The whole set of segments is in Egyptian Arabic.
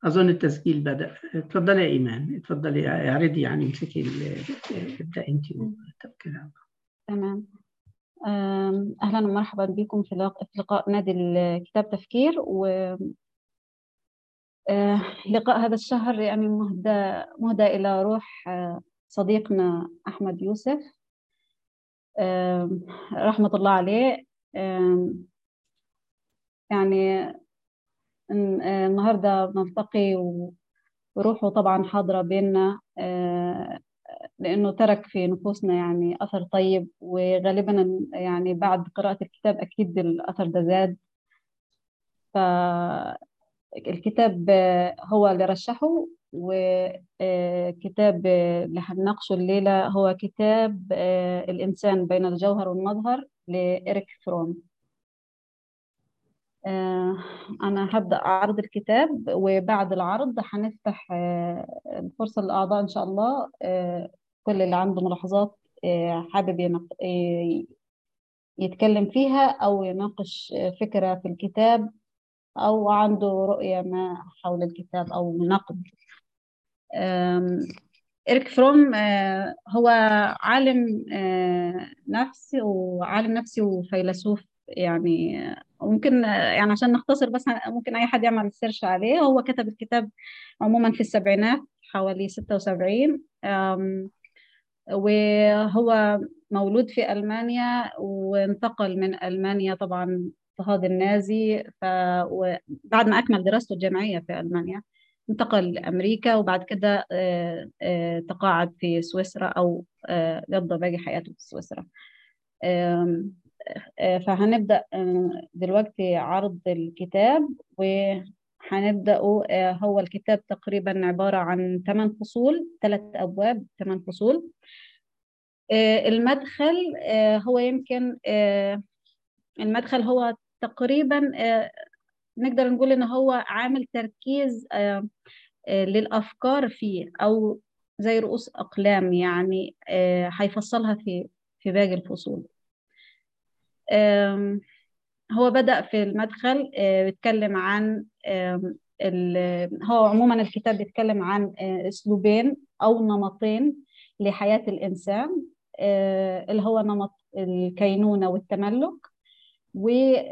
أظن التسجيل بدأ اتفضلي يا إيمان اتفضلي اعرضي يعني امسكي ابدأ أنت كده تمام أهلا ومرحبا بكم في لقاء نادي الكتاب تفكير و لقاء هذا الشهر يعني مهدى مهدى إلى روح صديقنا أحمد يوسف رحمة الله عليه يعني النهارده بنلتقي وروحه طبعا حاضرة بيننا لأنه ترك في نفوسنا يعني أثر طيب وغالبا يعني بعد قراءة الكتاب أكيد الأثر ده زاد فالكتاب هو اللي رشحه وكتاب اللي هنناقشه الليلة هو كتاب الإنسان بين الجوهر والمظهر لإريك فروم أنا هبدأ عرض الكتاب وبعد العرض هنفتح الفرصة للأعضاء إن شاء الله كل اللي عنده ملاحظات حابب يتكلم فيها أو يناقش فكرة في الكتاب أو عنده رؤية ما حول الكتاب أو نقد إريك فروم هو عالم نفسي وعالم نفسي وفيلسوف يعني ممكن يعني عشان نختصر بس ممكن أي حد يعمل سيرش عليه هو كتب الكتاب عموما في السبعينات حوالي 76 وهو مولود في ألمانيا وانتقل من ألمانيا طبعا اضطهاد النازي فبعد ما أكمل دراسته الجامعية في ألمانيا انتقل لأمريكا وبعد كده تقاعد في سويسرا أو قضى باقي حياته في سويسرا فهنبدأ دلوقتي عرض الكتاب وهنبدأ هو الكتاب تقريبا عبارة عن ثمان فصول ثلاث أبواب ثمان فصول المدخل هو يمكن المدخل هو تقريبا نقدر نقول إن هو عامل تركيز للأفكار فيه أو زي رؤوس أقلام يعني هيفصلها في في باقي الفصول هو بدأ في المدخل بيتكلم عن هو عموما الكتاب بيتكلم عن أسلوبين أو نمطين لحياة الإنسان اللي هو نمط الكينونة والتملك و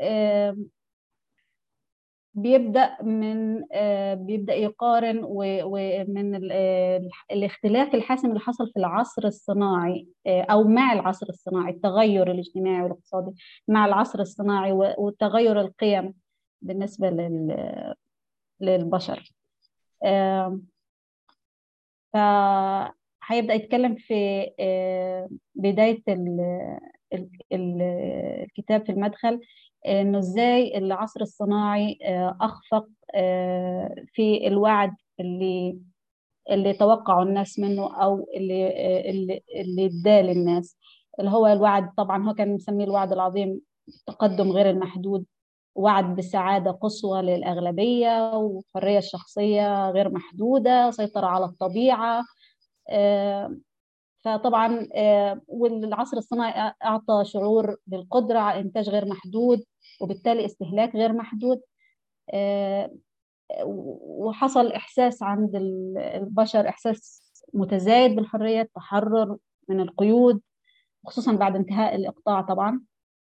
بيبدأ من بيبدأ يقارن ومن الاختلاف الحاسم اللي حصل في العصر الصناعي أو مع العصر الصناعي التغير الاجتماعي والاقتصادي مع العصر الصناعي وتغير القيم بالنسبة للبشر فهيبدأ يتكلم في بداية الكتاب في المدخل انه ازاي العصر الصناعي اخفق في الوعد اللي اللي توقعوا الناس منه او اللي اللي اللي اداه للناس اللي هو الوعد طبعا هو كان مسميه الوعد العظيم التقدم غير المحدود وعد بسعادة قصوى للأغلبية وحرية الشخصية غير محدودة سيطرة على الطبيعة فطبعا والعصر الصناعي أعطى شعور بالقدرة على إنتاج غير محدود وبالتالي استهلاك غير محدود وحصل إحساس عند البشر إحساس متزايد بالحرية التحرر من القيود خصوصا بعد انتهاء الإقطاع طبعا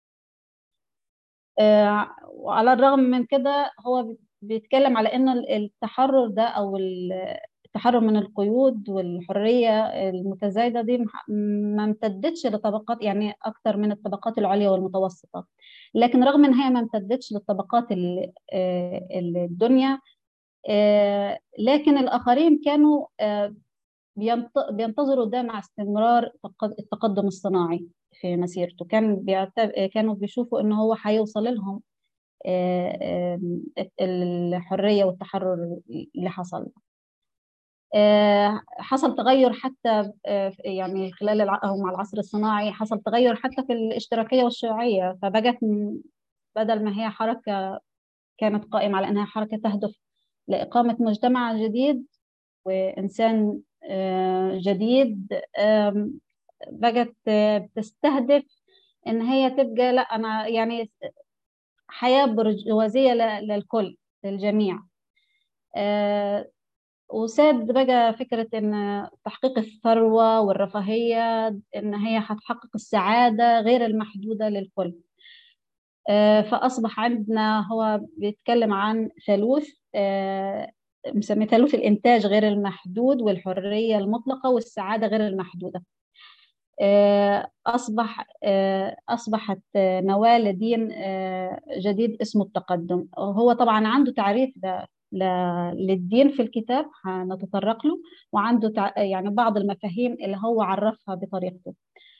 وعلى الرغم من كده هو بيتكلم على إنه التحرر ده أو التحرر من القيود والحرية المتزايدة دي ما امتدتش لطبقات يعني أكثر من الطبقات العليا والمتوسطة لكن رغم إن هي ما امتدتش للطبقات الدنيا لكن الآخرين كانوا بينتظروا ده مع استمرار التقدم الصناعي في مسيرته كان كانوا بيشوفوا إن هو هيوصل لهم الحرية والتحرر اللي حصل حصل تغير حتى يعني خلال أو مع العصر الصناعي حصل تغير حتى في الاشتراكية والشيوعية فبقت بدل ما هي حركة كانت قائمة على أنها حركة تهدف لإقامة مجتمع جديد وإنسان جديد بقت بتستهدف إن هي تبقى لا أنا يعني حياة برجوازية للكل للجميع وساد بقى فكرة إن تحقيق الثروة والرفاهية إن هي هتحقق السعادة غير المحدودة للكل فأصبح عندنا هو بيتكلم عن ثالوث مسميه ثالوث الإنتاج غير المحدود والحرية المطلقة والسعادة غير المحدودة أصبح أصبحت نواة لدين جديد اسمه التقدم هو طبعا عنده تعريف ده للدين في الكتاب هنتطرق له وعنده يعني بعض المفاهيم اللي هو عرفها بطريقته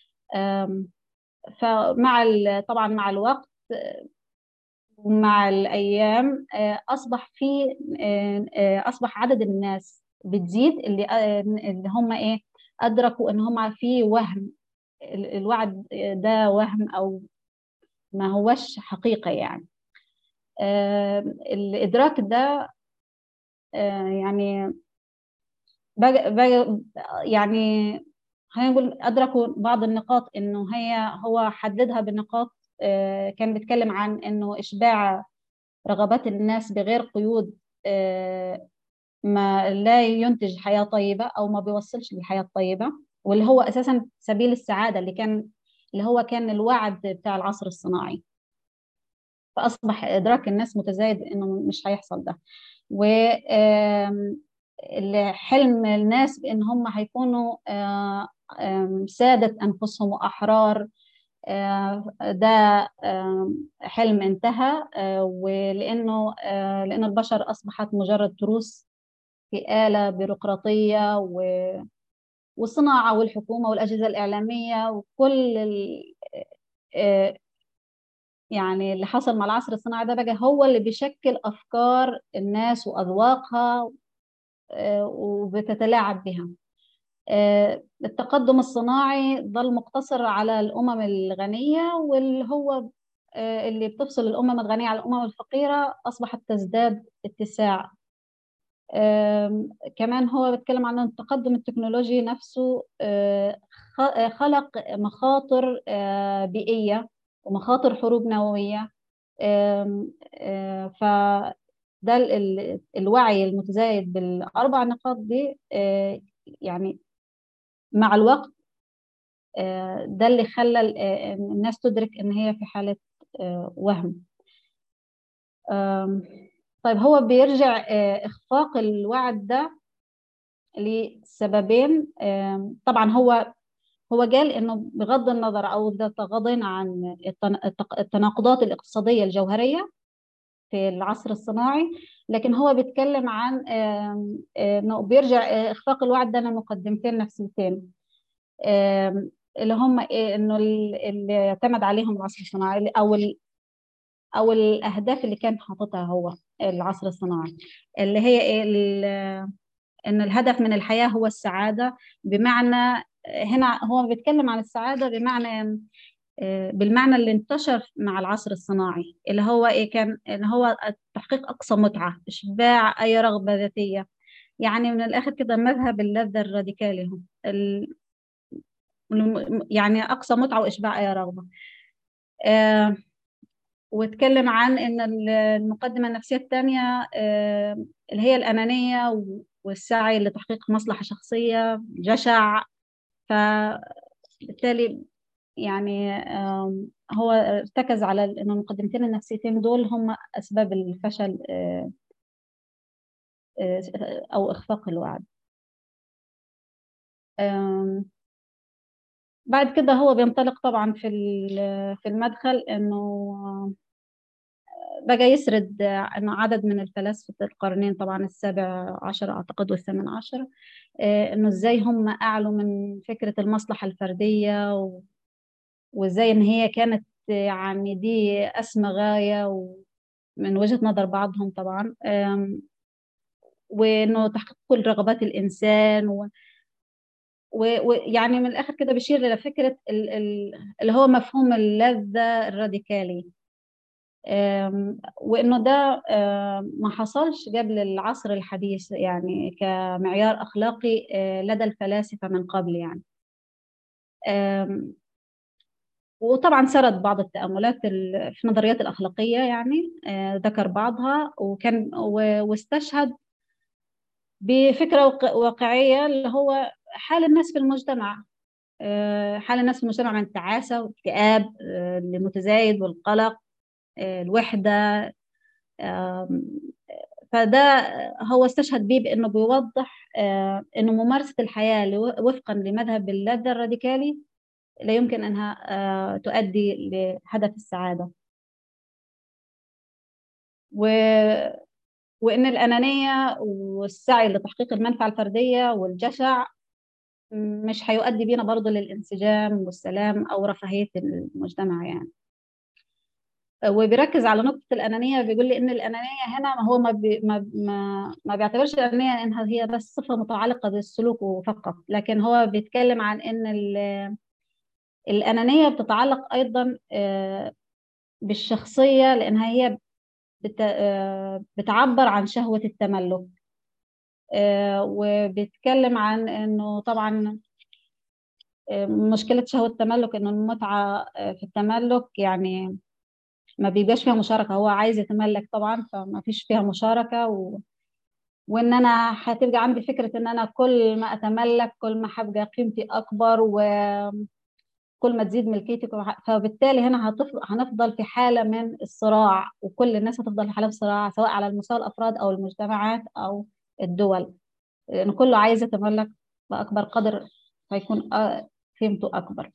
فمع طبعا مع الوقت ومع الأيام أصبح في أصبح عدد الناس بتزيد اللي اللي هم إيه أدركوا إن هم في وهم الوعد ده وهم أو ما هوش حقيقة يعني الإدراك ده يعني بقى بقى يعني خلينا نقول أدركوا بعض النقاط إنه هي هو حددها بنقاط كان بيتكلم عن إنه إشباع رغبات الناس بغير قيود ما لا ينتج حياة طيبة أو ما بيوصلش للحياة الطيبة واللي هو أساسا سبيل السعادة اللي كان اللي هو كان الوعد بتاع العصر الصناعي فأصبح إدراك الناس متزايد إنه مش هيحصل ده وحلم الناس بان هم هيكونوا سادة انفسهم واحرار ده حلم انتهى ولانه لان البشر اصبحت مجرد تروس في آلة بيروقراطية و والصناعة والحكومة والأجهزة الإعلامية وكل ال... يعني اللي حصل مع العصر الصناعي ده بقى هو اللي بيشكل أفكار الناس وأذواقها وبتتلاعب بها التقدم الصناعي ظل مقتصر على الأمم الغنية واللي هو اللي بتفصل الأمم الغنية على الأمم الفقيرة أصبحت تزداد اتساع كمان هو بيتكلم عن التقدم التكنولوجي نفسه خلق مخاطر بيئية ومخاطر حروب نووية فده الوعي المتزايد بالأربع نقاط دي يعني مع الوقت ده اللي خلى الناس تدرك إن هي في حالة وهم طيب هو بيرجع إخفاق الوعد ده لسببين طبعا هو هو قال انه بغض النظر او اذا تغاضينا عن التناقضات الاقتصاديه الجوهريه في العصر الصناعي لكن هو بيتكلم عن انه بيرجع اخفاق الوعد ده لمقدمتين نفسيتين اللي هم انه اللي اعتمد عليهم العصر الصناعي او او الاهداف اللي كان حاططها هو العصر الصناعي اللي هي ان الهدف من الحياه هو السعاده بمعنى هنا هو بيتكلم عن السعاده بمعنى بالمعنى اللي انتشر مع العصر الصناعي اللي هو ايه كان اللي هو تحقيق اقصى متعه اشباع اي رغبه ذاتيه يعني من الاخر كده مذهب اللذه الراديكالي هم ال... يعني اقصى متعه واشباع اي رغبه آه واتكلم عن ان المقدمه النفسيه الثانيه آه اللي هي الانانيه والسعي لتحقيق مصلحه شخصيه جشع فبالتالي يعني هو ارتكز على ان المقدمتين النفسيتين دول هم اسباب الفشل او اخفاق الوعد بعد كده هو بينطلق طبعا في في المدخل انه بقى يسرد انه عدد من الفلاسفه القرنين طبعا السابع عشر اعتقد والثامن عشر انه ازاي هم اعلوا من فكره المصلحه الفرديه و... وازاي ان هي كانت يعني دي اسمى غايه من وجهه نظر بعضهم طبعا وانه تحقيق كل رغبات الانسان و... ويعني من الاخر كده بيشير الى فكره اللي هو مفهوم اللذه الراديكالي وانه ده ما حصلش قبل العصر الحديث يعني كمعيار اخلاقي لدى الفلاسفه من قبل يعني وطبعا سرد بعض التاملات في النظريات الاخلاقيه يعني ذكر بعضها وكان واستشهد بفكرة واقعية اللي هو حال الناس في المجتمع حال الناس في المجتمع من التعاسة والاكتئاب المتزايد والقلق الوحدة فده هو استشهد به بأنه بيوضح أنه ممارسة الحياة وفقا لمذهب اللذة الراديكالي لا يمكن أنها تؤدي لهدف السعادة و وإن الأنانية والسعي لتحقيق المنفعة الفردية والجشع مش هيؤدي بينا برضه للانسجام والسلام أو رفاهية المجتمع يعني وبيركز على نقطة الأنانية بيقول لي إن الأنانية هنا هو ما بي ما ما, ما بيعتبرش الأنانية إنها هي بس صفة متعلقة بالسلوك فقط لكن هو بيتكلم عن إن الأنانية بتتعلق أيضا بالشخصية لأنها هي بتعبر عن شهوة التملك وبيتكلم عن انه طبعا مشكلة شهوة التملك انه المتعة في التملك يعني ما بيبقاش فيها مشاركة هو عايز يتملك طبعا فما فيش فيها مشاركة و... وان انا هتبقى عندي فكرة ان انا كل ما اتملك كل ما هبقى قيمتي اكبر و كل ما تزيد ملكيتي فبالتالي هنا هتفضل هنفضل في حالة من الصراع وكل الناس هتفضل في حالة من الصراع سواء على المستوى الأفراد أو المجتمعات أو الدول لأن كله عايز يتملك بأكبر قدر فيكون قيمته أكبر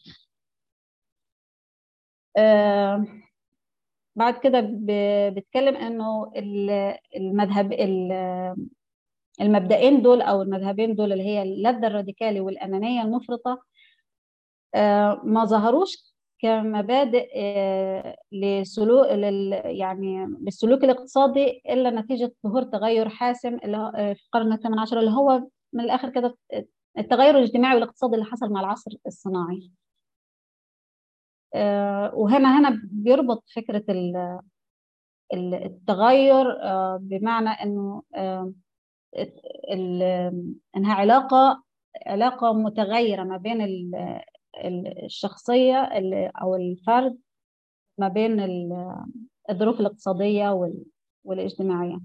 آه بعد كده بيتكلم انه المذهب المبدئين دول او المذهبين دول اللي هي اللذه الراديكالي والانانيه المفرطه ما ظهروش كمبادئ لسلوك يعني للسلوك الاقتصادي الا نتيجه ظهور تغير حاسم اللي في القرن الثامن عشر اللي هو من الاخر كده التغير الاجتماعي والاقتصادي اللي حصل مع العصر الصناعي وهنا هنا بيربط فكره التغير بمعنى انه انها علاقه علاقه متغيره ما بين الشخصية أو الفرد ما بين الظروف الاقتصادية والاجتماعية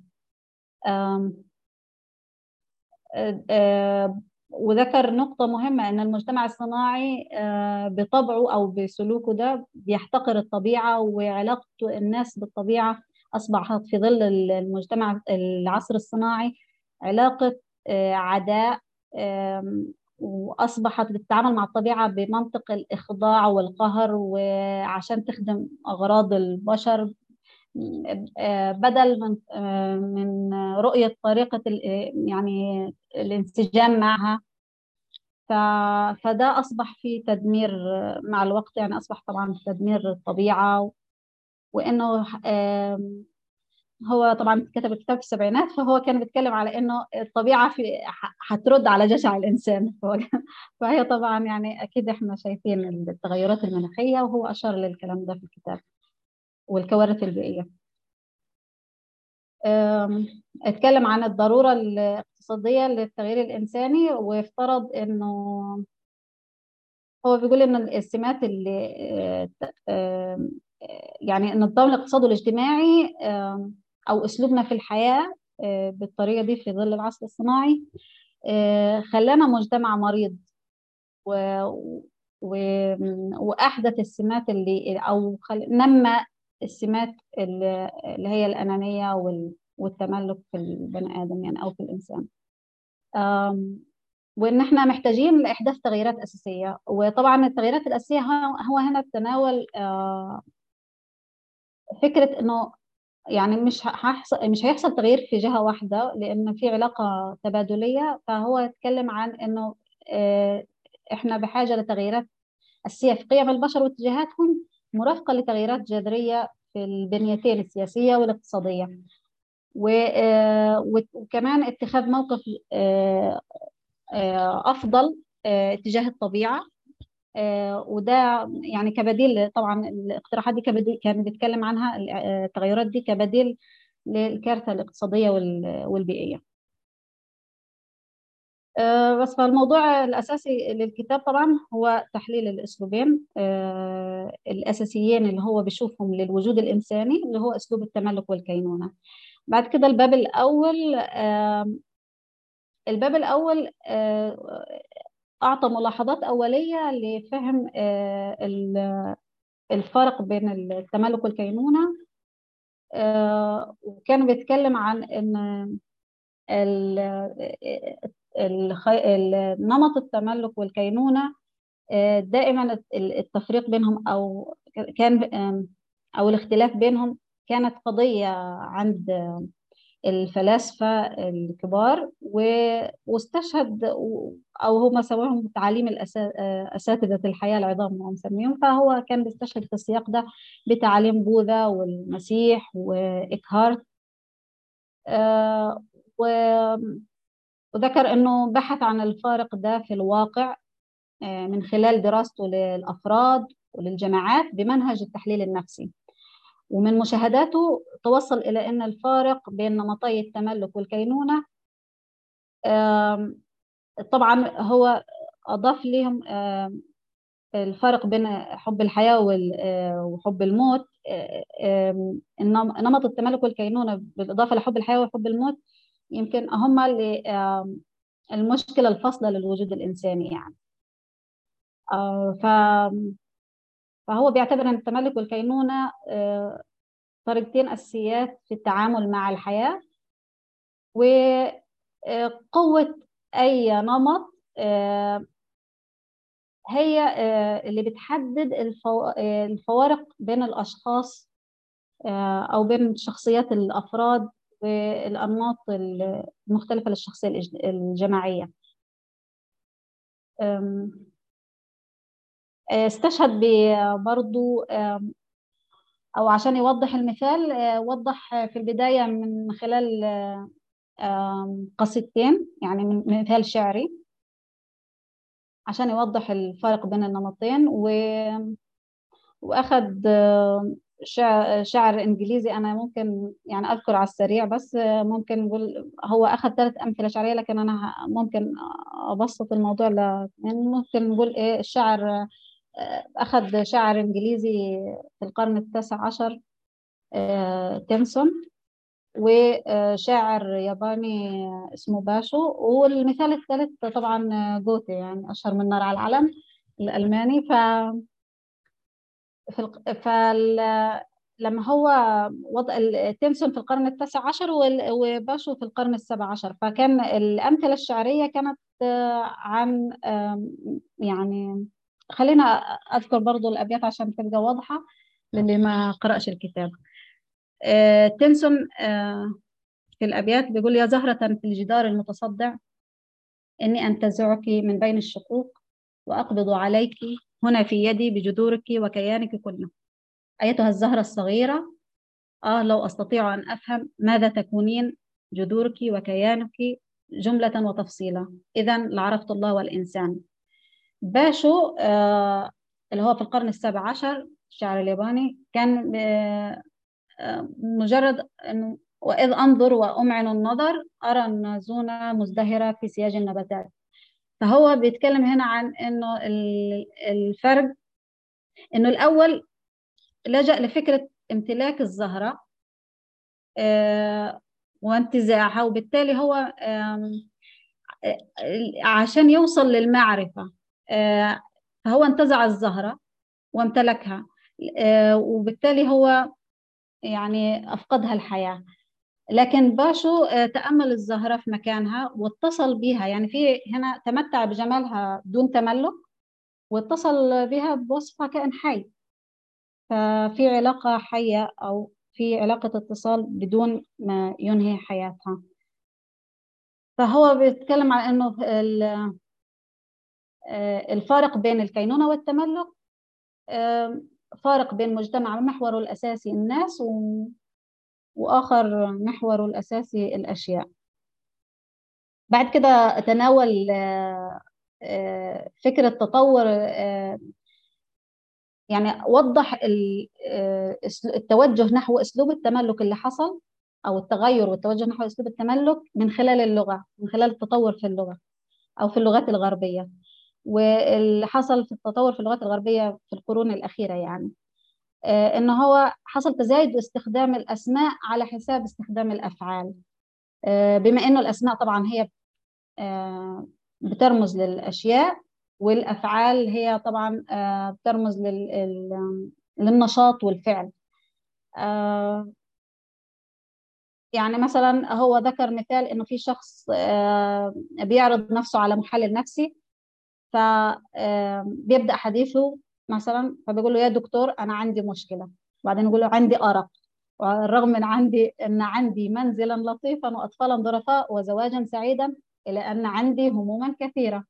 وذكر نقطة مهمة أن المجتمع الصناعي بطبعه أو بسلوكه ده بيحتقر الطبيعة وعلاقته الناس بالطبيعة أصبحت في ظل المجتمع العصر الصناعي علاقة عداء واصبحت بتتعامل مع الطبيعه بمنطق الاخضاع والقهر وعشان تخدم اغراض البشر بدل من من رؤيه طريقه يعني الانسجام معها فده اصبح في تدمير مع الوقت يعني اصبح طبعا تدمير الطبيعه وانه هو طبعا كتب الكتاب في السبعينات فهو كان بيتكلم على انه الطبيعه في هترد على جشع الانسان فهي طبعا يعني اكيد احنا شايفين التغيرات المناخيه وهو اشار للكلام ده في الكتاب والكوارث البيئيه اتكلم عن الضروره الاقتصاديه للتغيير الانساني وافترض انه هو بيقول ان السمات اللي يعني ان النظام الاقتصادي والاجتماعي او اسلوبنا في الحياه بالطريقه دي في ظل العصر الصناعي خلانا مجتمع مريض و... و... واحدث السمات اللي او خل... نمى السمات اللي... اللي هي الانانيه وال... والتملك في البني ادم يعني او في الانسان أم... وان احنا محتاجين لاحداث تغييرات اساسيه وطبعا التغييرات الاساسيه هو هنا تناول فكره انه يعني مش هيحصل مش هيحصل تغيير في جهه واحده لان في علاقه تبادليه فهو يتكلم عن انه احنا بحاجه لتغييرات اساسيه في قيم البشر واتجاهاتهم مرافقه لتغييرات جذريه في البنيتين السياسيه والاقتصاديه وكمان اتخاذ موقف افضل تجاه الطبيعه وده يعني كبديل طبعا الاقتراحات دي كبديل كان بيتكلم عنها التغيرات دي كبديل للكارثه الاقتصاديه والبيئيه بس فالموضوع الاساسي للكتاب طبعا هو تحليل الاسلوبين الاساسيين اللي هو بيشوفهم للوجود الانساني اللي هو اسلوب التملك والكينونه بعد كده الباب الاول الباب الأول أعطى ملاحظات أولية لفهم الفرق بين التملك والكينونة وكان بيتكلم عن إن نمط التملك والكينونة دائما التفريق بينهم أو كان أو الاختلاف بينهم كانت قضية عند الفلاسفة الكبار واستشهد أو هم سواهم تعاليم أساتذة الحياة العظام هم مسميهم فهو كان بيستشهد في السياق ده بتعاليم بوذا والمسيح وإكهارت وذكر أنه بحث عن الفارق ده في الواقع من خلال دراسته للأفراد وللجماعات بمنهج التحليل النفسي ومن مشاهداته توصل إلى أن الفارق بين نمطي التملك والكينونة طبعا هو أضاف لهم الفرق بين حب الحياة وحب الموت نمط التملك والكينونة بالإضافة لحب الحياة وحب الموت يمكن هم اللي المشكلة الفاصلة للوجود الإنساني يعني ف فهو بيعتبر أن التملك والكينونة طريقتين أساسيات في التعامل مع الحياة وقوة أي نمط هي اللي بتحدد الفوارق بين الأشخاص أو بين شخصيات الأفراد والأنماط المختلفة للشخصية الجماعية استشهد برضو أو عشان يوضح المثال وضح في البداية من خلال قصيدتين يعني من مثال شعري عشان يوضح الفرق بين النمطين و... وأخذ شعر, شعر إنجليزي أنا ممكن يعني أذكر على السريع بس ممكن نقول هو أخذ ثلاث أمثلة شعرية لكن أنا ممكن أبسط الموضوع ل... يعني ممكن نقول إيه الشعر أخذ شاعر إنجليزي في القرن التاسع عشر تيمسون وشاعر ياباني اسمه باشو والمثال الثالث طبعا جوتي يعني أشهر من نار على العلم الألماني ف في الق... فال... لما هو وضع تيمسون في القرن التاسع عشر وباشو في القرن السابع عشر فكان الأمثلة الشعرية كانت عن يعني خلينا أذكر برضو الأبيات عشان تبقى واضحة للي ما قرأش الكتاب آه، تنسون آه، في الأبيات بيقول يا زهرة في الجدار المتصدع إني أنتزعك من بين الشقوق وأقبض عليك هنا في يدي بجذورك وكيانك كله أيتها الزهرة الصغيرة آه لو أستطيع أن أفهم ماذا تكونين جذورك وكيانك جملة وتفصيلا إذا لعرفت الله والإنسان باشو آه اللي هو في القرن السابع عشر الشعر الياباني كان آه مجرد أنه وإذ أنظر وأمعن النظر أرى النازونة مزدهرة في سياج النباتات فهو بيتكلم هنا عن أنه الفرد أنه الأول لجأ لفكرة امتلاك الزهرة وانتزاعها وبالتالي هو عشان يوصل للمعرفة فهو انتزع الزهرة وامتلكها وبالتالي هو يعني أفقدها الحياة لكن باشو تأمل الزهرة في مكانها واتصل بها يعني في هنا تمتع بجمالها دون تملك واتصل بها بوصفها كائن حي ففي علاقة حية أو في علاقة اتصال بدون ما ينهي حياتها فهو بيتكلم عن أنه الفارق بين الكينونة والتملك فارق بين مجتمع محوره الأساسي الناس و... وآخر محوره الأساسي الأشياء بعد كده تناول فكرة تطور يعني وضح التوجه نحو أسلوب التملك اللي حصل أو التغير والتوجه نحو أسلوب التملك من خلال اللغة من خلال التطور في اللغة أو في اللغات الغربية واللي حصل في التطور في اللغات الغربية في القرون الأخيرة يعني آه إن هو حصل تزايد استخدام الأسماء على حساب استخدام الأفعال آه بما إنه الأسماء طبعا هي بترمز للأشياء والأفعال هي طبعا بترمز للنشاط والفعل يعني مثلا هو ذكر مثال انه في شخص بيعرض نفسه على محلل نفسي فبيبدا حديثه مثلا فبيقول له يا دكتور انا عندي مشكله بعدين يقول له عندي ارق رغم من عندي ان عندي منزلا لطيفا واطفالا ظرفاء وزواجا سعيدا الى ان عندي هموما كثيره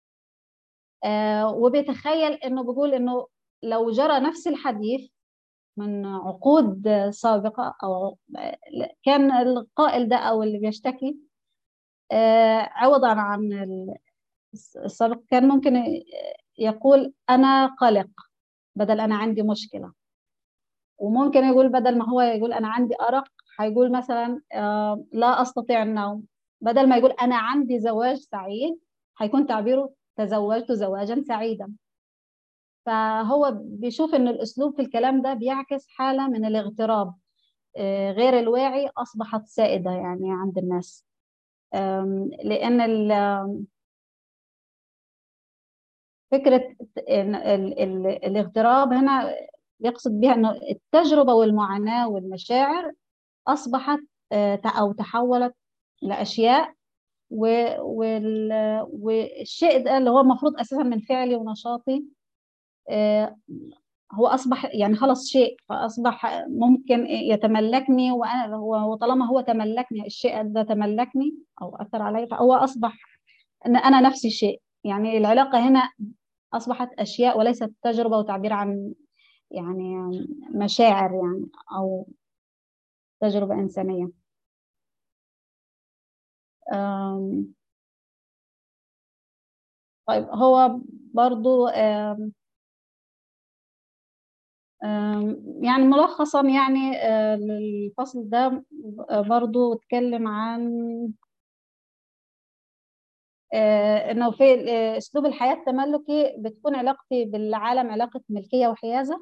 وبيتخيل انه بيقول انه لو جرى نفس الحديث من عقود سابقة أو كان القائل ده أو اللي بيشتكي عوضا عن السابق كان ممكن يقول أنا قلق بدل أنا عندي مشكلة وممكن يقول بدل ما هو يقول أنا عندي أرق هيقول مثلا لا أستطيع النوم بدل ما يقول أنا عندي زواج سعيد هيكون تعبيره تزوجت زواجا سعيدا فهو بيشوف ان الاسلوب في الكلام ده بيعكس حاله من الاغتراب غير الواعي اصبحت سائده يعني عند الناس لان فكره ال ال الاغتراب هنا يقصد بها انه التجربه والمعاناه والمشاعر اصبحت او تحولت لاشياء والشيء ده اللي هو المفروض اساسا من فعلي ونشاطي هو اصبح يعني خلص شيء فاصبح ممكن يتملكني وانا وطالما هو تملكني الشيء ده تملكني او اثر علي فهو اصبح ان انا نفسي شيء يعني العلاقه هنا اصبحت اشياء وليست تجربه وتعبير عن يعني مشاعر يعني او تجربه انسانيه طيب هو برضو يعني ملخصا يعني للفصل ده برضو اتكلم عن انه في اسلوب الحياه التملكي بتكون علاقتي بالعالم علاقه ملكيه وحيازه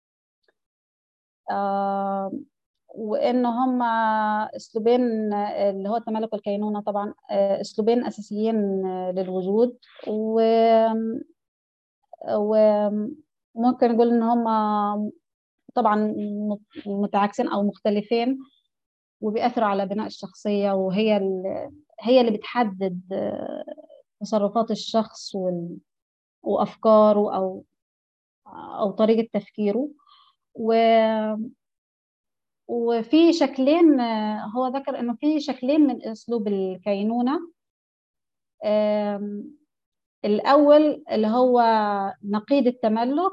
وان هم اسلوبين اللي هو التملك والكينونه طبعا اسلوبين اساسيين للوجود و وممكن نقول ان هم طبعا متعاكسين او مختلفين وبيأثروا على بناء الشخصيه وهي هي اللي بتحدد تصرفات الشخص وال... وافكاره او او طريقه تفكيره و وفي شكلين هو ذكر انه في شكلين من اسلوب الكينونه الاول اللي هو نقيض التملك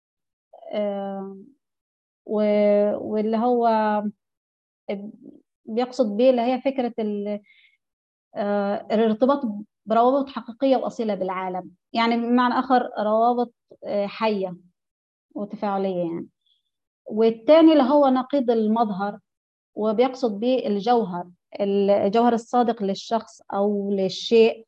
واللي هو بيقصد به اللي هي فكره الارتباط بروابط حقيقيه واصيله بالعالم يعني بمعنى اخر روابط حيه وتفاعليه يعني والتاني اللي هو نقيض المظهر وبيقصد به الجوهر الجوهر الصادق للشخص او للشيء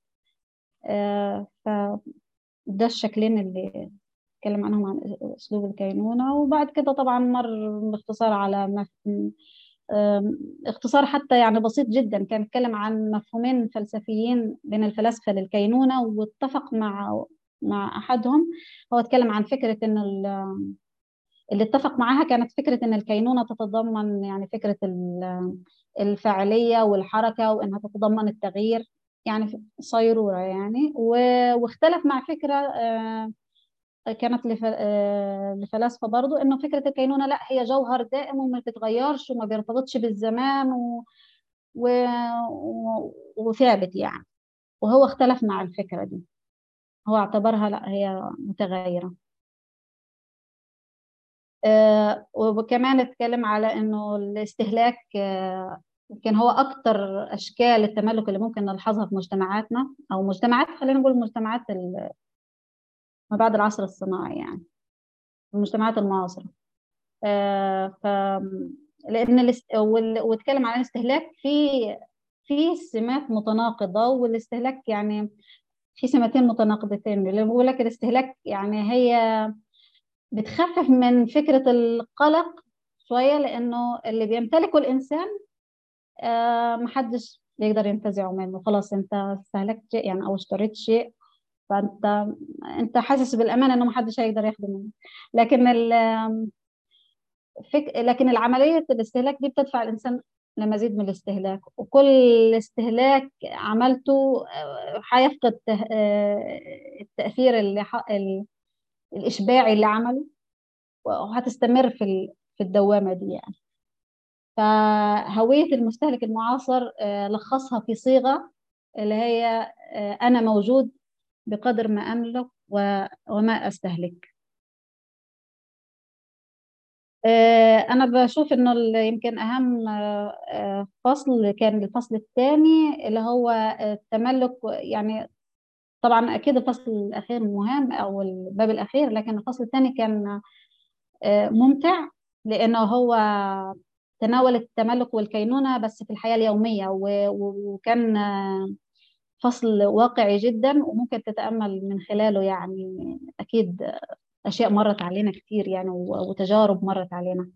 فده الشكلين اللي اتكلم عنهم عن اسلوب الكينونه وبعد كده طبعا مر باختصار على مف... اختصار حتى يعني بسيط جدا كان اتكلم عن مفهومين فلسفيين بين الفلاسفه للكينونه واتفق مع مع احدهم هو اتكلم عن فكره ان اللي اتفق معاها كانت فكره ان الكينونه تتضمن يعني فكره الفاعليه والحركه وانها تتضمن التغيير يعني صيروره يعني واختلف مع فكره كانت لفلاسفه برضو انه فكره الكينونه لا هي جوهر دائم وما بتتغيرش وما بيرتبطش بالزمان و... و... وثابت يعني وهو اختلف مع الفكره دي هو اعتبرها لا هي متغيره آه وكمان اتكلم على انه الاستهلاك آه يمكن هو اكثر اشكال التملك اللي ممكن نلحظها في مجتمعاتنا او مجتمعات خلينا نقول مجتمعات ما بعد العصر الصناعي يعني المجتمعات المعاصره آه ف لان الاست... وال... واتكلم عن الاستهلاك في في سمات متناقضه والاستهلاك يعني في سمتين متناقضتين اللي بقول لك الاستهلاك يعني هي بتخفف من فكره القلق شويه لانه اللي بيمتلكه الانسان آه محدش يقدر ينتزعه منه خلاص انت استهلكت شيء يعني او اشتريت شيء فانت انت حاسس بالامان انه ما حدش هيقدر ياخده منك لكن ال فك... لكن العمليه الاستهلاك دي بتدفع الانسان لمزيد من الاستهلاك وكل استهلاك عملته هيفقد التاثير اللي ح... الاشباعي اللي عمله وهتستمر في في الدوامه دي يعني فهويه المستهلك المعاصر لخصها في صيغه اللي هي انا موجود بقدر ما املك وما استهلك أنا بشوف إنه يمكن أهم فصل كان الفصل الثاني اللي هو التملك يعني طبعا أكيد الفصل الأخير مهم أو الباب الأخير لكن الفصل الثاني كان ممتع لأنه هو تناول التملك والكينونة بس في الحياة اليومية وكان فصل واقعي جدا وممكن تتأمل من خلاله يعني أكيد أشياء مرت علينا كتير يعني وتجارب مرت علينا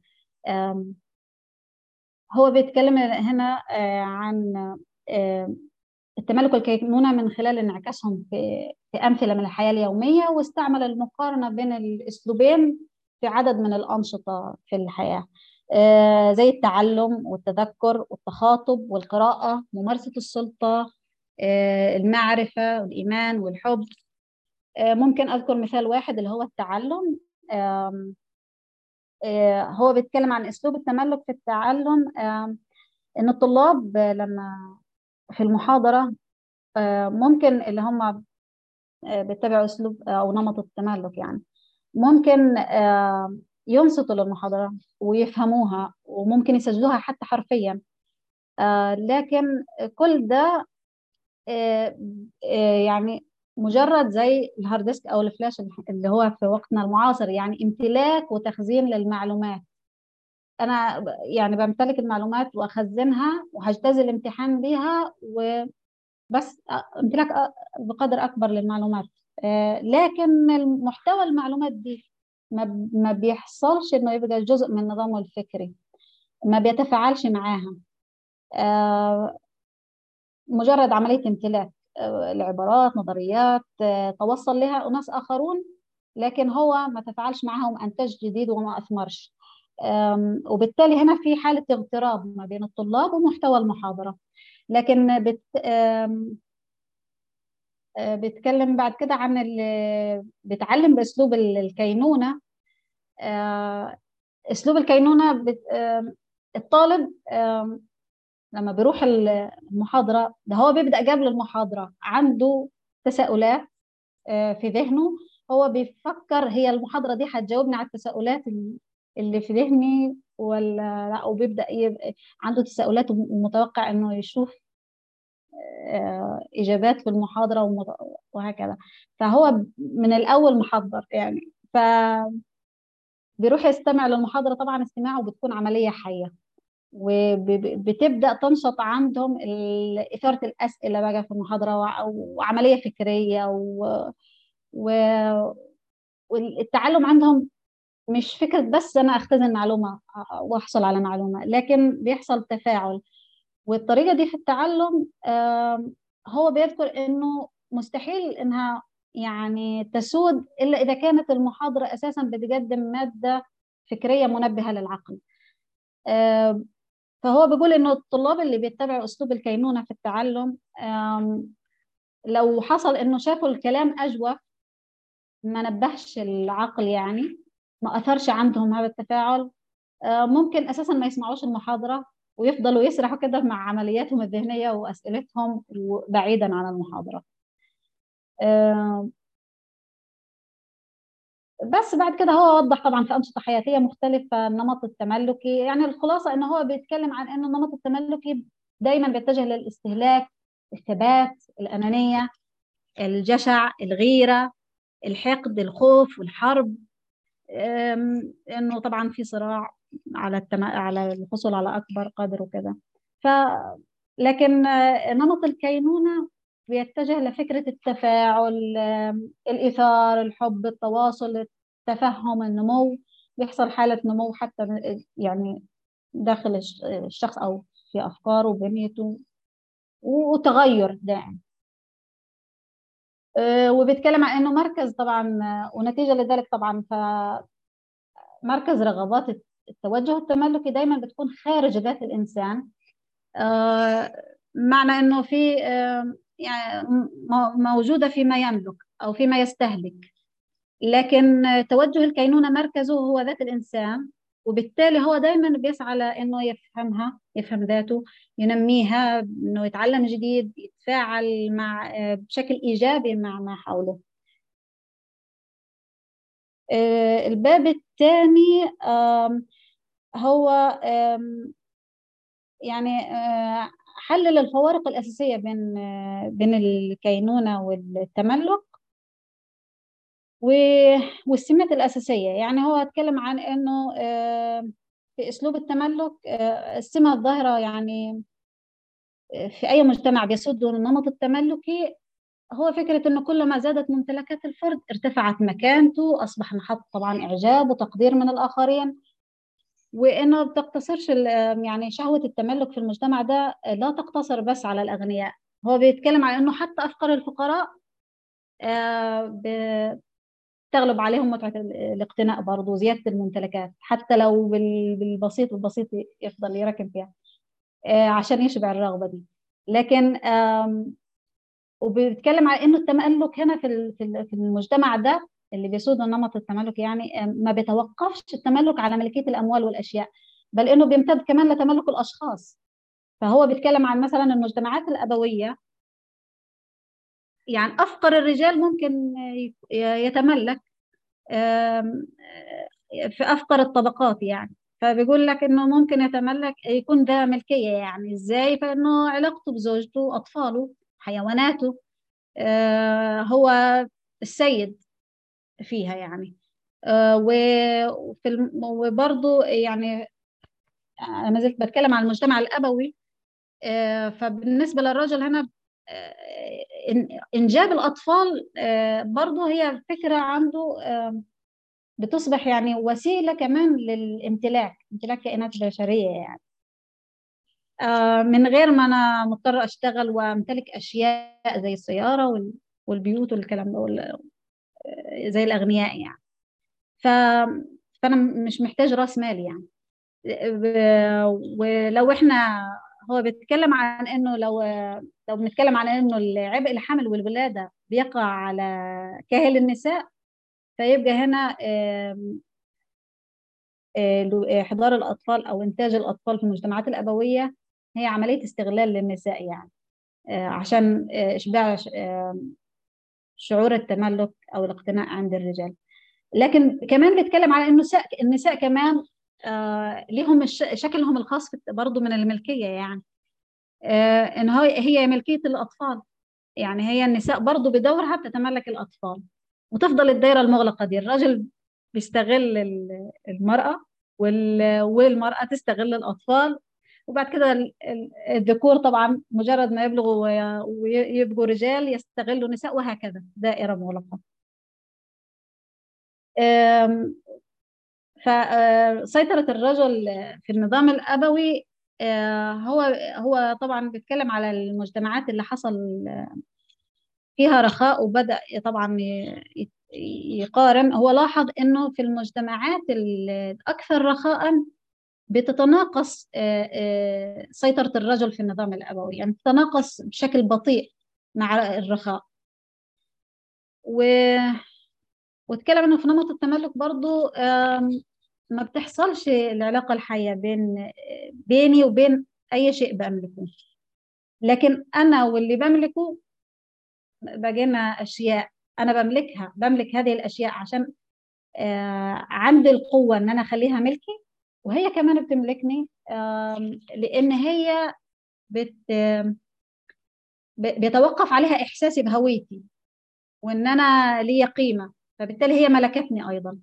هو بيتكلم هنا عن التملك والكينونة من خلال انعكاسهم في في أمثلة من الحياة اليومية واستعمل المقارنة بين الأسلوبين في عدد من الأنشطة في الحياة زي التعلم والتذكر والتخاطب والقراءة ممارسة السلطة المعرفة والإيمان والحب ممكن أذكر مثال واحد اللي هو التعلم هو بيتكلم عن أسلوب التملك في التعلم إن الطلاب لما في المحاضرة ممكن اللي هم بيتبعوا أسلوب أو نمط التملك يعني ممكن ينصتوا للمحاضرة ويفهموها وممكن يسجلوها حتى حرفيا لكن كل ده يعني مجرد زي الهارد ديسك او الفلاش اللي هو في وقتنا المعاصر يعني امتلاك وتخزين للمعلومات انا يعني بمتلك المعلومات واخزنها وهجتاز الامتحان بيها وبس امتلاك بقدر اكبر للمعلومات لكن محتوى المعلومات دي ما بيحصلش انه يبقى جزء من نظامه الفكري ما بيتفاعلش معاها مجرد عمليه امتلاك العبارات نظريات توصل لها أناس آخرون لكن هو ما تفاعلش معهم أنتج جديد وما أثمرش وبالتالي هنا في حالة اغتراب ما بين الطلاب ومحتوى المحاضرة لكن بت بيتكلم بعد كده عن اللي بيتعلم بأسلوب الكينونة أسلوب الكينونة الطالب لما بيروح المحاضرة ده هو بيبدأ قبل المحاضرة عنده تساؤلات في ذهنه هو بيفكر هي المحاضرة دي هتجاوبني على التساؤلات اللي في ذهني ولا لا وبيبدأ يبقى عنده تساؤلات ومتوقع انه يشوف اجابات في المحاضرة وهكذا فهو من الاول محضر يعني ف بيروح يستمع للمحاضرة طبعا استماعه بتكون عملية حية وبتبدا تنشط عندهم اثاره الاسئله بقى في المحاضره وعمليه فكريه و... و... والتعلم عندهم مش فكره بس انا اختزن معلومه واحصل على معلومه لكن بيحصل تفاعل والطريقه دي في التعلم هو بيذكر انه مستحيل انها يعني تسود الا اذا كانت المحاضره اساسا بتقدم ماده فكريه منبهه للعقل فهو بيقول انه الطلاب اللي بيتبعوا اسلوب الكينونه في التعلم لو حصل انه شافوا الكلام اجوف ما نبهش العقل يعني ما اثرش عندهم هذا التفاعل ممكن اساسا ما يسمعوش المحاضره ويفضلوا يسرحوا كده مع عملياتهم الذهنيه واسئلتهم بعيدا عن المحاضره بس بعد كده هو وضح طبعا في أنشطة حياتية مختلفة النمط التملكي يعني الخلاصة إن هو بيتكلم عن إنه النمط التملكي دايما بيتجه للاستهلاك الثبات الأنانية الجشع الغيرة الحقد الخوف والحرب إنه طبعا في صراع على التم... على الحصول على أكبر قدر وكذا ف لكن نمط الكينونة بيتجه لفكرة التفاعل الإثار الحب التواصل التفهم النمو بيحصل حالة نمو حتى يعني داخل الشخص أو في أفكاره وبنيته وتغير دائم وبيتكلم عن انه مركز طبعا ونتيجه لذلك طبعا فمركز رغبات التوجه التملكي دايما بتكون خارج ذات الانسان معنى انه في يعني موجوده فيما يملك او فيما يستهلك لكن توجه الكينونه مركزه هو ذات الانسان وبالتالي هو دايما بيسعى لانه يفهمها يفهم ذاته ينميها انه يتعلم جديد يتفاعل مع بشكل ايجابي مع ما حوله الباب الثاني هو يعني حلل الفوارق الأساسية بين بين الكينونة والتملك والسمات الأساسية يعني هو اتكلم عن إنه في أسلوب التملك السمة الظاهرة يعني في أي مجتمع بيسد النمط التملكي هو فكرة إنه كلما زادت ممتلكات الفرد ارتفعت مكانته أصبح محط طبعا إعجاب وتقدير من الآخرين وإنه بتقتصرش يعني شهوة التملك في المجتمع ده لا تقتصر بس على الأغنياء هو بيتكلم عن إنه حتى أفقر الفقراء تغلب عليهم متعة الاقتناء برضه زيادة الممتلكات حتى لو بالبسيط والبسيط يفضل يركن فيها عشان يشبع الرغبة دي لكن وبيتكلم على انه التملك هنا في في المجتمع ده اللي بيسود النمط التملك يعني ما بيتوقفش التملك على ملكيه الاموال والاشياء بل انه بيمتد كمان لتملك الاشخاص فهو بيتكلم عن مثلا المجتمعات الابويه يعني افقر الرجال ممكن يتملك في افقر الطبقات يعني فبيقول لك انه ممكن يتملك يكون ده ملكيه يعني ازاي فانه علاقته بزوجته واطفاله حيواناته هو السيد فيها يعني وفي وبرضه يعني انا ما زلت بتكلم عن المجتمع الابوي فبالنسبه للرجل هنا انجاب الاطفال برضه هي فكره عنده بتصبح يعني وسيله كمان للامتلاك امتلاك كائنات بشريه يعني من غير ما انا مضطره اشتغل وامتلك اشياء زي السياره والبيوت والكلام ده زي الاغنياء يعني ف فانا مش محتاج راس مال يعني ولو احنا هو بيتكلم عن انه لو لو بنتكلم عن انه العبء الحمل والولاده بيقع على كاهل النساء فيبقى هنا احضار الاطفال او انتاج الاطفال في المجتمعات الابويه هي عمليه استغلال للنساء يعني عشان اشباع شعور التملك او الاقتناء عند الرجال لكن كمان بيتكلم على انه النساء كمان آه ليهم شكلهم الخاص برضه من الملكيه يعني آه ان هي ملكيه الاطفال يعني هي النساء برضه بدورها بتتملك الاطفال وتفضل الدائره المغلقه دي الراجل بيستغل المراه والمراه تستغل الاطفال وبعد كده الذكور طبعا مجرد ما يبلغوا ويبقوا رجال يستغلوا النساء وهكذا دائره مغلقه فسيطرة الرجل في النظام الأبوي هو هو طبعا بيتكلم على المجتمعات اللي حصل فيها رخاء وبدأ طبعا يقارن هو لاحظ انه في المجتمعات الاكثر رخاء بتتناقص سيطرة الرجل في النظام الأبوي يعني تتناقص بشكل بطيء مع الرخاء و... واتكلم انه في نمط التملك برضو ما بتحصلش العلاقة الحية بين بيني وبين أي شيء بملكه لكن أنا واللي بملكه بقينا أشياء أنا بملكها بملك هذه الأشياء عشان عندي القوة إن أنا أخليها ملكي وهي كمان بتملكني لأن هي بت بيتوقف عليها إحساسي بهويتي وإن أنا لي قيمة فبالتالي هي ملكتني أيضا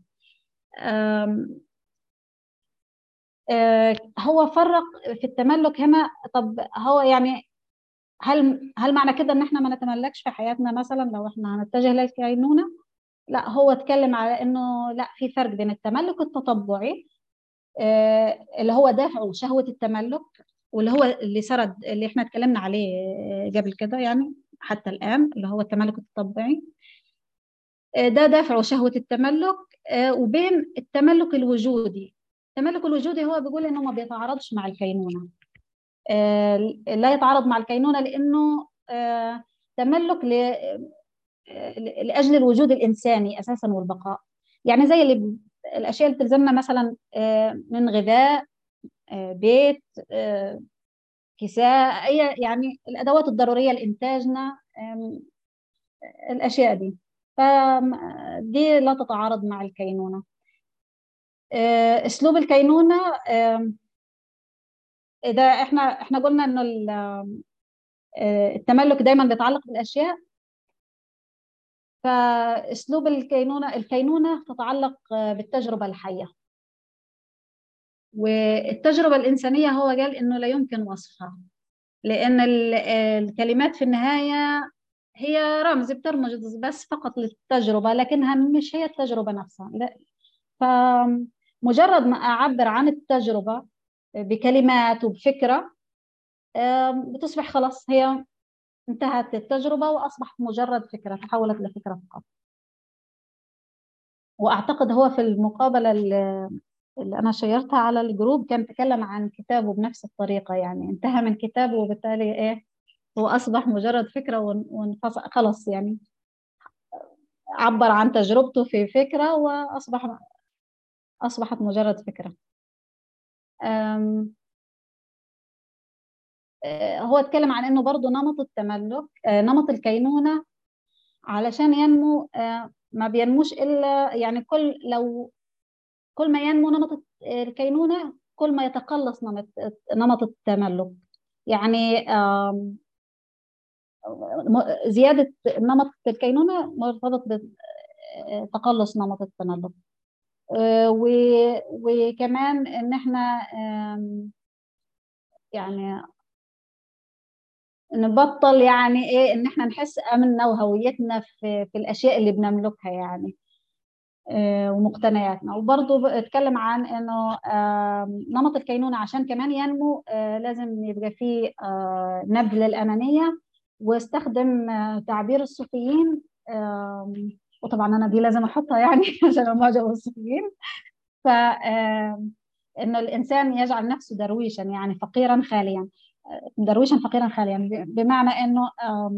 هو فرق في التملك هنا طب هو يعني هل هل معنى كده ان احنا ما نتملكش في حياتنا مثلا لو احنا هنتجه للكينونه لا هو اتكلم على انه لا في فرق بين التملك التطبعي اللي هو دافع شهوه التملك واللي هو اللي سرد اللي احنا اتكلمنا عليه قبل كده يعني حتى الآن اللي هو التملك التطبعي ده دافع وشهوة التملك وبين التملك الوجودي التملك الوجودي هو بيقول انه ما بيتعارضش مع الكينونة لا يتعارض مع الكينونة لانه تملك لاجل الوجود الانساني اساسا والبقاء يعني زي اللي الاشياء اللي بتلزمنا مثلا من غذاء بيت كساء اي يعني الادوات الضروريه لانتاجنا الاشياء دي فدي لا تتعارض مع الكينونه اسلوب الكينونه اذا احنا احنا قلنا انه التملك دايما بيتعلق بالاشياء فاسلوب الكينونه الكينونه تتعلق بالتجربه الحيه والتجربه الانسانيه هو قال انه لا يمكن وصفها لان الكلمات في النهايه هي رمز بترمز بس فقط للتجربه لكنها مش هي التجربه نفسها لا فمجرد ما اعبر عن التجربه بكلمات وبفكره بتصبح خلاص هي انتهت التجربة وأصبحت مجرد فكرة تحولت لفكرة فقط وأعتقد هو في المقابلة اللي أنا شيرتها على الجروب كان تكلم عن كتابه بنفس الطريقة يعني انتهى من كتابه وبالتالي إيه هو أصبح مجرد فكرة وانفصل خلص يعني عبر عن تجربته في فكرة وأصبح أصبحت مجرد فكرة هو اتكلم عن انه برضه نمط التملك نمط الكينونه علشان ينمو ما بينموش الا يعني كل لو كل ما ينمو نمط الكينونه كل ما يتقلص نمط نمط التملك يعني زياده نمط الكينونه مرتبط بتقلص نمط التملك وكمان ان احنا يعني نبطل يعني ايه ان احنا نحس امننا وهويتنا في في الاشياء اللي بنملكها يعني آه ومقتنياتنا وبرضه اتكلم عن انه آه نمط الكينونه عشان كمان ينمو آه لازم يبقى فيه نبذ للانانيه واستخدم تعبير الصوفيين وطبعا انا دي لازم احطها يعني عشان معجب بالصوفيين ف انه الانسان يجعل نفسه درويشا يعني فقيرا خاليا درويشا فقيرا خاليا بمعنى انه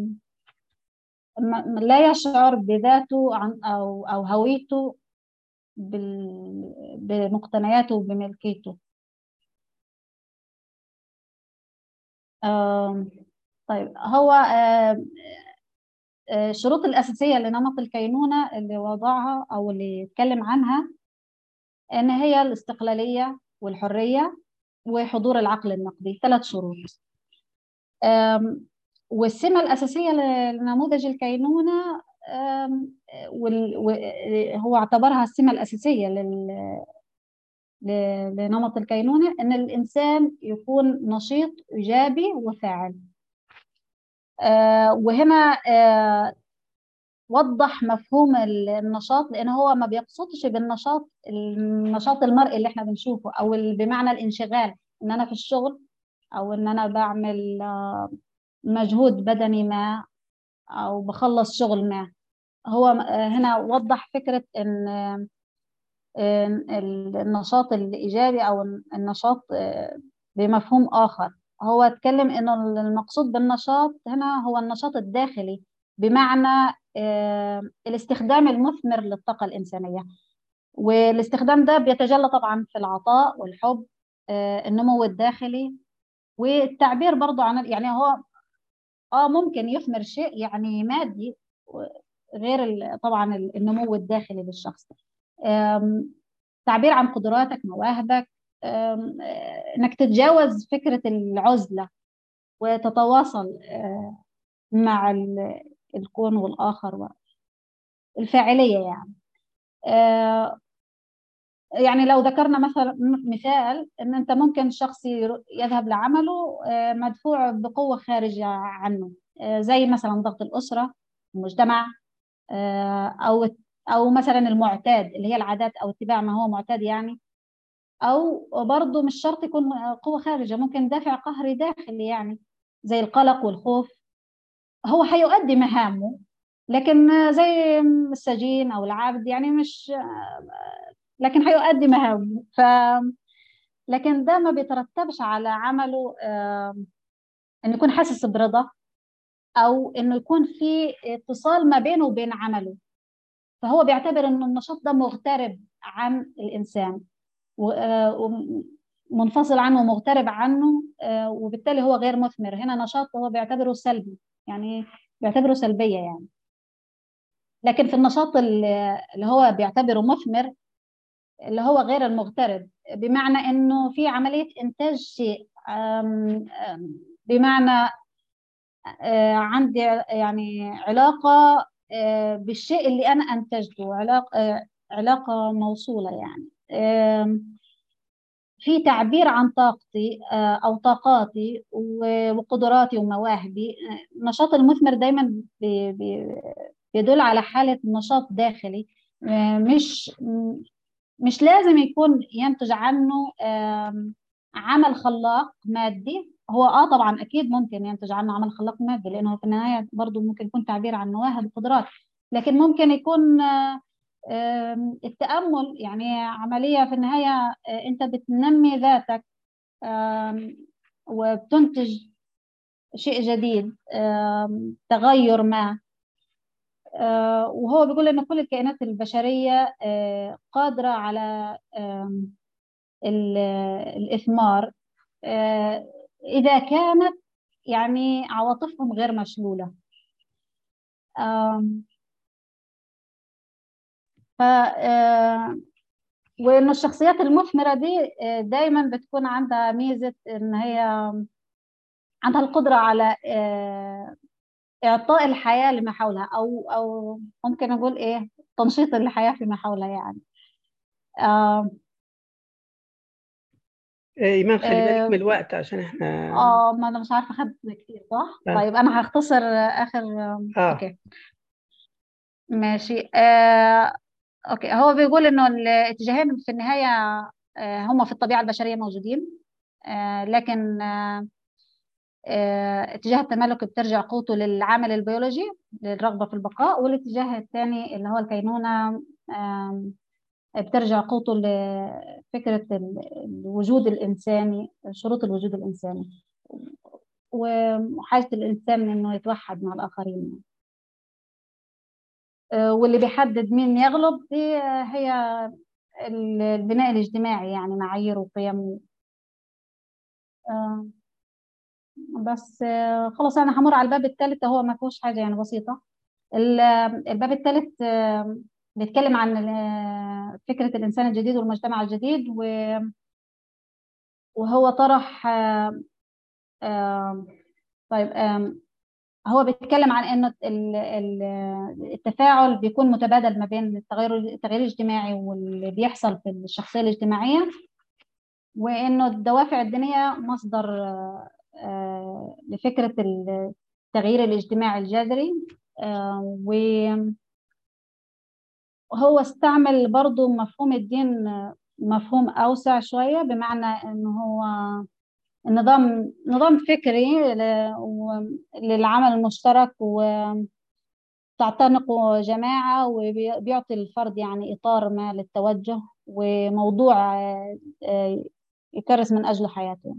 لا يشعر بذاته عن او او هويته بمقتنياته وبملكيته طيب هو الشروط الأساسية لنمط الكينونة اللي وضعها أو اللي اتكلم عنها إن هي الاستقلالية والحرية وحضور العقل النقدي ثلاث شروط والسمة الأساسية لنموذج الكينونة هو اعتبرها السمة الأساسية لنمط الكينونة أن الإنسان يكون نشيط إيجابي وفاعل وهنا وضح مفهوم النشاط لان هو ما بيقصدش بالنشاط النشاط المرئي اللي احنا بنشوفه او بمعنى الانشغال ان انا في الشغل او ان انا بعمل مجهود بدني ما او بخلص شغل ما هو هنا وضح فكره ان النشاط الايجابي او النشاط بمفهوم اخر هو اتكلم انه المقصود بالنشاط هنا هو النشاط الداخلي بمعنى الاستخدام المثمر للطاقة الإنسانية والاستخدام ده بيتجلى طبعا في العطاء والحب النمو الداخلي والتعبير برضو عن يعني هو اه ممكن يثمر شيء يعني مادي غير طبعا النمو الداخلي للشخص تعبير عن قدراتك مواهبك انك تتجاوز فكرة العزلة وتتواصل مع الكون والآخر الفاعلية يعني آه يعني لو ذكرنا مثلا مثال ان انت ممكن شخص يذهب لعمله آه مدفوع بقوة خارجة عنه آه زي مثلا ضغط الأسرة المجتمع أو أو مثلا المعتاد اللي هي العادات أو اتباع ما هو معتاد يعني او برضه مش شرط يكون قوه خارجه ممكن دافع قهري داخلي يعني زي القلق والخوف هو هيؤدي مهامه لكن زي السجين او العبد يعني مش لكن هيؤدي مهامه ف لكن ده ما بيترتبش على عمله انه يكون حاسس برضا او انه يكون في اتصال ما بينه وبين عمله فهو بيعتبر ان النشاط ده مغترب عن الانسان ومنفصل عنه ومغترب عنه وبالتالي هو غير مثمر هنا نشاط هو بيعتبره سلبي يعني بيعتبره سلبيه يعني لكن في النشاط اللي هو بيعتبره مثمر اللي هو غير المغترب بمعنى انه في عمليه انتاج شيء بمعنى عندي يعني علاقه بالشيء اللي انا انتجته علاقه علاقه موصوله يعني في تعبير عن طاقتي او طاقاتي وقدراتي ومواهبي النشاط المثمر دايما بيدل على حاله نشاط داخلي مش مش لازم يكون ينتج عنه عمل خلاق مادي هو اه طبعا اكيد ممكن ينتج عنه عمل خلاق مادي لانه في النهايه برضه ممكن يكون تعبير عن مواهب وقدرات لكن ممكن يكون التامل يعني عمليه في النهايه انت بتنمي ذاتك وبتنتج شيء جديد تغير ما وهو بيقول ان كل الكائنات البشريه قادره على الاثمار اذا كانت يعني عواطفهم غير مشلوله ف وان الشخصيات المثمره دي دايما بتكون عندها ميزه ان هي عندها القدره على اعطاء الحياه لما حولها او او ممكن اقول ايه تنشيط الحياه فيما حولها يعني آه ايمان خلي بالك من الوقت عشان احنا اه ما انا مش عارفه اخدت كتير صح؟ آه. طيب انا هختصر اخر آه. اوكي ماشي آه. اوكي هو بيقول انه الاتجاهين في النهايه آه هم في الطبيعه البشريه موجودين آه لكن آه اتجاه التملك بترجع قوته للعامل البيولوجي للرغبة في البقاء والاتجاه الثاني اللي هو الكينونة بترجع قوته لفكرة الوجود الإنساني شروط الوجود الإنساني وحاجة الإنسان إنه يتوحد مع الآخرين واللي بيحدد مين يغلب دي هي البناء الاجتماعي يعني معايير وقيم بس خلاص انا همر على الباب الثالث هو ما فيهوش حاجه يعني بسيطه الباب الثالث بيتكلم عن فكره الانسان الجديد والمجتمع الجديد وهو طرح طيب هو بيتكلم عن انه التفاعل بيكون متبادل ما بين التغير التغيير الاجتماعي واللي بيحصل في الشخصيه الاجتماعيه وانه الدوافع الدينيه مصدر لفكرة التغيير الاجتماعي الجذري وهو استعمل برضو مفهوم الدين مفهوم أوسع شوية بمعنى أنه هو النظام نظام فكري للعمل المشترك وتعتنق جماعة وبيعطي الفرد يعني إطار ما للتوجه وموضوع يكرس من أجل حياته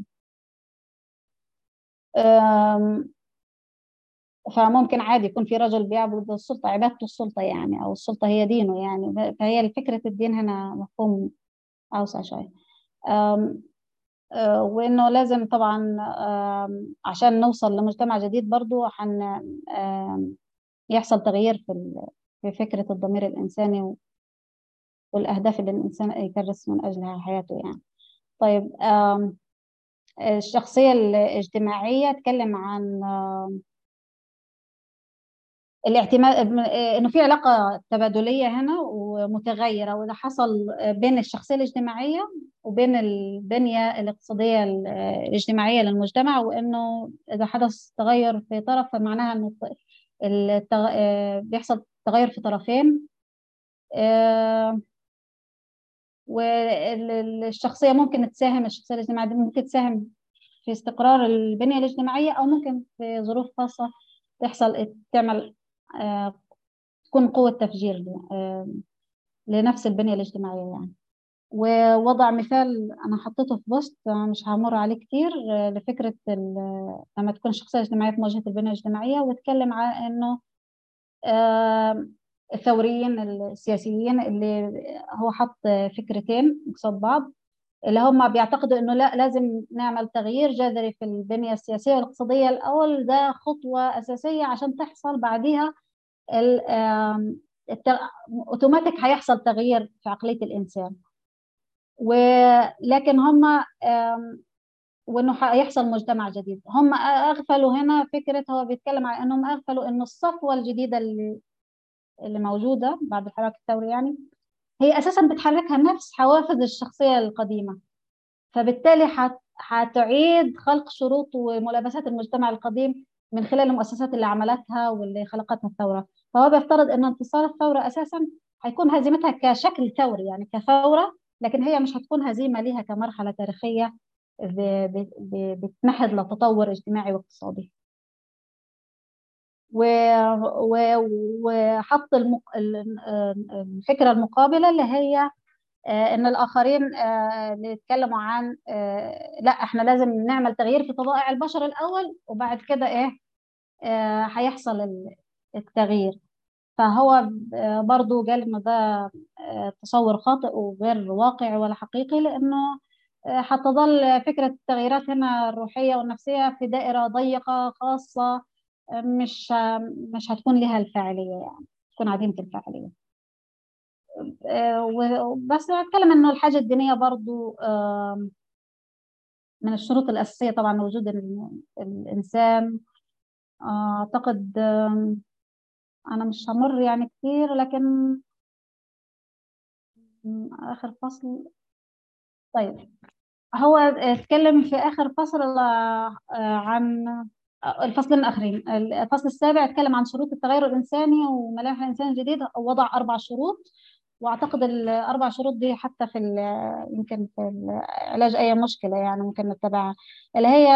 فممكن عادي يكون في رجل بيعبد السلطة عبادته السلطة يعني أو السلطة هي دينه يعني فهي فكرة الدين هنا مفهوم أوسع شوية وإنه لازم طبعا عشان نوصل لمجتمع جديد برضو حن يحصل تغيير في في فكرة الضمير الإنساني والأهداف اللي الإنسان يكرس من أجلها حياته يعني طيب الشخصية الاجتماعية اتكلم عن الاعتماد انه في علاقه تبادليه هنا ومتغيره وده حصل بين الشخصيه الاجتماعيه وبين البنيه الاقتصاديه الاجتماعيه للمجتمع وانه اذا حدث تغير في طرف فمعناها انه التغ... بيحصل تغير في طرفين والشخصية ممكن تساهم الشخصية الاجتماعية دي ممكن تساهم في استقرار البنية الاجتماعية أو ممكن في ظروف خاصة تحصل تعمل آه، تكون قوة تفجير آه، لنفس البنية الاجتماعية يعني ووضع مثال أنا حطيته في بوست مش همر عليه كتير آه، لفكرة لما تكون الشخصية الاجتماعية في مواجهة البنية الاجتماعية واتكلم عن إنه الثوريين السياسيين اللي هو حط فكرتين قصاد بعض اللي هم بيعتقدوا انه لا لازم نعمل تغيير جذري في البنيه السياسيه والاقتصاديه الاول ده خطوه اساسيه عشان تحصل بعديها اوتوماتيك هيحصل تغيير في عقليه الانسان ولكن هم وانه هيحصل مجتمع جديد هم اغفلوا هنا فكره هو بيتكلم عن انهم اغفلوا انه الصفوه الجديده اللي اللي موجوده بعد الحراك الثوري يعني هي اساسا بتحركها نفس حوافز الشخصيه القديمه فبالتالي هتعيد خلق شروط وملابسات المجتمع القديم من خلال المؤسسات اللي عملتها واللي خلقتها الثوره فهو بيفترض ان انتصار الثوره اساسا هيكون هزيمتها كشكل ثوري يعني كثوره لكن هي مش هتكون هزيمه ليها كمرحله تاريخيه بتمهد لتطور اجتماعي واقتصادي وحط الفكره المقابله اللي هي آه، ان الاخرين آه، اللي يتكلموا عن آه، لا احنا لازم نعمل تغيير في طبائع البشر الاول وبعد كده ايه هيحصل التغيير فهو برضو قال انه ده تصور خاطئ وغير واقعي ولا حقيقي لانه حتظل فكرة التغييرات هنا الروحية والنفسية في دائرة ضيقة خاصة مش مش هتكون لها الفاعلية يعني تكون عديمة الفاعلية بس أتكلم إنه الحاجة الدينية برضو من الشروط الأساسية طبعا لوجود الإنسان أعتقد أنا مش همر يعني كثير لكن آخر فصل طيب هو اتكلم في آخر فصل عن الفصلين الأخرين الفصل السابع اتكلم عن شروط التغير الإنساني وملامح الإنسان الجديد وضع أربع شروط واعتقد الاربع شروط دي حتى في يمكن في علاج اي مشكله يعني ممكن نتبعها اللي هي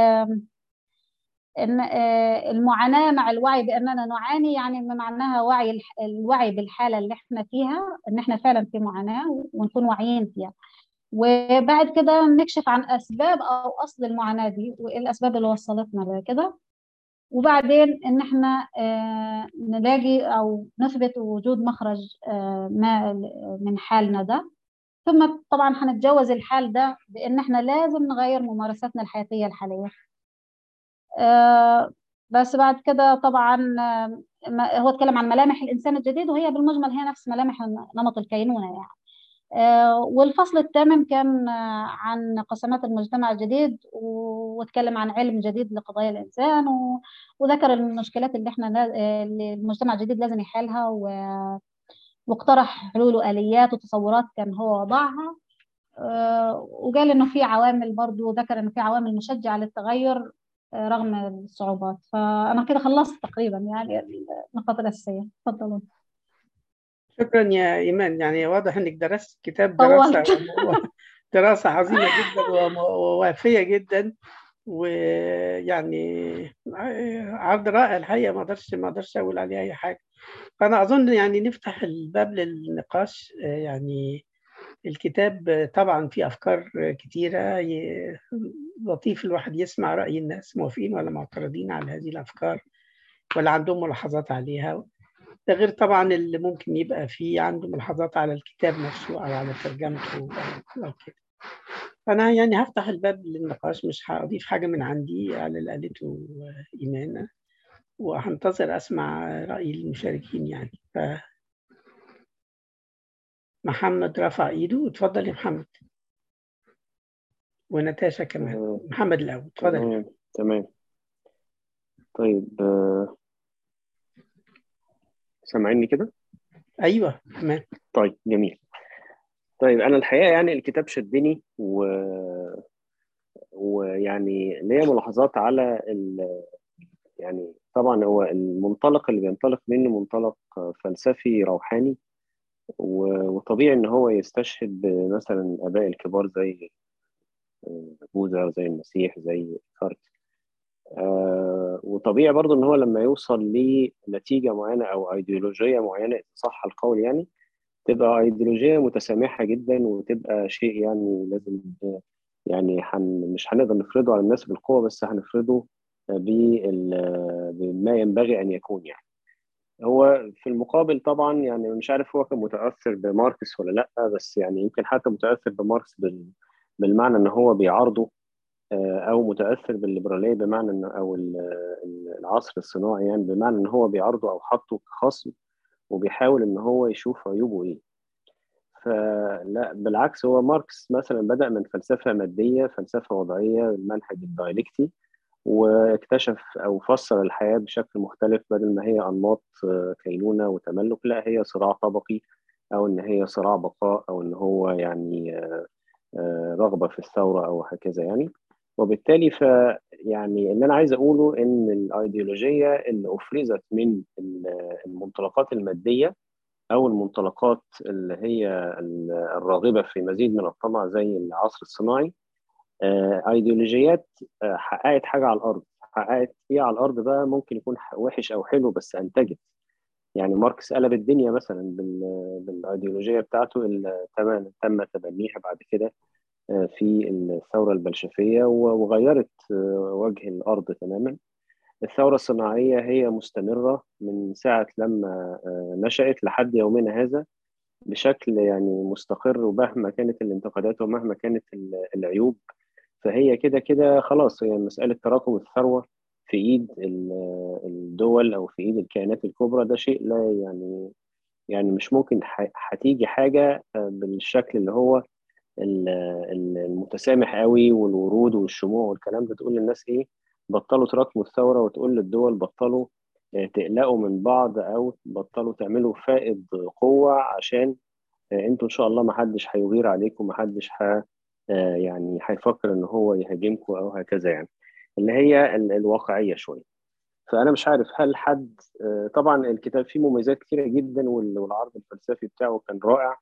ان آه، المعاناه مع الوعي باننا نعاني يعني معناها وعي الوعي بالحاله اللي احنا فيها ان احنا فعلا في معاناه ونكون واعيين فيها وبعد كده نكشف عن اسباب او اصل المعاناه دي وايه الاسباب اللي وصلتنا لكده وبعدين ان احنا آه، نلاقي او نثبت وجود مخرج آه، ما من حالنا ده ثم طبعا هنتجاوز الحال ده بان احنا لازم نغير ممارساتنا الحياتيه الحاليه آه، بس بعد كده طبعا هو اتكلم عن ملامح الانسان الجديد وهي بالمجمل هي نفس ملامح نمط الكينونه يعني آه، والفصل الثامن كان آه، عن قسمات المجتمع الجديد واتكلم عن علم جديد لقضايا الإنسان وذكر المشكلات اللي احنا آه، اللي المجتمع الجديد لازم يحلها واقترح حلول وآليات وتصورات كان هو وضعها وقال انه في عوامل برضه ذكر انه في عوامل مشجعه للتغير رغم الصعوبات فانا كده خلصت تقريبا يعني النقاط الاساسيه تفضلوا شكرا يا إيمان يعني واضح إنك درست كتاب دراسة دراسة عظيمة جدا ووافية جدا ويعني عرض رائع الحقيقة ما أقدرش ما أقدرش أقول عليه أي حاجة فأنا أظن يعني نفتح الباب للنقاش يعني الكتاب طبعا فيه أفكار كتيرة لطيف الواحد يسمع رأي الناس موافقين ولا معترضين على هذه الأفكار ولا عندهم ملاحظات عليها ده غير طبعا اللي ممكن يبقى فيه عنده ملاحظات على الكتاب نفسه أو على ترجمته أو كده فأنا يعني هفتح الباب للنقاش مش هأضيف حاجة من عندي على اللي قالته إيمان وهنتظر أسمع رأي المشاركين يعني ف محمد رفع إيده اتفضل يا محمد ونتاشا كمان محمد الأول اتفضل تمام طيب سامعيني كده؟ ايوه تمام طيب جميل طيب انا الحقيقه يعني الكتاب شدني و ويعني ليا ملاحظات على ال... يعني طبعا هو المنطلق اللي بينطلق منه منطلق فلسفي روحاني وطبيعي ان هو يستشهد بمثلا الاباء الكبار زي بوذا زي المسيح زي كارت آه وطبيعي برضو ان هو لما يوصل لنتيجه معينه او ايديولوجيه معينه صح القول يعني تبقى ايديولوجيه متسامحه جدا وتبقى شيء يعني لازم يعني حن مش هنقدر نفرضه على الناس بالقوه بس هنفرضه بما ينبغي ان يكون يعني هو في المقابل طبعا يعني مش عارف هو كان متاثر بماركس ولا لا بس يعني يمكن حتى متاثر بماركس بالمعنى ان هو بيعارضه او متاثر بالليبراليه بمعنى ان او العصر الصناعي يعني بمعنى ان هو بيعارضه او حاطه كخصم وبيحاول ان هو يشوف عيوبه ايه فلا بالعكس هو ماركس مثلا بدا من فلسفه ماديه فلسفه وضعيه المنهج الدايلكتي واكتشف او فسر الحياه بشكل مختلف بدل ما هي انماط كينونه وتملك لا هي صراع طبقي او ان هي صراع بقاء او ان هو يعني رغبه في الثوره او هكذا يعني وبالتالي ف يعني اللي انا عايز اقوله ان الايديولوجيه اللي افرزت من المنطلقات الماديه او المنطلقات اللي هي الراغبه في مزيد من الطمع زي العصر الصناعي ايديولوجيات حققت حاجه على الارض حققت ايه على الارض بقى ممكن يكون وحش او حلو بس انتجت يعني ماركس قلب الدنيا مثلا بالايديولوجيه بتاعته اللي تم تبنيها بعد كده في الثوره البلشفيه وغيرت وجه الارض تماما الثوره الصناعيه هي مستمره من ساعه لما نشات لحد يومنا هذا بشكل يعني مستقر ومهما كانت الانتقادات ومهما كانت العيوب فهي كده كده خلاص هي مساله تراكم الثروه في ايد الدول او في ايد الكيانات الكبرى ده شيء لا يعني يعني مش ممكن هتيجي حاجه بالشكل اللي هو المتسامح قوي والورود والشموع والكلام ده تقول للناس ايه بطلوا تراكموا الثوره وتقول للدول بطلوا تقلقوا من بعض او بطلوا تعملوا فائض قوه عشان انتوا ان شاء الله ما حدش هيغير عليكم ما حدش ح يعني هيفكر ان هو يهاجمكم او هكذا يعني اللي هي الواقعيه شويه فانا مش عارف هل حد طبعا الكتاب فيه مميزات كثيره جدا والعرض الفلسفي بتاعه كان رائع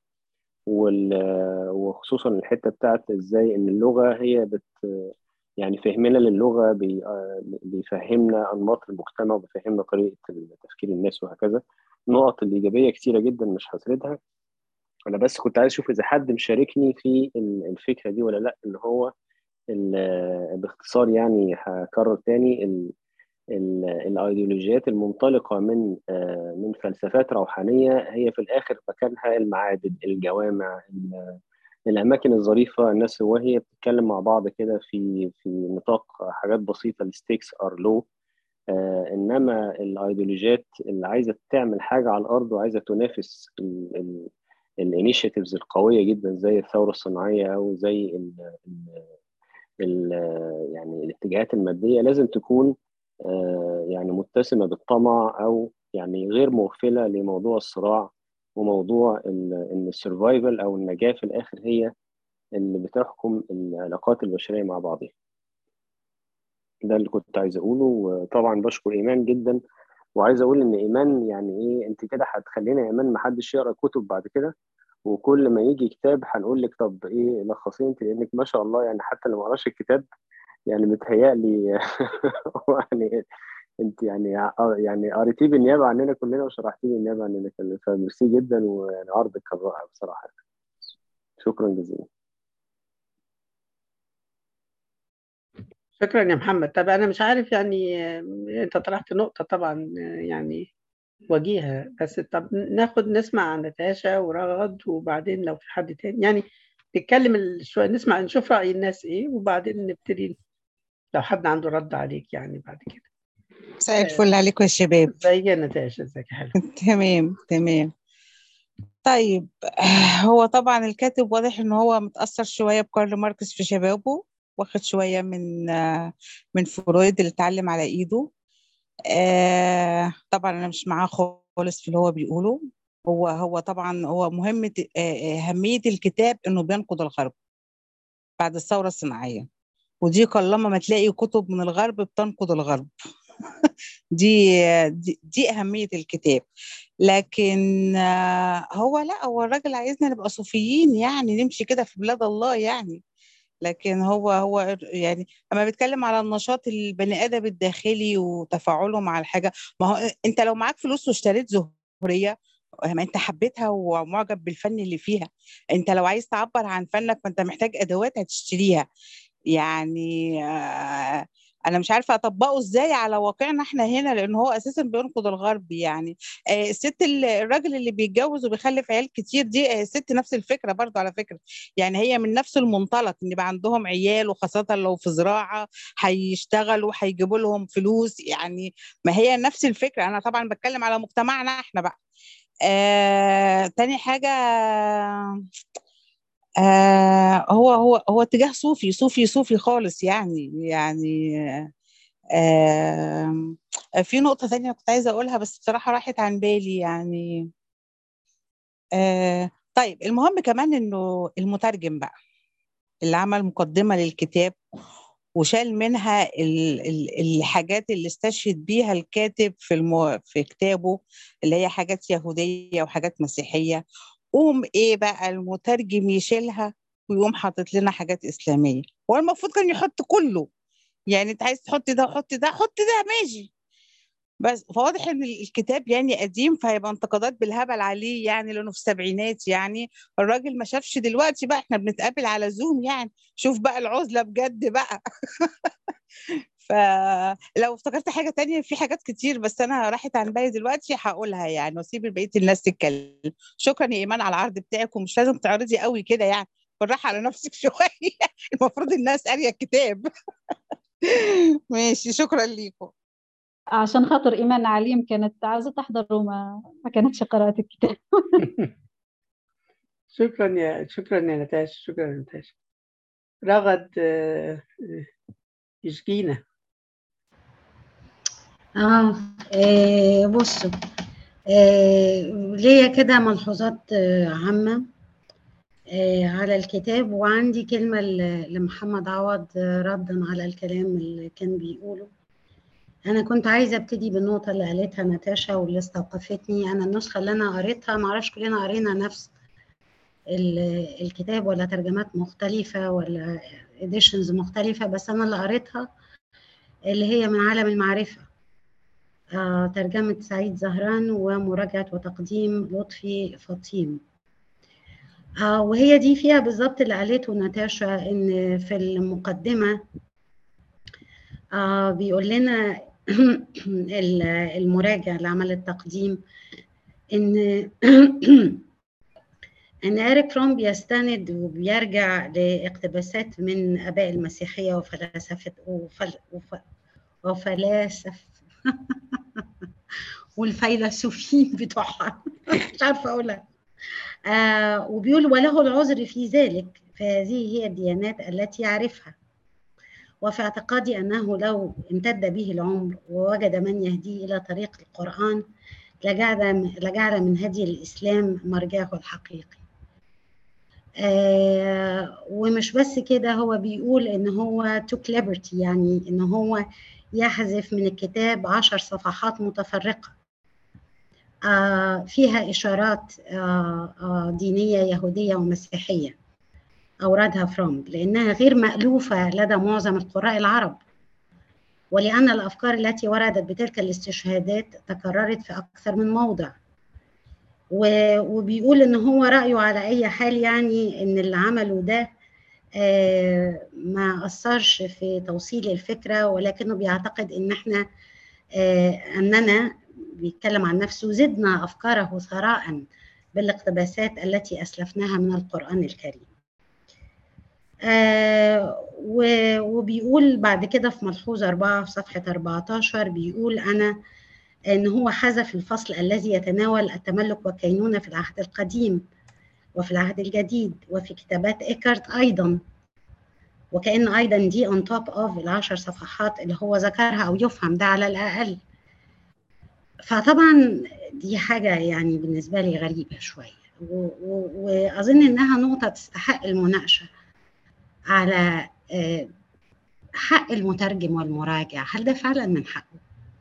وخصوصا الحته بتاعت ازاي ان اللغه هي بت يعني فهمنا للغه بي بيفهمنا انماط المجتمع وبيفهمنا طريقه تفكير الناس وهكذا النقط الايجابيه كثيره جدا مش هسردها انا بس كنت عايز اشوف اذا حد مشاركني في الفكره دي ولا لا ان هو باختصار يعني هكرر تاني الايديولوجيات المنطلقه من من فلسفات روحانيه هي في الاخر مكانها المعابد الجوامع الاماكن الظريفه الناس وهي بتتكلم مع بعض كده في في نطاق حاجات بسيطه الستيكس ار لو انما الايديولوجيات اللي عايزه تعمل حاجه على الارض وعايزه تنافس الانيشيتيفز القويه جدا زي الثوره الصناعيه او زي ال ال ال يعني الاتجاهات الماديه لازم تكون يعني متسمه بالطمع او يعني غير مغفله لموضوع الصراع وموضوع ان السرفايفل او النجاه في الاخر هي اللي بتحكم العلاقات البشريه مع بعضها. ده اللي كنت عايز اقوله وطبعا بشكر ايمان جدا وعايز اقول ان ايمان يعني ايه انت كده هتخلينا يا ايمان ما حدش يقرا كتب بعد كده وكل ما يجي كتاب هنقول لك طب ايه لخصي انت لانك ما شاء الله يعني حتى اللي ما قراش الكتاب يعني متهيألي يعني انت يعني يعني قريتيه بالنيابه عننا كلنا وشرحتيه بالنيابه عننا كلنا فميرسي جدا ويعني عرضك كان رائع بصراحه شكرا جزيلا شكرا يا محمد طب انا مش عارف يعني انت طرحت نقطه طبعا يعني وجيهه بس طب ناخد نسمع عن نتاشا ورغد وبعدين لو في حد تاني يعني نتكلم شويه نسمع نشوف راي الناس ايه وبعدين نبتدي لو حد عنده رد عليك يعني بعد كده مساء الفل عليكم يا شباب ازيك يا نتاشا ازيك يا حلو تمام تمام طيب هو طبعا الكاتب واضح ان هو متاثر شويه بكارل ماركس في شبابه واخد شويه من من فرويد اللي اتعلم على ايده آه طبعا انا مش معاه خالص في اللي هو بيقوله هو هو طبعا هو مهمه اهميه الكتاب انه بينقض الغرب بعد الثوره الصناعيه ودي قلما ما تلاقي كتب من الغرب بتنقض الغرب دي دي, دي اهميه الكتاب لكن آه، هو لا هو الراجل عايزنا نبقى صوفيين يعني نمشي كده في بلاد الله يعني لكن هو هو يعني اما بيتكلم على النشاط البني ادم الداخلي وتفاعله مع الحاجه ما هو انت لو معاك فلوس واشتريت زهريه ما انت حبيتها ومعجب بالفن اللي فيها انت لو عايز تعبر عن فنك فانت محتاج ادوات هتشتريها يعني آه، انا مش عارفه اطبقه ازاي على واقعنا احنا هنا لان هو اساسا بينقض الغرب يعني آه، الست الراجل اللي بيتجوز وبيخلف عيال كتير دي آه، الست نفس الفكره برضه على فكره يعني هي من نفس المنطلق ان يبقى عندهم عيال وخاصه لو في زراعه هيشتغلوا وهيجيبوا لهم فلوس يعني ما هي نفس الفكره انا طبعا بتكلم على مجتمعنا احنا بقى آه، تاني حاجة آه هو هو هو اتجاه صوفي صوفي صوفي خالص يعني يعني آه في نقطة ثانية كنت عايزة أقولها بس بصراحة راحت عن بالي يعني آه طيب المهم كمان إنه المترجم بقى اللي عمل مقدمة للكتاب وشال منها ال ال الحاجات اللي استشهد بيها الكاتب في المو في كتابه اللي هي حاجات يهودية وحاجات مسيحية قوم ايه بقى المترجم يشيلها ويقوم حاطط لنا حاجات اسلاميه هو المفروض كان يحط كله يعني انت عايز تحط ده وحط ده حط ده ماشي بس فواضح ان الكتاب يعني قديم فهيبقى انتقادات بالهبل عليه يعني لانه في السبعينات يعني الراجل ما شافش دلوقتي بقى احنا بنتقابل على زوم يعني شوف بقى العزله بجد بقى فلو افتكرت حاجه تانية في حاجات كتير بس انا راحت عن بالي دلوقتي هقولها يعني واسيب بقيه الناس تتكلم شكرا يا ايمان على العرض بتاعك ومش لازم تعرضي قوي كده يعني بالراحه على نفسك شويه المفروض الناس قاريه الكتاب ماشي شكرا ليكم عشان خاطر إيمان عليم كانت عايزة تحضر وما ما كانتش قرأت الكتاب شكرا يا شكرا يا نتاش شكرا يا نتاش رغد آه، آه، يشجينا اه آه، بصوا آه، ليا كده ملحوظات آه، عامة آه، على الكتاب وعندي كلمة ل- لمحمد عوض آه، ردا على الكلام اللي كان بيقوله أنا كنت عايزة أبتدي بالنقطة اللي قالتها ناتاشا واللي استوقفتني أنا النسخة اللي أنا قريتها معرفش كلنا قرينا نفس ال- الكتاب ولا ترجمات مختلفة ولا editions مختلفة بس أنا اللي قريتها اللي هي من عالم المعرفة آه، ترجمة سعيد زهران ومراجعة وتقديم لطفي فطيم آه، وهي دي فيها بالظبط اللي قالته ناتاشا إن في المقدمة آه، بيقول لنا ال- المراجع اللي عمل التقديم إن إن إيريك فروم بيستند وبيرجع لاقتباسات من آباء المسيحية وفلاسفة وفل وف- وفلاسف والفيلسوفين بتوعها مش عارفة أقولها آه وبيقول وله العذر في ذلك فهذه هي الديانات التي يعرفها وفي اعتقادي أنه لو امتد به العمر ووجد من يهديه إلى طريق القرآن لجعل لجعل من هدي الإسلام مرجعه الحقيقي آه ومش بس كده هو بيقول ان هو took liberty يعني ان هو يحذف من الكتاب عشر صفحات متفرقة آه فيها إشارات آه آه دينية يهودية ومسيحية أوردها فروم لأنها غير مألوفة لدى معظم القراء العرب ولأن الأفكار التي وردت بتلك الاستشهادات تكررت في أكثر من موضع و- وبيقول ان هو رايه على اي حال يعني ان اللي عمله ده آه، ما اثرش في توصيل الفكره ولكنه بيعتقد ان احنا آه، اننا بيتكلم عن نفسه زدنا افكاره ثراء بالاقتباسات التي اسلفناها من القران الكريم آه، و- وبيقول بعد كده في ملحوظه أربعة في صفحه 14 بيقول انا ان هو حذف الفصل الذي يتناول التملك والكينونه في العهد القديم وفي العهد الجديد وفي كتابات إيكارت أيضا وكأن أيضا دي on top of العشر صفحات اللي هو ذكرها أو يفهم ده على الأقل فطبعا دي حاجة يعني بالنسبة لي غريبة شوية و- و- وأظن إنها نقطة تستحق المناقشة على آه، حق المترجم والمراجع هل ده فعلا من حقه؟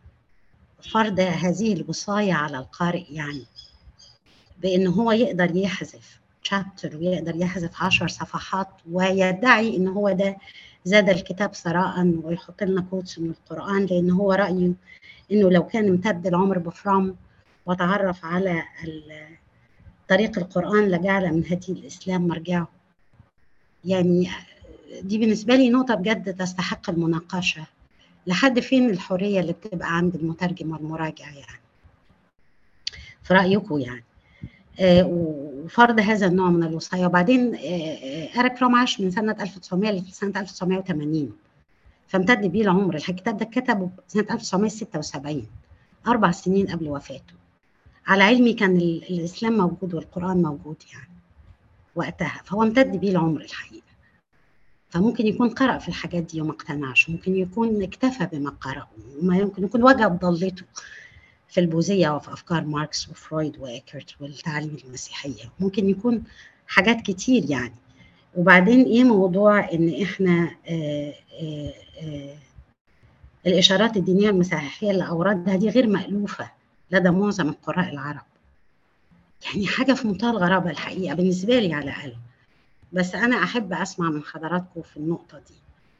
فرض هذه الوصاية على القارئ يعني بأن هو يقدر يحذف شابتر ويقدر يحذف عشر صفحات ويدعي أن هو ده زاد الكتاب ثراء ويحط لنا كوتس من القرآن لأن هو رأيه أنه لو كان امتد العمر بفرام وتعرف على طريق القرآن لجعل من هدي الإسلام مرجعه يعني دي بالنسبة لي نقطة بجد تستحق المناقشة لحد فين الحرية اللي بتبقى عند المترجم والمراجع يعني في رأيكم يعني آه وفرض هذا النوع من الوصاية وبعدين آه إيريك فروم عاش من سنة 1900 لسنة 1980 فامتد بيه العمر الكتاب ده كتبه سنة 1976 أربع سنين قبل وفاته على علمي كان الإسلام موجود والقرآن موجود يعني وقتها فهو امتد بيه العمر الحقيقة فممكن يكون قرأ في الحاجات دي وما اقتنعش ممكن يكون اكتفى بما قرأه وما يمكن يكون وجد ضلته في البوذية وفي أفكار ماركس وفرويد وإيكرت والتعاليم المسيحية ممكن يكون حاجات كتير يعني وبعدين إيه موضوع إن إحنا آآ آآ الإشارات الدينية المسيحية اللي أوردها دي غير مألوفة لدى معظم القراء العرب يعني حاجة في منتهى الغرابة الحقيقة بالنسبة لي على الأقل بس أنا أحب أسمع من حضراتكم في النقطة دي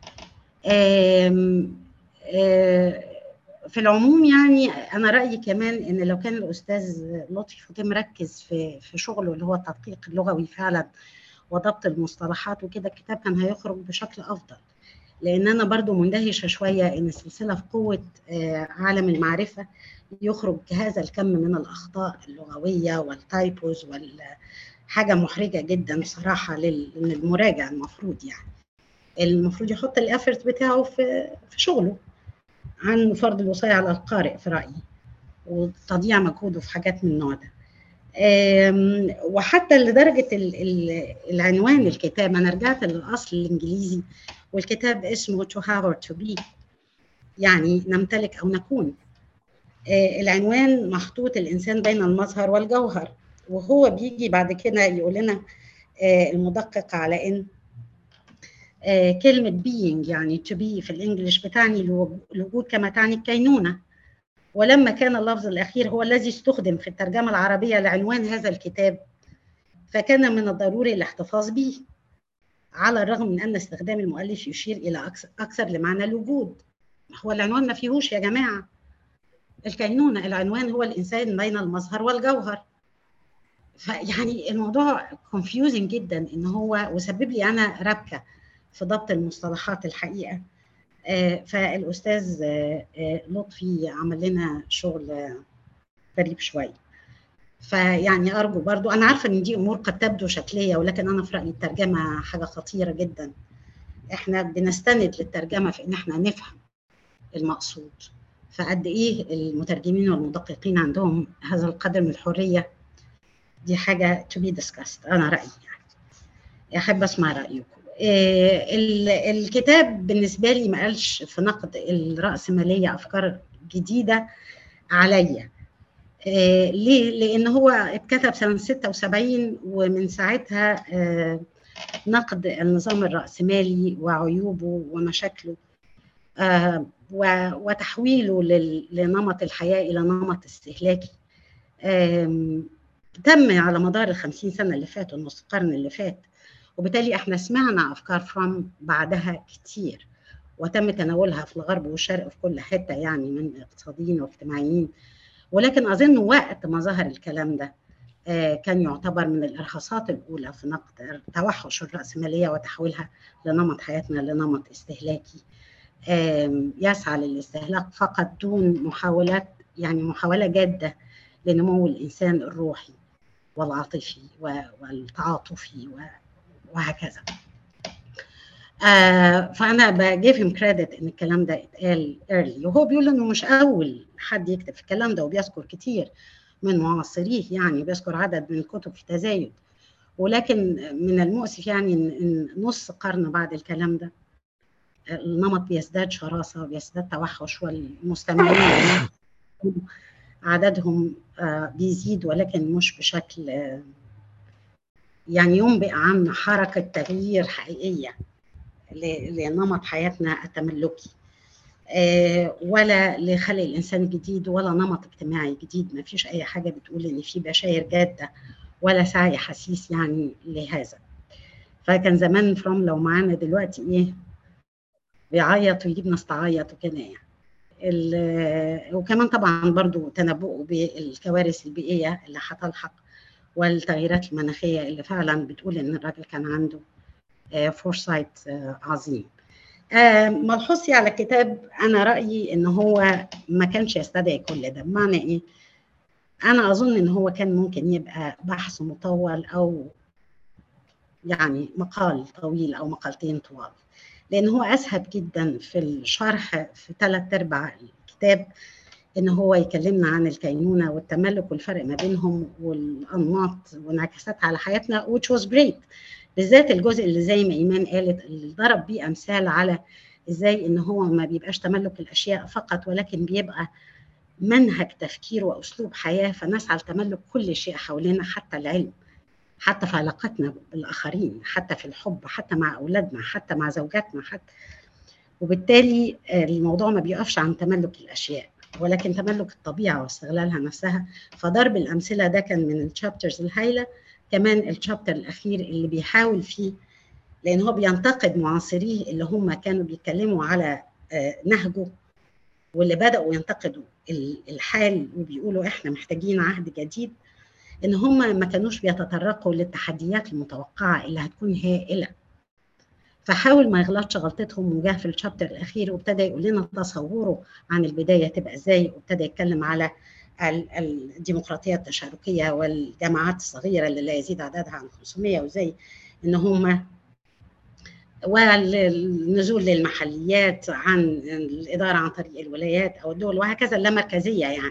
آم آم في العموم يعني أنا رأيي كمان إن لو كان الأستاذ لطفي فوتيه مركز في في شغله اللي هو التدقيق اللغوي فعلا وضبط المصطلحات وكده الكتاب كان هيخرج بشكل أفضل لأن أنا برضو مندهشة شوية إن السلسلة في قوة عالم المعرفة يخرج هذا الكم من الأخطاء اللغوية والتايبوز والحاجة محرجة جدا بصراحة للمراجع المفروض يعني المفروض يحط الافورت بتاعه في في شغله عن فرض الوصاية على القارئ في رأيي وتضييع مجهوده في حاجات من النوع ده وحتى لدرجة العنوان الكتاب أنا رجعت للأصل الإنجليزي والكتاب اسمه to have or to be يعني نمتلك أو نكون العنوان محطوط الإنسان بين المظهر والجوهر وهو بيجي بعد كده يقول لنا المدقق على إن كلمة being يعني to be في الإنجليش بتعني الوجود كما تعني الكينونة ولما كان اللفظ الأخير هو الذي استخدم في الترجمة العربية لعنوان هذا الكتاب فكان من الضروري الاحتفاظ به على الرغم من أن استخدام المؤلف يشير إلى أكثر لمعنى الوجود هو العنوان ما فيهوش يا جماعة الكينونة العنوان هو الإنسان بين المظهر والجوهر فيعني الموضوع confusing جدا إن هو وسبب لي أنا ربكة في ضبط المصطلحات الحقيقة فالأستاذ لطفي عمل لنا شغل غريب شوية فيعني أرجو برضو أنا عارفة إن دي أمور قد تبدو شكلية ولكن أنا في رأيي الترجمة حاجة خطيرة جدا إحنا بنستند للترجمة في إن إحنا نفهم المقصود فقد إيه المترجمين والمدققين عندهم هذا القدر من الحرية دي حاجة to be discussed أنا رأيي يعني أحب أسمع رأيكم الكتاب بالنسبه لي ما قالش في نقد الرأسمالية أفكار جديدة عليا ليه؟ لأن هو اتكتب سنة 76 ومن ساعتها نقد النظام الرأسمالي وعيوبه ومشاكله وتحويله لنمط الحياة إلى نمط استهلاكي تم على مدار الخمسين سنة اللي فاتوا نص القرن اللي فات وبالتالي احنا سمعنا افكار فرام بعدها كتير وتم تناولها في الغرب والشرق في كل حته يعني من اقتصاديين واجتماعيين ولكن اظن وقت ما ظهر الكلام ده كان يعتبر من الارهاصات الاولى في نقد توحش الراسماليه وتحويلها لنمط حياتنا لنمط استهلاكي يسعى للاستهلاك فقط دون محاولات يعني محاوله جاده لنمو الانسان الروحي والعاطفي والتعاطفي وهكذا آه فانا بجيف هيم كريدت ان الكلام ده اتقال ايرلي وهو بيقول انه مش اول حد يكتب في الكلام ده وبيذكر كتير من معاصريه يعني بيذكر عدد من الكتب في تزايد ولكن من المؤسف يعني ان نص قرن بعد الكلام ده النمط بيزداد شراسه وبيزداد توحش والمستمعين عددهم آه بيزيد ولكن مش بشكل آه يعني ينبئ عن حركة تغيير حقيقية لنمط حياتنا التملكي آه، ولا لخلق الانسان الجديد ولا نمط اجتماعي جديد ما فيش اي حاجه بتقول ان في بشاير جاده ولا سعي حسيس يعني لهذا فكان زمان فروم لو معانا دلوقتي ايه بيعيط ويجيب ناس تعيط وكده يعني ال- وكمان طبعا برضو تنبؤه بالكوارث البيئيه اللي هتلحق والتغييرات المناخيه اللي فعلا بتقول ان الراجل كان عنده فورسايت عظيم آه، ملحوظتي على الكتاب انا رايي ان هو ما كانش يستدعي كل ده بمعنى ايه انا اظن ان هو كان ممكن يبقى بحث مطول او يعني مقال طويل او مقالتين طوال لان هو اسهب جدا في الشرح في ثلاث ارباع الكتاب ان هو يكلمنا عن الكينونه والتملك والفرق ما بينهم والانماط وانعكاساتها على حياتنا which was great بالذات الجزء اللي زي ما ايمان قالت اللي ضرب بيه امثال على ازاي ان هو ما بيبقاش تملك الاشياء فقط ولكن بيبقى منهج تفكير واسلوب حياه فنسعى لتملك كل شيء حوالينا حتى العلم حتى في علاقتنا بالاخرين حتى في الحب حتى مع اولادنا حتى مع زوجاتنا حتى وبالتالي الموضوع ما بيقفش عن تملك الاشياء ولكن تملك الطبيعه واستغلالها نفسها فضرب الامثله ده كان من الشابترز الهائله كمان الشابتر الاخير اللي بيحاول فيه لان هو بينتقد معاصريه اللي هم كانوا بيتكلموا على نهجه واللي بداوا ينتقدوا الحال وبيقولوا احنا محتاجين عهد جديد ان هم ما كانوش بيتطرقوا للتحديات المتوقعه اللي هتكون هائله فحاول ما يغلطش غلطتهم وجاه في الشابتر الاخير وابتدى يقول لنا تصوره عن البدايه تبقى ازاي وابتدى يتكلم على الديمقراطيه التشاركيه والجماعات الصغيره اللي لا يزيد عددها عن 500 وزي ان هم والنزول للمحليات عن الاداره عن طريق الولايات او الدول وهكذا اللامركزيه يعني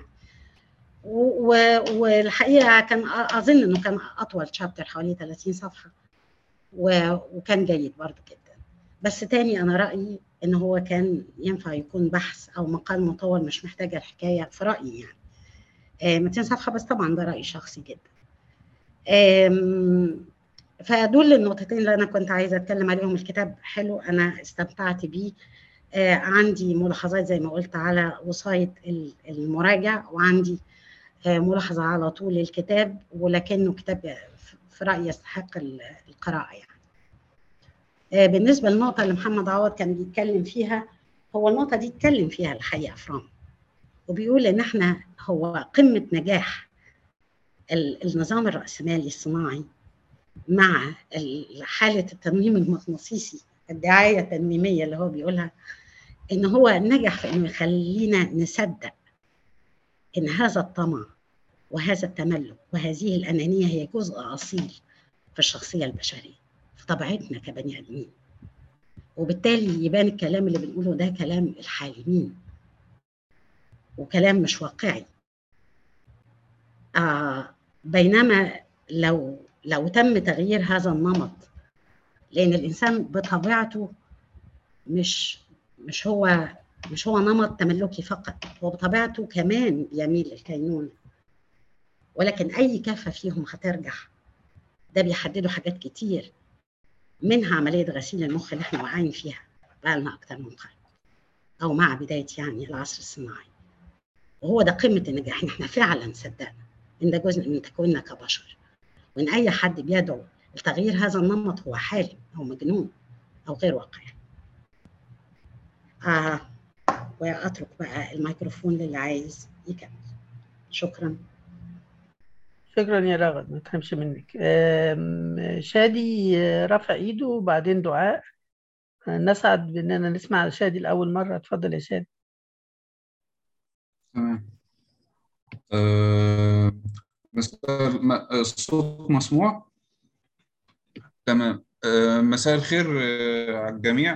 والحقيقه كان اظن انه كان اطول شابتر حوالي 30 صفحه وكان جيد برضه جدا بس تاني انا رايي ان هو كان ينفع يكون بحث او مقال مطول مش محتاجه الحكايه في رايي يعني آه 200 صفحه بس طبعا ده راي شخصي جدا فدول النقطتين اللي انا كنت عايزه اتكلم عليهم الكتاب حلو انا استمتعت بيه آه عندي ملاحظات زي ما قلت على وصايه المراجع وعندي آه ملاحظه على طول الكتاب ولكنه كتاب في رايي يستحق القراءه يعني آه بالنسبه للنقطه اللي محمد عوض كان بيتكلم فيها هو النقطه دي اتكلم فيها الحقيقه فرام وبيقول ان احنا هو قمه نجاح النظام الراسمالي الصناعي مع حاله التنويم المغناطيسي الدعايه التنويميه اللي هو بيقولها ان هو نجح في انه يخلينا نصدق ان هذا الطمع وهذا التملك وهذه الانانيه هي جزء اصيل في الشخصيه البشريه في طبيعتنا كبني ادمين وبالتالي يبان الكلام اللي بنقوله ده كلام الحالمين وكلام مش واقعي آه بينما لو لو تم تغيير هذا النمط لان الانسان بطبيعته مش مش هو مش هو نمط تملكي فقط هو بطبيعته كمان يميل للكينونه ولكن اي كافه فيهم هترجح ده بيحددوا حاجات كتير منها عمليه غسيل المخ اللي احنا واقعين فيها بقالنا اكتر من قرن او مع بدايه يعني العصر الصناعي وهو ده قمه النجاح ان احنا فعلا صدقنا ان ده جزء من تكويننا كبشر وان اي حد بيدعو لتغيير هذا النمط هو حالم او مجنون او غير واقعي آه واترك بقى الميكروفون للي عايز يكمل شكرا شكرا يا رغد ما تحرمش منك شادي رفع ايده وبعدين دعاء نسعد باننا نسمع شادي لاول مره اتفضل يا شادي تمام أه مساء الصوت مسموع تمام أه مساء الخير أه على الجميع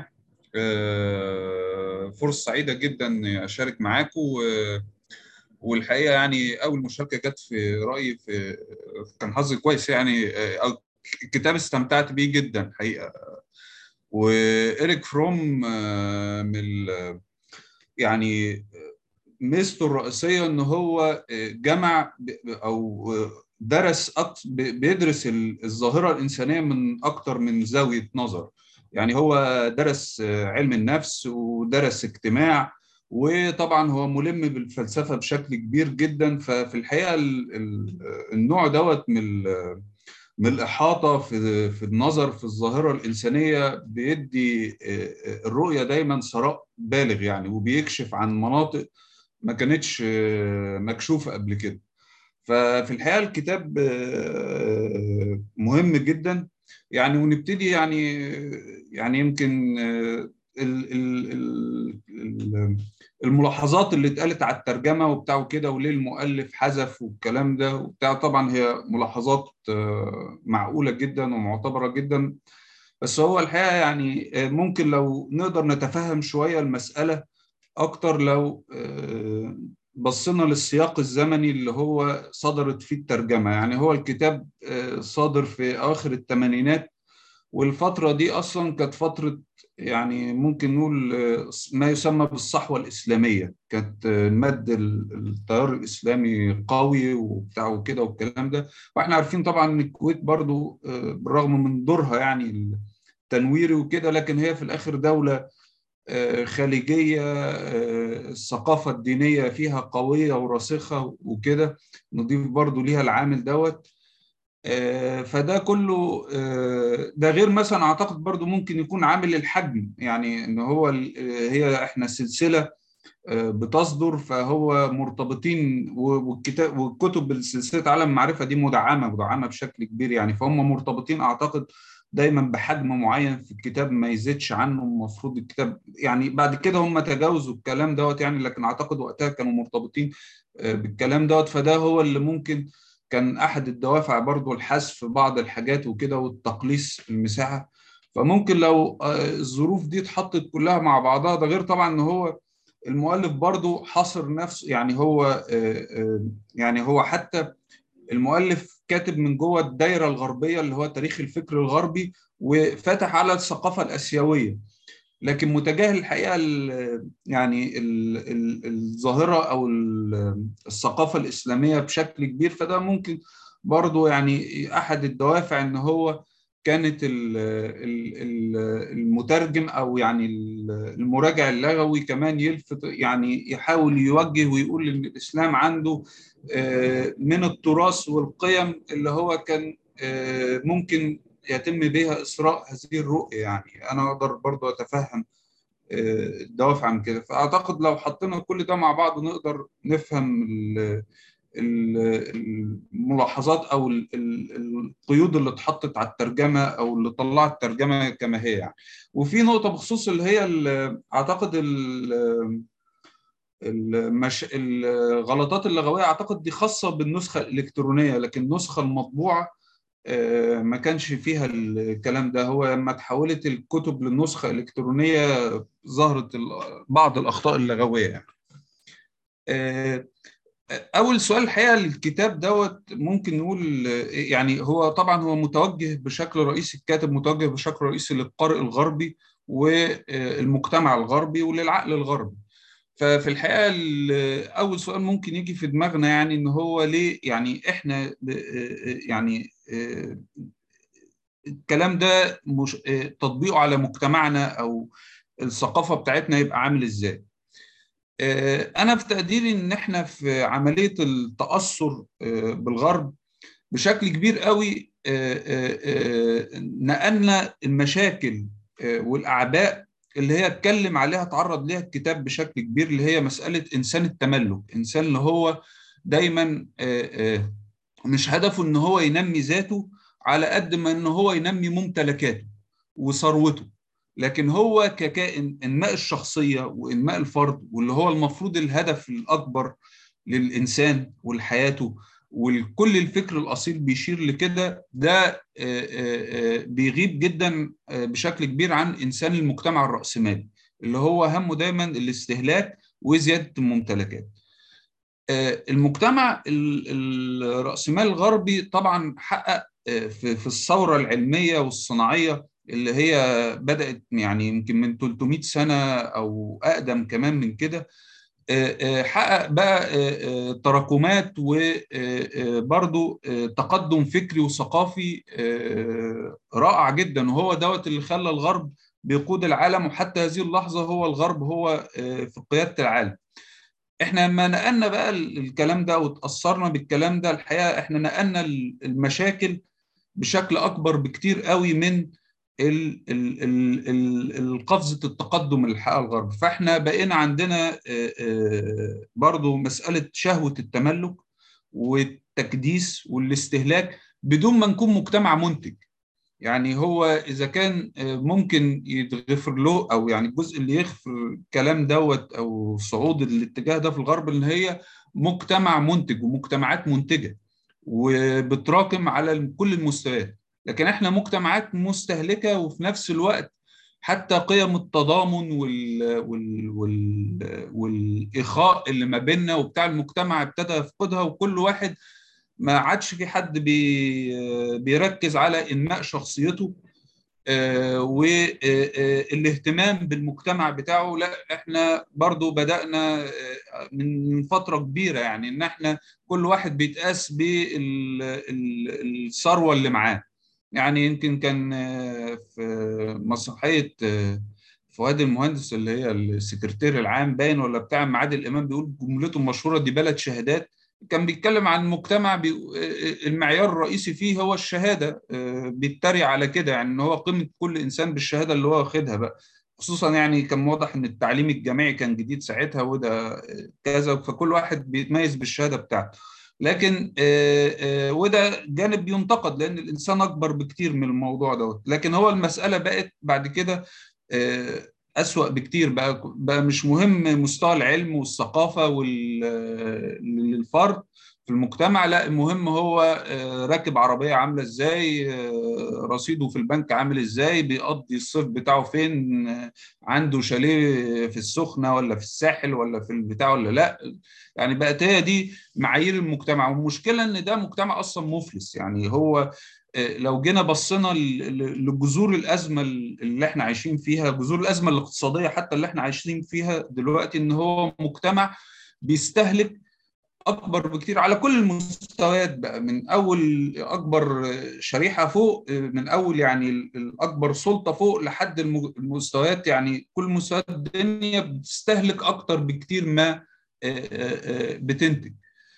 أه فرصة سعيدة جدا أشارك معاكم والحقيقة يعني أول مشاركة جت في رأيي في كان حظي كويس يعني أو الكتاب استمتعت بيه جدا الحقيقة وإيريك فروم من يعني ميزته الرئيسيه ان هو جمع او درس بيدرس الظاهره الانسانيه من اكتر من زاويه نظر يعني هو درس علم النفس ودرس اجتماع وطبعا هو ملم بالفلسفه بشكل كبير جدا ففي الحقيقه النوع دوت من من الإحاطة في في النظر في الظاهرة الإنسانية بيدي الرؤية دايما ثراء بالغ يعني وبيكشف عن مناطق ما كانتش مكشوفة قبل كده ففي الحقيقة الكتاب مهم جدا يعني ونبتدي يعني يعني يمكن الملاحظات اللي اتقالت على الترجمه وبتاع وكده وليه المؤلف حذف والكلام ده وبتاع طبعا هي ملاحظات معقوله جدا ومعتبره جدا بس هو الحقيقه يعني ممكن لو نقدر نتفهم شويه المساله اكتر لو بصينا للسياق الزمني اللي هو صدرت فيه الترجمه يعني هو الكتاب صادر في اواخر الثمانينات والفتره دي اصلا كانت فتره يعني ممكن نقول ما يسمى بالصحوة الإسلامية كانت مد التيار الإسلامي قوي وبتاع وكده والكلام ده وإحنا عارفين طبعا إن الكويت برضو بالرغم من دورها يعني التنويري وكده لكن هي في الآخر دولة خليجية الثقافة الدينية فيها قوية وراسخة وكده نضيف برضو ليها العامل دوت فده كله ده غير مثلا اعتقد برضو ممكن يكون عامل الحجم يعني ان هو هي احنا سلسله بتصدر فهو مرتبطين والكتاب والكتب سلسله عالم المعرفه دي مدعمه مدعمه بشكل كبير يعني فهم مرتبطين اعتقد دايما بحجم معين في الكتاب ما يزيدش عنه المفروض الكتاب يعني بعد كده هم تجاوزوا الكلام دوت يعني لكن اعتقد وقتها كانوا مرتبطين بالكلام دوت فده هو اللي ممكن كان احد الدوافع برضو الحذف بعض الحاجات وكده والتقليص المساحه فممكن لو الظروف دي اتحطت كلها مع بعضها ده غير طبعا ان هو المؤلف برضو حاصر نفسه يعني هو يعني هو حتى المؤلف كاتب من جوه الدايره الغربيه اللي هو تاريخ الفكر الغربي وفتح على الثقافه الاسيويه لكن متجاهل الحقيقه ال يعني ال ال الظاهره او الثقافه الاسلاميه بشكل كبير فده ممكن برضو يعني احد الدوافع ان هو كانت المترجم او يعني المراجع اللغوي كمان يلفت يعني يحاول يوجه ويقول ان الاسلام عنده من التراث والقيم اللي هو كان ممكن يتم بها إسراء هذه الرؤية يعني أنا أقدر برضو أتفهم الدوافع من كده فأعتقد لو حطينا كل ده مع بعض نقدر نفهم الملاحظات أو القيود اللي اتحطت على الترجمة أو اللي طلعت الترجمة كما هي يعني وفي نقطة بخصوص اللي هي أعتقد المش... الغلطات اللغوية أعتقد دي خاصة بالنسخة الإلكترونية لكن النسخة المطبوعة ما كانش فيها الكلام ده هو لما تحولت الكتب للنسخة الإلكترونية ظهرت بعض الأخطاء اللغوية يعني. أول سؤال الحقيقة الكتاب دوت ممكن نقول يعني هو طبعا هو متوجه بشكل رئيسي الكاتب متوجه بشكل رئيسي للقارئ الغربي والمجتمع الغربي وللعقل الغربي ففي الحقيقه اول سؤال ممكن يجي في دماغنا يعني ان هو ليه يعني احنا يعني الكلام ده مش تطبيقه على مجتمعنا او الثقافه بتاعتنا يبقى عامل ازاي انا في تقديري ان احنا في عمليه التاثر بالغرب بشكل كبير قوي نقلنا المشاكل والاعباء اللي هي اتكلم عليها اتعرض ليها الكتاب بشكل كبير اللي هي مساله انسان التملك انسان اللي هو دايما مش هدفه ان هو ينمي ذاته على قد ما ان هو ينمي ممتلكاته وثروته لكن هو ككائن انماء الشخصيه وانماء الفرد واللي هو المفروض الهدف الاكبر للانسان ولحياته وكل الفكر الاصيل بيشير لكده ده بيغيب جدا بشكل كبير عن انسان المجتمع الراسمالي اللي هو همه دايما الاستهلاك وزياده الممتلكات المجتمع الراسمالي الغربي طبعا حقق في الثوره العلميه والصناعيه اللي هي بدات يعني يمكن من 300 سنه او اقدم كمان من كده حقق بقى تراكمات وبرضه تقدم فكري وثقافي رائع جدا وهو دوت اللي خلى الغرب بيقود العالم وحتى هذه اللحظه هو الغرب هو في قياده العالم احنا لما نقلنا بقى الكلام ده وتاثرنا بالكلام ده الحقيقه احنا نقلنا المشاكل بشكل اكبر بكتير قوي من القفزه التقدم اللي حققها الغرب فاحنا بقينا عندنا برضو مساله شهوه التملك والتكديس والاستهلاك بدون ما نكون مجتمع منتج يعني هو اذا كان ممكن يتغفر له او يعني الجزء اللي يغفر الكلام دوت او صعود الاتجاه ده في الغرب ان هي مجتمع منتج ومجتمعات منتجه وبتراكم على كل المستويات لكن احنا مجتمعات مستهلكه وفي نفس الوقت حتى قيم التضامن وال... وال... وال... والاخاء اللي ما بيننا وبتاع المجتمع ابتدى يفقدها وكل واحد ما عادش في حد بي... بيركز على انماء شخصيته والاهتمام بالمجتمع بتاعه لا احنا برضو بدأنا من فترة كبيرة يعني ان احنا كل واحد بيتقاس بالثروة اللي معاه يعني يمكن كان في مسرحية فؤاد المهندس اللي هي السكرتير العام باين ولا بتاع عادل امام بيقول جملته المشهوره دي بلد شهادات كان بيتكلم عن مجتمع بي... المعيار الرئيسي فيه هو الشهاده بيتريق على كده يعني ان هو قيمه كل انسان بالشهاده اللي هو واخدها بقى خصوصا يعني كان واضح ان التعليم الجامعي كان جديد ساعتها وده كذا فكل واحد بيتميز بالشهاده بتاعته لكن وده جانب بينتقد لان الانسان اكبر بكتير من الموضوع دوت لكن هو المساله بقت بعد كده أسوأ بكتير بقى بقى مش مهم مستوى العلم والثقافة للفرد في المجتمع لا المهم هو راكب عربية عاملة ازاي رصيده في البنك عامل ازاي بيقضي الصيف بتاعه فين عنده شاليه في السخنة ولا في الساحل ولا في البتاع ولا لا يعني بقت هي دي معايير المجتمع والمشكلة ان ده مجتمع اصلا مفلس يعني هو لو جينا بصينا لجذور الازمه اللي احنا عايشين فيها جذور الازمه الاقتصاديه حتى اللي احنا عايشين فيها دلوقتي ان هو مجتمع بيستهلك اكبر بكتير على كل المستويات بقى من اول اكبر شريحه فوق من اول يعني الاكبر سلطه فوق لحد المستويات يعني كل مستويات الدنيا بتستهلك اكتر بكتير ما بتنتج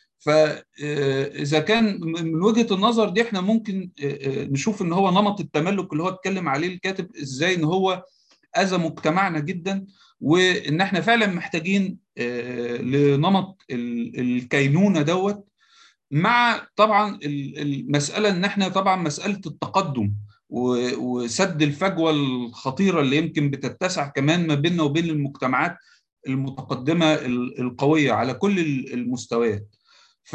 فاذا كان من وجهه النظر دي احنا ممكن نشوف ان هو نمط التملك اللي هو اتكلم عليه الكاتب ازاي ان هو اذى مجتمعنا جدا وان احنا فعلا محتاجين لنمط الكينونه دوت مع طبعا المساله ان احنا طبعا مساله التقدم وسد الفجوه الخطيره اللي يمكن بتتسع كمان ما بيننا وبين المجتمعات المتقدمه القويه على كل المستويات ف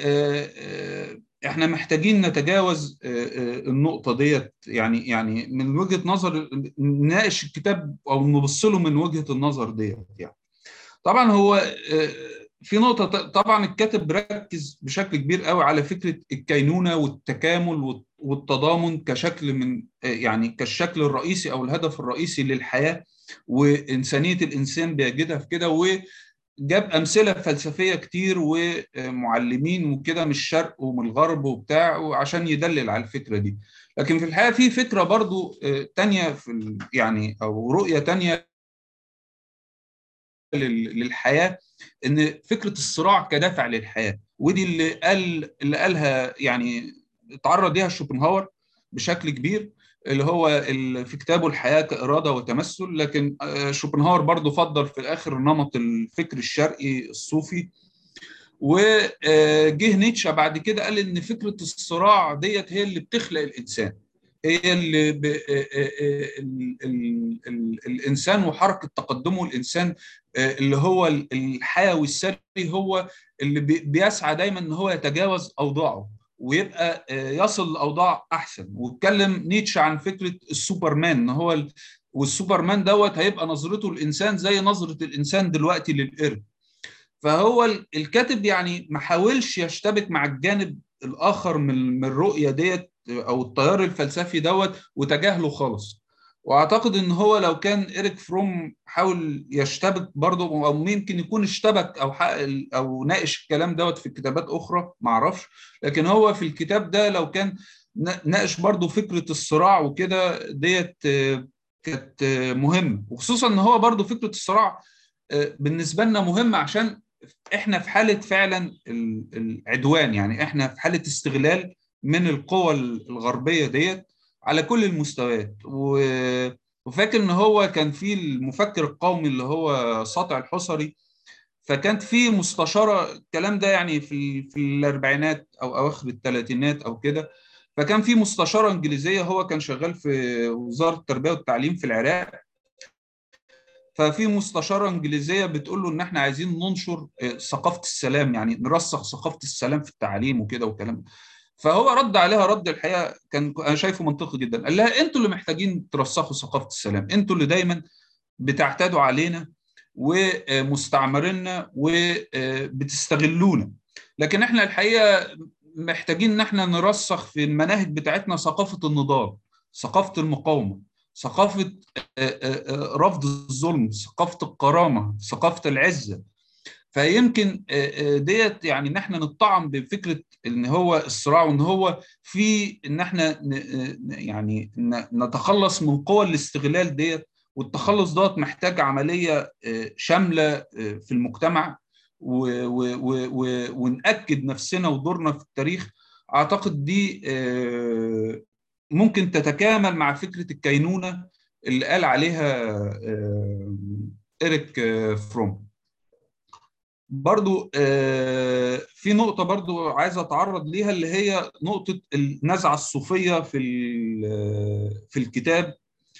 احنا محتاجين نتجاوز النقطة ديت يعني يعني من وجهة نظر نناقش الكتاب أو نبص له من وجهة النظر ديت يعني طبعا هو في نقطة طبعا الكاتب ركز بشكل كبير قوي على فكرة الكينونة والتكامل والتضامن كشكل من يعني كالشكل الرئيسي أو الهدف الرئيسي للحياة وإنسانية الإنسان بيجدها في كده و جاب امثله فلسفيه كتير ومعلمين وكده من الشرق ومن الغرب وبتاع عشان يدلل على الفكره دي لكن في الحقيقه في فكره برضو تانية في يعني او رؤيه تانية للحياه ان فكره الصراع كدافع للحياه ودي اللي قال اللي قالها يعني اتعرض ليها شوبنهاور بشكل كبير اللي هو في كتابه الحياة كإرادة وتمثل لكن شوبنهاور برضو فضل في الآخر نمط الفكر الشرقي الصوفي وجه نيتشه بعد كده قال إن فكرة الصراع ديت هي اللي بتخلق الإنسان هي اللي ب... ال... ال... ال... الإنسان وحركة تقدمه الإنسان اللي هو الحيوي السري هو اللي بيسعى دايما إن هو يتجاوز أوضاعه ويبقى يصل لاوضاع احسن واتكلم نيتشه عن فكره السوبرمان ان هو ال... والسوبرمان دوت هيبقى نظرته للانسان زي نظره الانسان دلوقتي للقرد فهو الكاتب يعني ما حاولش يشتبك مع الجانب الاخر من الرؤيه ديت او التيار الفلسفي دوت وتجاهله خالص واعتقد ان هو لو كان ايريك فروم حاول يشتبك برضه او ممكن يكون اشتبك او او ناقش الكلام دوت في كتابات اخرى ما اعرفش لكن هو في الكتاب ده لو كان ناقش برضه فكره الصراع وكده ديت كانت مهمه وخصوصا ان هو برضو فكره الصراع بالنسبه لنا مهمه عشان احنا في حاله فعلا العدوان يعني احنا في حاله استغلال من القوى الغربيه ديت على كل المستويات وفاكر ان هو كان في المفكر القومي اللي هو ساطع الحصري فكانت في مستشاره الكلام ده يعني في في الاربعينات او اواخر الثلاثينات او كده فكان في مستشاره انجليزيه هو كان شغال في وزاره التربيه والتعليم في العراق ففي مستشاره انجليزيه بتقول له ان احنا عايزين ننشر ثقافه السلام يعني نرسخ ثقافه السلام في التعليم وكده والكلام فهو رد عليها رد الحقيقه كان انا شايفه منطقي جدا قال لها انتوا اللي محتاجين ترسخوا ثقافه السلام انتوا اللي دايما بتعتادوا علينا ومستعمريننا وبتستغلونا لكن احنا الحقيقه محتاجين ان احنا نرسخ في المناهج بتاعتنا ثقافه النضال ثقافه المقاومه ثقافه رفض الظلم ثقافه الكرامه ثقافه العزه فيمكن ديت يعني ان احنا نطعم بفكره ان هو الصراع وان هو في ان احنا يعني نتخلص من قوى الاستغلال ديت والتخلص دوت محتاج عمليه شامله في المجتمع ونأكد نفسنا ودورنا في التاريخ اعتقد دي ممكن تتكامل مع فكره الكينونه اللي قال عليها إريك فروم برضو في نقطة برضو عايز أتعرض ليها اللي هي نقطة النزعة الصوفية في في الكتاب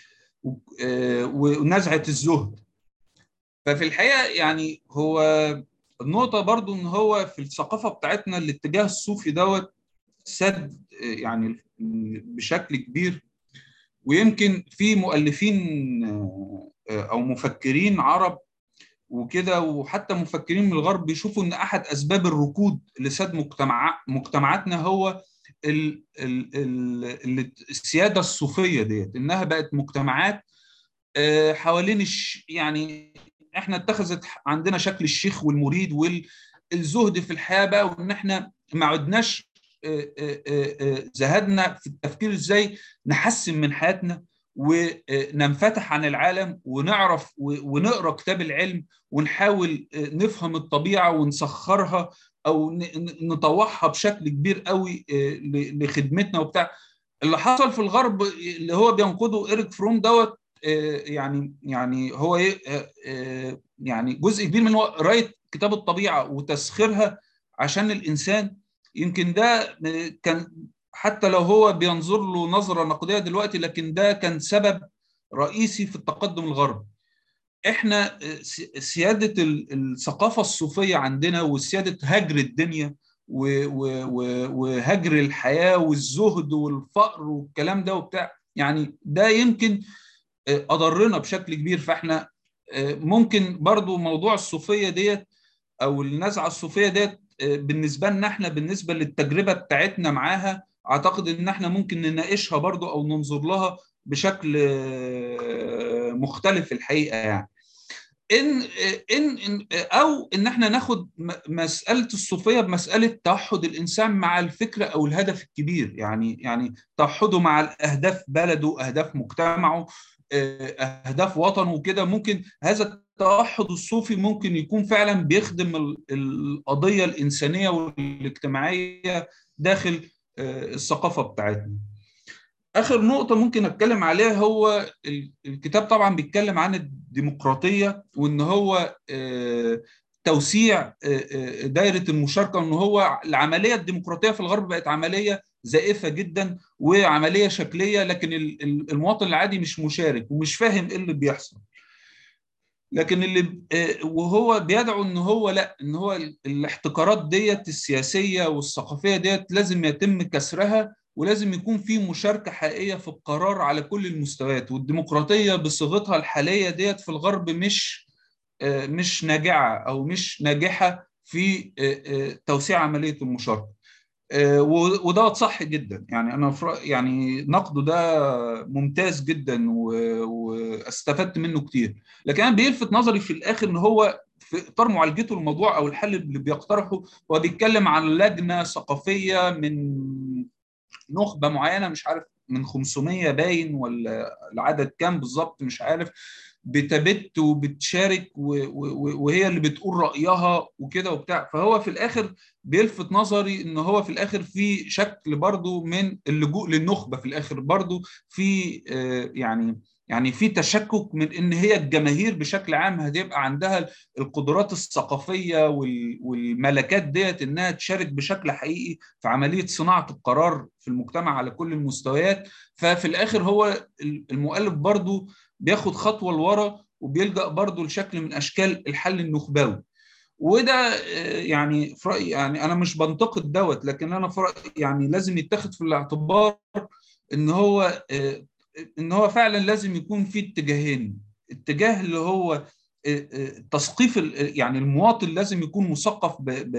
ونزعة الزهد ففي الحقيقة يعني هو النقطة برضو إن هو في الثقافة بتاعتنا الاتجاه الصوفي دوت سد يعني بشكل كبير ويمكن في مؤلفين أو مفكرين عرب وكده وحتى مفكرين من الغرب بيشوفوا ان احد اسباب الركود لساد مجتمع مجتمعاتنا هو ال ال ال السياده الصوفيه ديت انها بقت مجتمعات حوالين الش يعني احنا اتخذت عندنا شكل الشيخ والمريد والزهد في الحياه بقى وان احنا ما عدناش زهدنا في التفكير ازاي نحسن من حياتنا وننفتح عن العالم ونعرف ونقرا كتاب العلم ونحاول نفهم الطبيعه ونسخرها او نطوعها بشكل كبير قوي لخدمتنا وبتاع اللي حصل في الغرب اللي هو بينقده إيريك فروم دوت يعني يعني هو يعني جزء كبير من قرايه كتاب الطبيعه وتسخيرها عشان الانسان يمكن ده كان حتى لو هو بينظر له نظره نقديه دلوقتي لكن ده كان سبب رئيسي في التقدم الغربي احنا سياده الثقافه الصوفيه عندنا وسياده هجر الدنيا وهجر الحياه والزهد والفقر والكلام ده وبتاع يعني ده يمكن اضرنا بشكل كبير فاحنا ممكن برضو موضوع الصوفيه ديت او النزعه الصوفيه ديت بالنسبه لنا احنا بالنسبه للتجربه بتاعتنا معاها اعتقد ان احنا ممكن نناقشها برضو او ننظر لها بشكل مختلف الحقيقه يعني ان ان او ان احنا ناخد مساله الصوفيه بمساله توحد الانسان مع الفكره او الهدف الكبير يعني يعني توحده مع اهداف بلده اهداف مجتمعه اهداف وطنه وكده ممكن هذا التوحد الصوفي ممكن يكون فعلا بيخدم القضيه الانسانيه والاجتماعيه داخل الثقافه بتاعتنا اخر نقطه ممكن اتكلم عليها هو الكتاب طبعا بيتكلم عن الديمقراطيه وان هو توسيع دايره المشاركه وان هو العمليه الديمقراطيه في الغرب بقت عمليه زائفه جدا وعمليه شكليه لكن المواطن العادي مش مشارك ومش فاهم ايه اللي بيحصل لكن اللي وهو بيدعو ان هو لا ان هو الاحتكارات ديت السياسيه والثقافيه ديت لازم يتم كسرها ولازم يكون في مشاركه حقيقيه في القرار على كل المستويات والديمقراطيه بصيغتها الحاليه ديت في الغرب مش مش ناجعه او مش ناجحه في توسيع عمليه المشاركه وده صح جدا يعني انا يعني نقده ده ممتاز جدا واستفدت منه كتير لكن انا بيلفت نظري في الاخر ان هو في اطار معالجته الموضوع او الحل اللي بيقترحه هو بيتكلم عن لجنه ثقافيه من نخبه معينه مش عارف من 500 باين ولا العدد كام بالظبط مش عارف بتبت وبتشارك وهي اللي بتقول رأيها وكده وبتاع فهو في الآخر بيلفت نظري ان هو في الآخر في شكل برضو من اللجوء للنخبة في الآخر برضو في يعني يعني في تشكك من ان هي الجماهير بشكل عام هتبقى عندها القدرات الثقافيه والملكات ديت انها تشارك بشكل حقيقي في عمليه صناعه القرار في المجتمع على كل المستويات ففي الاخر هو المؤلف برضو بياخد خطوه لورا وبيلجا برضو لشكل من اشكال الحل النخبوي وده يعني في رايي يعني انا مش بنتقد دوت لكن انا في رايي يعني لازم يتاخد في الاعتبار ان هو ان هو فعلا لازم يكون في اتجاهين اتجاه اللي هو تثقيف يعني المواطن لازم يكون مثقف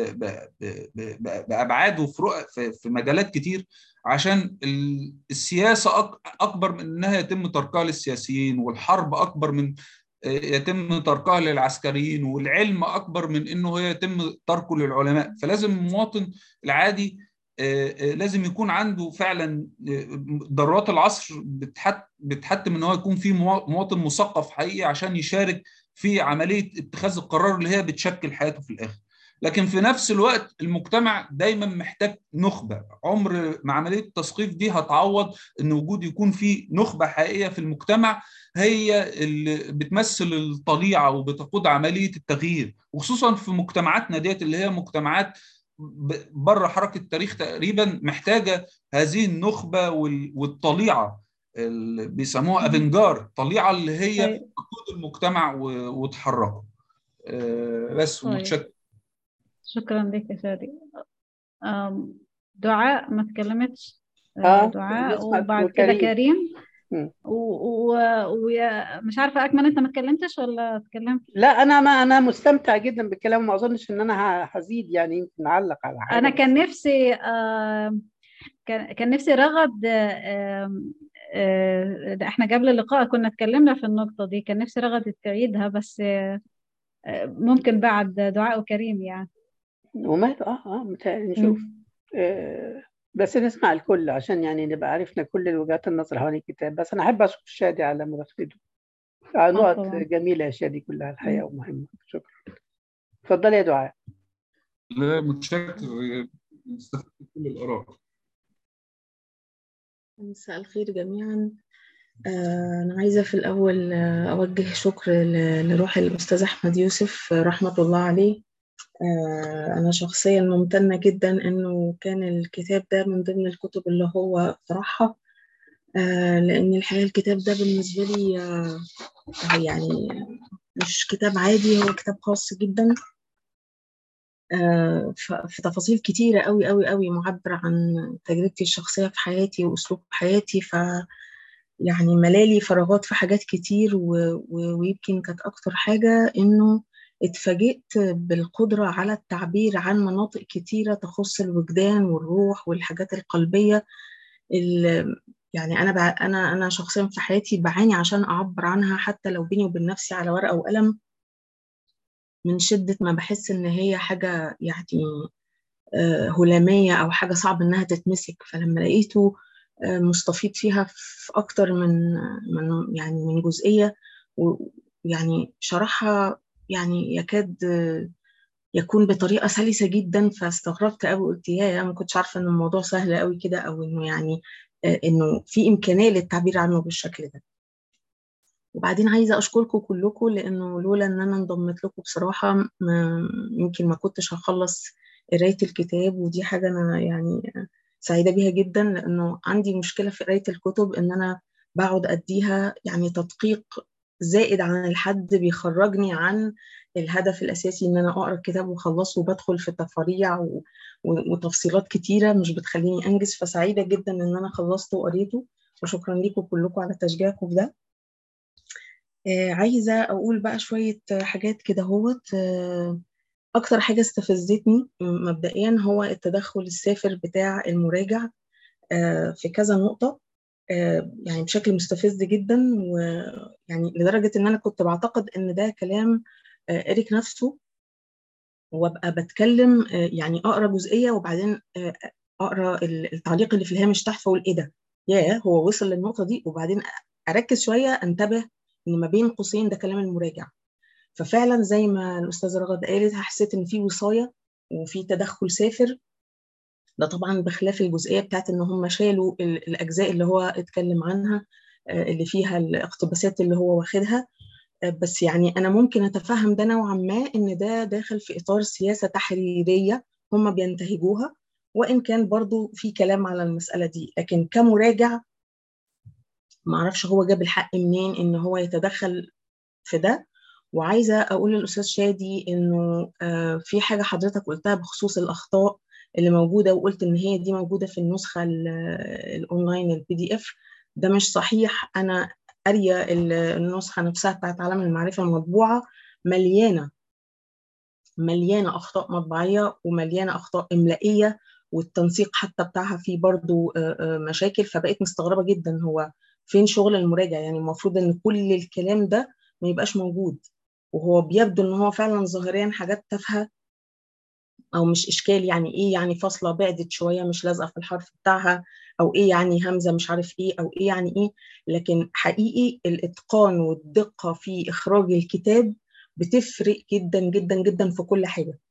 بابعاد وفروق في مجالات كتير عشان السياسه اكبر من انها يتم تركها للسياسيين والحرب اكبر من يتم تركها للعسكريين والعلم اكبر من انه يتم تركه للعلماء فلازم المواطن العادي لازم يكون عنده فعلا ضرورات العصر بتحت بتحتم ان هو يكون في مواطن مثقف حقيقي عشان يشارك في عمليه اتخاذ القرار اللي هي بتشكل حياته في الاخر لكن في نفس الوقت المجتمع دايما محتاج نخبه عمر مع عمليه التثقيف دي هتعوض ان وجود يكون في نخبه حقيقيه في المجتمع هي اللي بتمثل الطليعه وبتقود عمليه التغيير وخصوصا في مجتمعاتنا ديت اللي هي مجتمعات بره حركه التاريخ تقريبا محتاجه هذه النخبه والطليعه اللي بيسموها افنجار الطليعه اللي هي تقود المجتمع وتحركه بس ومتشكر شكرا لك يا شادي دعاء ما تكلمتش آه دعاء وبعد كده كريم ومش و... عارفه اكمل انت ما اتكلمتش ولا اتكلمت لا انا ما انا مستمتع جدا بالكلام وما اظنش ان انا هزيد يعني يمكن اعلق على حاجه انا كان نفسي آه كان كان نفسي رغد آه آه احنا قبل اللقاء كنا اتكلمنا في النقطه دي كان نفسي رغد تعيدها بس آه ممكن بعد دعاء وكريم يعني وماله اه اه نشوف آه بس نسمع الكل عشان يعني نبقى عرفنا كل وجهات النظر حوالين الكتاب بس انا احب اشكر شادي على مداخلته آه نقط جميله يا شادي كلها الحقيقه ومهمه شكرا اتفضلي يا دعاء لا متشكر نستفيد كل الاراء مساء الخير جميعا آه أنا عايزة في الأول آه أوجه شكر لروح الأستاذ أحمد يوسف رحمة الله عليه أنا شخصيا ممتنة جدا إنه كان الكتاب ده من ضمن الكتب اللي هو اقترحها لأن الحقيقة الكتاب ده بالنسبة لي يعني مش كتاب عادي هو كتاب خاص جدا في تفاصيل كتيرة قوي قوي قوي معبر عن تجربتي الشخصية في حياتي وأسلوب حياتي ف يعني ملالي فراغات في حاجات كتير ويمكن كانت أكتر حاجة إنه اتفاجئت بالقدرة على التعبير عن مناطق كتيرة تخص الوجدان والروح والحاجات القلبية يعني أنا بع... أنا أنا شخصيا في حياتي بعاني عشان أعبر عنها حتى لو بيني وبين نفسي على ورقة وقلم من شدة ما بحس إن هي حاجة يعني هلامية أو حاجة صعب إنها تتمسك فلما لقيته مستفيض فيها في أكتر من من يعني من جزئية ويعني شرحها يعني يكاد يكون بطريقه سلسه جدا فاستغربت قوي قلت يا ما كنتش عارفه ان الموضوع سهل قوي كده او انه يعني انه في امكانيه للتعبير عنه بالشكل ده وبعدين عايزه اشكركم كلكم لانه لولا ان انا انضمت لكم بصراحه ما يمكن ما كنتش هخلص قرايه الكتاب ودي حاجه انا يعني سعيده بيها جدا لانه عندي مشكله في قرايه الكتب ان انا بقعد اديها يعني تدقيق زائد عن الحد بيخرجني عن الهدف الأساسي إن أنا أقرأ الكتاب وأخلصه وبدخل في تفاريع و... و... وتفصيلات كتيرة مش بتخليني أنجز فسعيدة جدا إن أنا خلصته وقريته وشكرا لكم كلكم على تشجيعكم في ده آه عايزة أقول بقى شوية حاجات كده هوت آه أكتر حاجة استفزتني مبدئيا هو التدخل السافر بتاع المراجع آه في كذا نقطة يعني بشكل مستفز جدا ويعني لدرجة إن أنا كنت بعتقد إن ده كلام إريك نفسه وأبقى بتكلم يعني أقرأ جزئية وبعدين أقرأ التعليق اللي في الهامش تحت فأقول إيه ده؟ ياه هو وصل للنقطه دي وبعدين اركز شويه انتبه ان ما بين قوسين ده كلام المراجع ففعلا زي ما الاستاذه رغد قالت حسيت ان في وصايه وفي تدخل سافر ده طبعا بخلاف الجزئيه بتاعت ان هم شالوا الاجزاء اللي هو اتكلم عنها اللي فيها الاقتباسات اللي هو واخدها بس يعني انا ممكن اتفهم ده نوعا ما ان ده داخل في اطار سياسه تحريريه هم بينتهجوها وان كان برضو في كلام على المساله دي لكن كمراجع ما اعرفش هو جاب الحق منين ان هو يتدخل في ده وعايزه اقول للاستاذ شادي انه في حاجه حضرتك قلتها بخصوص الاخطاء اللي موجوده وقلت ان هي دي موجوده في النسخه الاونلاين البي دي اف ده مش صحيح انا قاريه النسخه نفسها بتاعت عالم المعرفه المطبوعه مليانه مليانه اخطاء مطبعيه ومليانه اخطاء املائيه والتنسيق حتى بتاعها فيه برضو مشاكل فبقيت مستغربه جدا هو فين شغل المراجع يعني المفروض ان كل الكلام ده ما يبقاش موجود وهو بيبدو ان هو فعلا ظاهريا حاجات تافهه او مش اشكال يعني ايه يعني فاصله بعدت شويه مش لازقه في الحرف بتاعها او ايه يعني همزه مش عارف ايه او ايه يعني ايه لكن حقيقي الاتقان والدقه في اخراج الكتاب بتفرق جدا جدا جدا في كل حاجه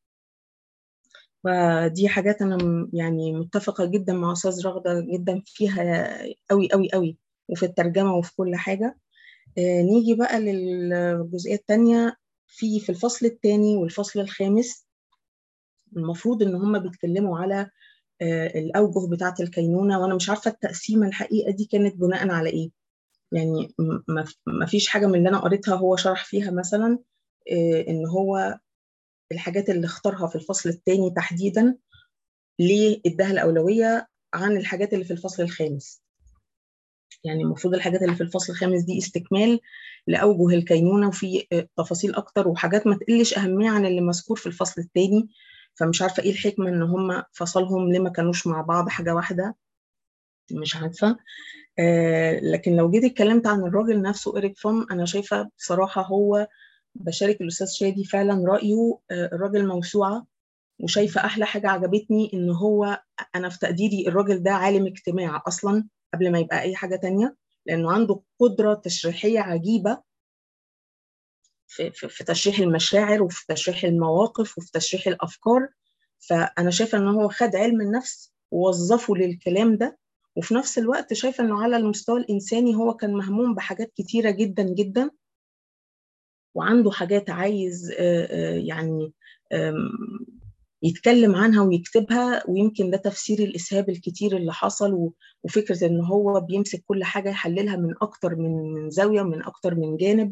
فدي حاجات انا يعني متفقه جدا مع استاذ رغده جدا فيها قوي قوي قوي وفي الترجمه وفي كل حاجه آه نيجي بقى للجزئيه الثانيه في في الفصل الثاني والفصل الخامس المفروض ان هم بيتكلموا على آه الاوجه بتاعه الكينونه وانا مش عارفه التقسيمه الحقيقه دي كانت بناء على ايه يعني ما فيش حاجه من اللي انا قريتها هو شرح فيها مثلا آه ان هو الحاجات اللي اختارها في الفصل الثاني تحديدا ليه اداها الاولويه عن الحاجات اللي في الفصل الخامس يعني المفروض الحاجات اللي في الفصل الخامس دي استكمال لاوجه الكينونه وفي تفاصيل اكتر وحاجات ما تقلش اهميه عن اللي مذكور في الفصل الثاني فمش عارفه ايه الحكمه ان هم فصلهم ليه ما كانوش مع بعض حاجه واحده مش عارفه آه لكن لو جيت اتكلمت عن الراجل نفسه إريك فروم انا شايفه بصراحه هو بشارك الاستاذ شادي فعلا رايه آه الراجل موسوعه وشايفه احلى حاجه عجبتني ان هو انا في تقديري الراجل ده عالم اجتماع اصلا قبل ما يبقى اي حاجه تانية لانه عنده قدره تشريحيه عجيبه في, في, في تشريح المشاعر وفي تشريح المواقف وفي تشريح الافكار فانا شايفه ان هو خد علم النفس ووظفه للكلام ده وفي نفس الوقت شايفه انه على المستوى الانساني هو كان مهموم بحاجات كتيره جدا جدا وعنده حاجات عايز يعني يتكلم عنها ويكتبها ويمكن ده تفسير الإسهاب الكتير اللي حصل وفكرة إن هو بيمسك كل حاجة يحللها من أكتر من زاوية من أكتر من جانب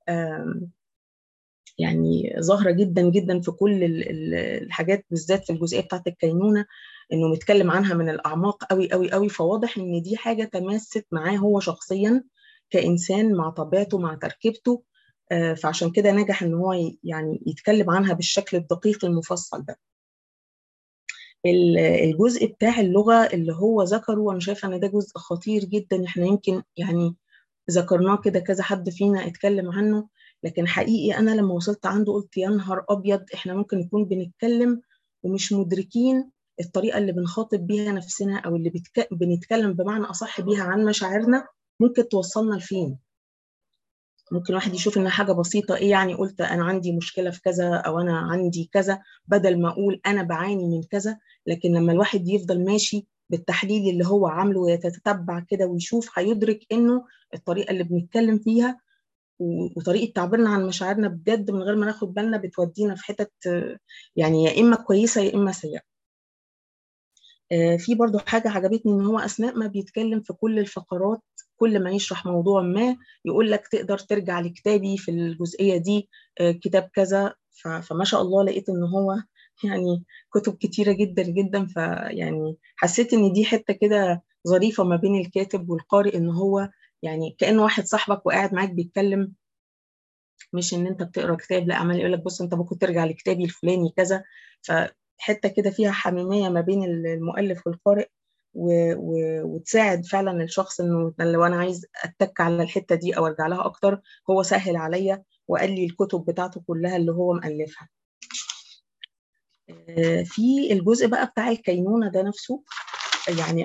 يعني ظاهرة جدا جدا في كل الحاجات بالذات في الجزئية بتاعت الكينونة إنه متكلم عنها من الأعماق قوي قوي قوي فواضح إن دي حاجة تمست معاه هو شخصيا كإنسان مع طبيعته مع تركيبته فعشان كده نجح ان هو يعني يتكلم عنها بالشكل الدقيق المفصل ده الجزء بتاع اللغه اللي هو ذكره وانا شايفه ان ده جزء خطير جدا احنا يمكن يعني ذكرناه كده كذا حد فينا اتكلم عنه لكن حقيقي انا لما وصلت عنده قلت يا نهار ابيض احنا ممكن نكون بنتكلم ومش مدركين الطريقه اللي بنخاطب بيها نفسنا او اللي بتك... بنتكلم بمعنى اصح بيها عن مشاعرنا ممكن توصلنا لفين ممكن واحد يشوف انها حاجه بسيطه ايه يعني قلت انا عندي مشكله في كذا او انا عندي كذا بدل ما اقول انا بعاني من كذا لكن لما الواحد يفضل ماشي بالتحليل اللي هو عامله ويتتبع كده ويشوف هيدرك انه الطريقه اللي بنتكلم فيها وطريقه تعبيرنا عن مشاعرنا بجد من غير ما ناخد بالنا بتودينا في حتت يعني يا اما كويسه يا اما سيئه في برضو حاجة عجبتني إن هو أثناء ما بيتكلم في كل الفقرات كل ما يشرح موضوع ما يقول لك تقدر ترجع لكتابي في الجزئية دي كتاب كذا فما شاء الله لقيت إن هو يعني كتب كتيرة جدا جدا فيعني حسيت إن دي حتة كده ظريفة ما بين الكاتب والقارئ إن هو يعني كأنه واحد صاحبك وقاعد معاك بيتكلم مش إن أنت بتقرا كتاب لا عمال يقول لك بص أنت ممكن ترجع لكتابي الفلاني كذا ف حته كده فيها حميميه ما بين المؤلف والقارئ و... و... وتساعد فعلا الشخص انه لو انا عايز اتك على الحته دي او ارجع لها اكتر هو سهل عليا وقال لي الكتب بتاعته كلها اللي هو مؤلفها في الجزء بقى بتاع الكينونه ده نفسه يعني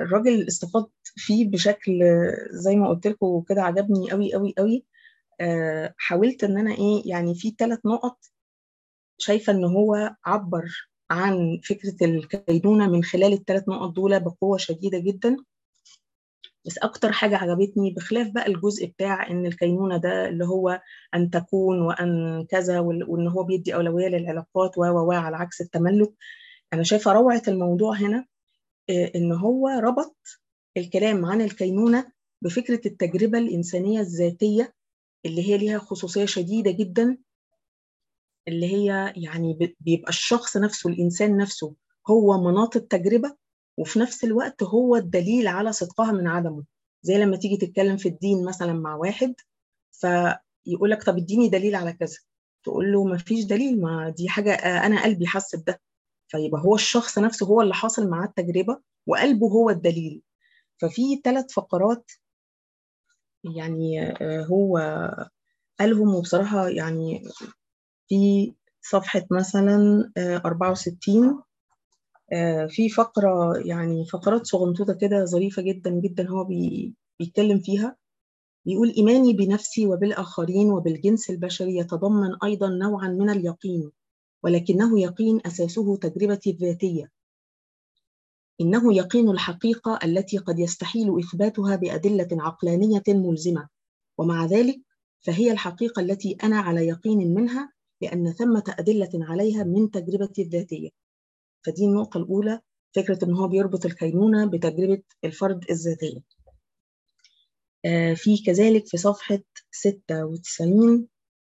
الراجل استفاد فيه بشكل زي ما قلت لكم كده عجبني قوي قوي قوي آه، حاولت ان انا ايه يعني في ثلاث نقط شايفه ان هو عبر عن فكره الكينونه من خلال الثلاث نقط دول بقوه شديده جدا بس اكتر حاجه عجبتني بخلاف بقى الجزء بتاع ان الكينونه ده اللي هو ان تكون وان كذا وال- وان هو بيدي اولويه للعلاقات و و و على عكس التملك انا شايفه روعه الموضوع هنا آه، ان هو ربط الكلام عن الكينونه بفكره التجربه الانسانيه الذاتيه اللي هي ليها خصوصيه شديده جدا اللي هي يعني ب- بيبقى الشخص نفسه الانسان نفسه هو مناط التجربه وفي نفس الوقت هو الدليل على صدقها من عدمه زي لما تيجي تتكلم في الدين مثلا مع واحد فيقول لك طب اديني دليل على كذا تقول له ما فيش دليل ما دي حاجه آه، انا قلبي حس بده فيبقى هو الشخص نفسه هو اللي حاصل معاه التجربه وقلبه هو الدليل ففي ثلاث فقرات يعني آه، هو قالهم وبصراحه يعني في صفحه مثلا آه، 64 آه، في فقرة يعني فقرات صغنطوطة كده ظريفة جدا جدا هو بي بيتكلم فيها بيقول إيماني بنفسي وبالآخرين وبالجنس البشري يتضمن أيضا نوعا من اليقين ولكنه يقين أساسه تجربتي الذاتية إنه يقين الحقيقة التي قد يستحيل إثباتها بأدلة عقلانية ملزمة ومع ذلك فهي الحقيقة التي أنا على يقين منها لأن ثمة أدلة عليها من تجربتي الذاتية فدي النقطة الأولى فكرة إن هو بيربط الكينونة بتجربة الفرد الذاتية آه، في كذلك في صفحة 96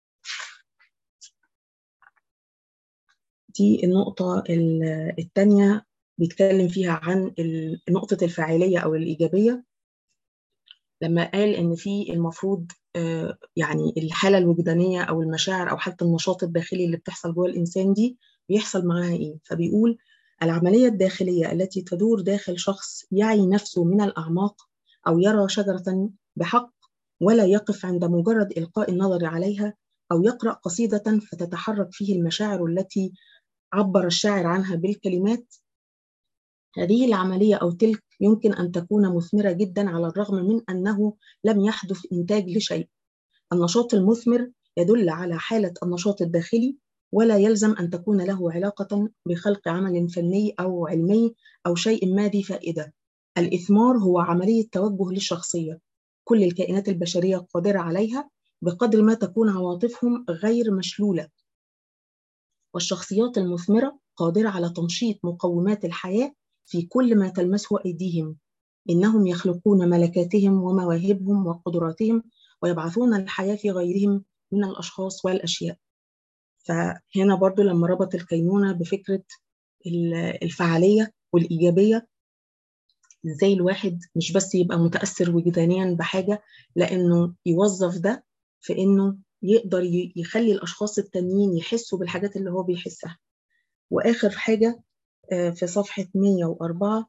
دي النقطة ال- التانية بيتكلم فيها عن ال- نقطة الفاعلية أو الإيجابية لما قال إن في المفروض آه، يعني الحالة الوجدانية أو المشاعر أو حتى النشاط الداخلي اللي بتحصل جوه الإنسان دي بيحصل معاها إيه فبيقول العملية الداخلية التي تدور داخل شخص يعي نفسه من الأعماق أو يرى شجرة بحق ولا يقف عند مجرد إلقاء النظر عليها أو يقرأ قصيدة فتتحرك فيه المشاعر التي عبر الشاعر عنها بالكلمات هذه العملية أو تلك يمكن أن تكون مثمرة جدا على الرغم من أنه لم يحدث إنتاج لشيء النشاط المثمر يدل على حالة النشاط الداخلي ولا يلزم أن تكون له علاقة بخلق عمل فني أو علمي أو شيء ما ذي فائدة الإثمار هو عملية توجه للشخصية كل الكائنات البشرية قادرة عليها بقدر ما تكون عواطفهم غير مشلولة والشخصيات المثمرة قادرة على تنشيط مقومات الحياة في كل ما تلمسه أيديهم إنهم يخلقون ملكاتهم ومواهبهم وقدراتهم ويبعثون الحياة في غيرهم من الأشخاص والأشياء فهنا برضو لما ربط الكينونة بفكرة الفعالية والإيجابية ازاي الواحد مش بس يبقى متأثر وجدانيا بحاجة لأنه يوظف ده في إنه يقدر يخلي الأشخاص التانيين يحسوا بالحاجات اللي هو بيحسها وآخر حاجة في صفحة 104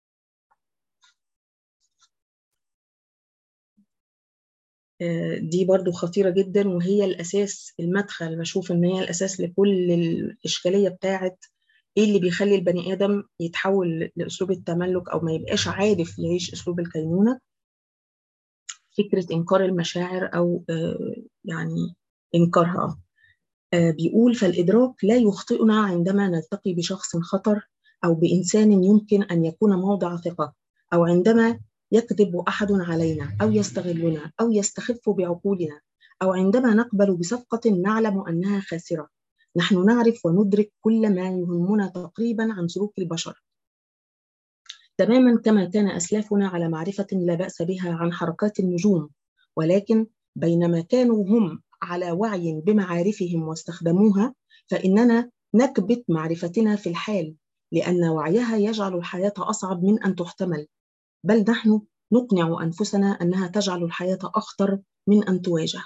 دي برضو خطيرة جدا وهي الأساس المدخل بشوف إن هي الأساس لكل الإشكالية بتاعت إيه اللي بيخلي البني آدم يتحول لأسلوب التملك أو ما يبقاش عارف يعيش أسلوب الكينونة فكرة إنكار المشاعر أو يعني إنكارها بيقول فالإدراك لا يخطئنا عندما نلتقي بشخص خطر أو بإنسان يمكن أن يكون موضع ثقة أو عندما يكذب أحد علينا أو يستغلنا أو يستخف بعقولنا أو عندما نقبل بصفقة نعلم أنها خاسرة نحن نعرف وندرك كل ما يهمنا تقريبا عن سلوك البشر تماما كما كان أسلافنا على معرفة لا بأس بها عن حركات النجوم ولكن بينما كانوا هم على وعي بمعارفهم واستخدموها فإننا نكبت معرفتنا في الحال لأن وعيها يجعل الحياة أصعب من أن تحتمل بل نحن نقنع أنفسنا أنها تجعل الحياة أخطر من أن تواجه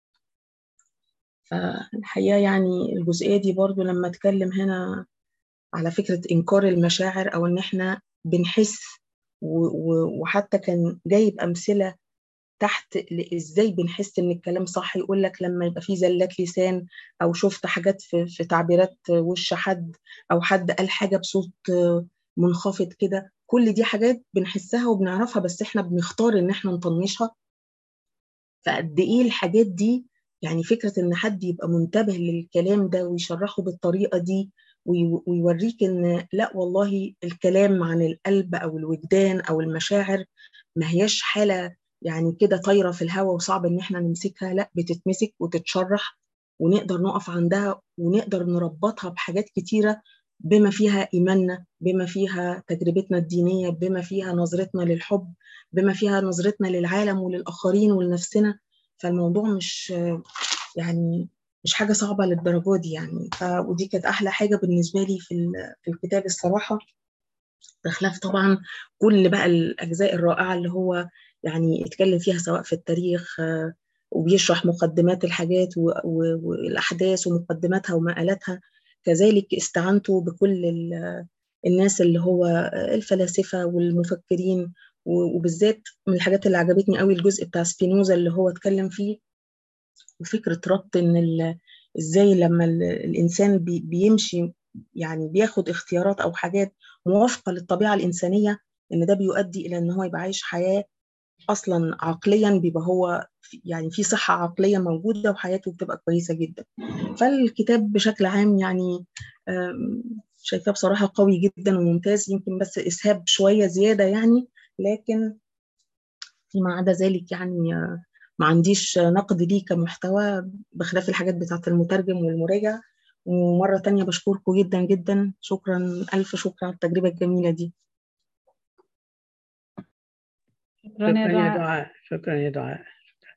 فالحقيقة يعني الجزئية دي برضو لما أتكلم هنا على فكرة إنكار المشاعر أو إن إحنا بنحس وحتى كان جايب أمثلة تحت إزاي بنحس إن الكلام صح يقول لك لما يبقى في زلات لسان أو شفت حاجات في, في تعبيرات وش حد أو حد قال حاجة بصوت منخفض كده كل دي حاجات بنحسها وبنعرفها بس احنا بنختار ان احنا نطنشها فقد ايه الحاجات دي يعني فكرة ان حد يبقى منتبه للكلام ده ويشرحه بالطريقة دي ويوريك ان لا والله الكلام عن القلب او الوجدان او المشاعر ما هياش حالة يعني كده طايرة في الهواء وصعب ان احنا نمسكها لا بتتمسك وتتشرح ونقدر نقف عندها ونقدر نربطها بحاجات كتيرة بما فيها إيماننا بما فيها تجربتنا الدينية بما فيها نظرتنا للحب بما فيها نظرتنا للعالم وللآخرين ولنفسنا فالموضوع مش يعني مش حاجة صعبة للدرجة دي يعني ف... ودي كانت أحلى حاجة بالنسبة لي في, في الكتاب الصراحة بخلاف طبعا كل بقى الأجزاء الرائعة اللي هو يعني اتكلم فيها سواء في التاريخ وبيشرح مقدمات الحاجات والأحداث ومقدماتها ومقالاتها كذلك استعنتوا بكل الناس اللي هو الفلاسفة والمفكرين وبالذات من الحاجات اللي عجبتني قوي الجزء بتاع سبينوزا اللي هو اتكلم فيه وفكرة ربط ان ازاي لما الانسان بي بيمشي يعني بياخد اختيارات او حاجات موافقة للطبيعة الانسانية ان ده بيؤدي الى ان هو يبقى عايش حياة اصلا عقليا بيبقى هو يعني في صحة عقلية موجودة وحياته بتبقى كويسة جدا فالكتاب بشكل عام يعني شايفاه بصراحة قوي جدا وممتاز يمكن بس إسهاب شوية زيادة يعني لكن فيما عدا ذلك يعني ما عنديش نقد ليه كمحتوى بخلاف الحاجات بتاعة المترجم والمراجع ومرة تانية بشكركم جدا جدا شكرا ألف شكر على التجربة الجميلة دي شكرا يا شكرا يا دعاء دعاء شكرا يا دعاء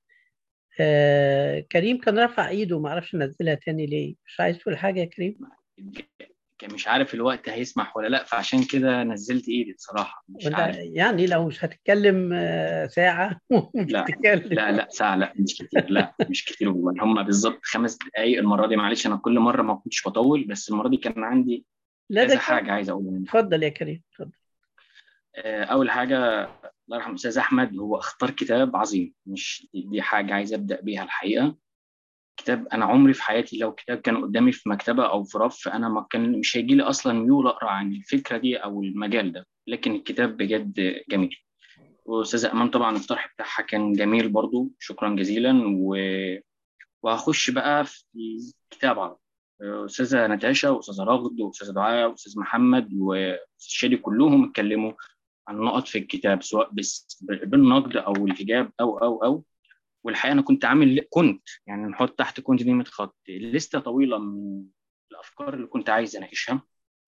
آه كريم كان رفع ايده ما اعرفش نزلها تاني ليه مش عايز تقول حاجه يا كريم كان مش عارف الوقت هيسمح ولا لا فعشان كده نزلت ايدي بصراحه مش ولا عارف يعني لو مش هتتكلم آه، ساعه مش لا هتتكلم لا لا ساعه لا مش كتير لا مش كتير والله هم بالظبط خمس دقائق المره دي معلش انا كل مره ما كنتش بطول بس المره دي كان عندي لا ده كذا كده. حاجه عايز اقولها اتفضل يا كريم اتفضل آه، اول حاجه الله يرحمه الاستاذ احمد هو اختار كتاب عظيم مش دي دي حاجه عايز ابدا بيها الحقيقه كتاب انا عمري في حياتي لو كتاب كان قدامي في مكتبه او في رف انا ما كان مش هيجي لي اصلا ميول اقرا عن الفكره دي او المجال ده لكن الكتاب بجد جميل واستاذه امان طبعا الطرح بتاعها كان جميل برضو شكرا جزيلا و... وهخش بقى في الكتاب على طول. استاذه نتاشا واستاذه رغد واستاذه دعاء واستاذ محمد واستاذ شادي كلهم اتكلموا عن نقط في الكتاب سواء بس بالنقد او الايجاب او او او والحقيقه انا كنت عامل كنت يعني نحط تحت كنت دي 100 خط لسته طويله من الافكار اللي كنت عايز اناقشها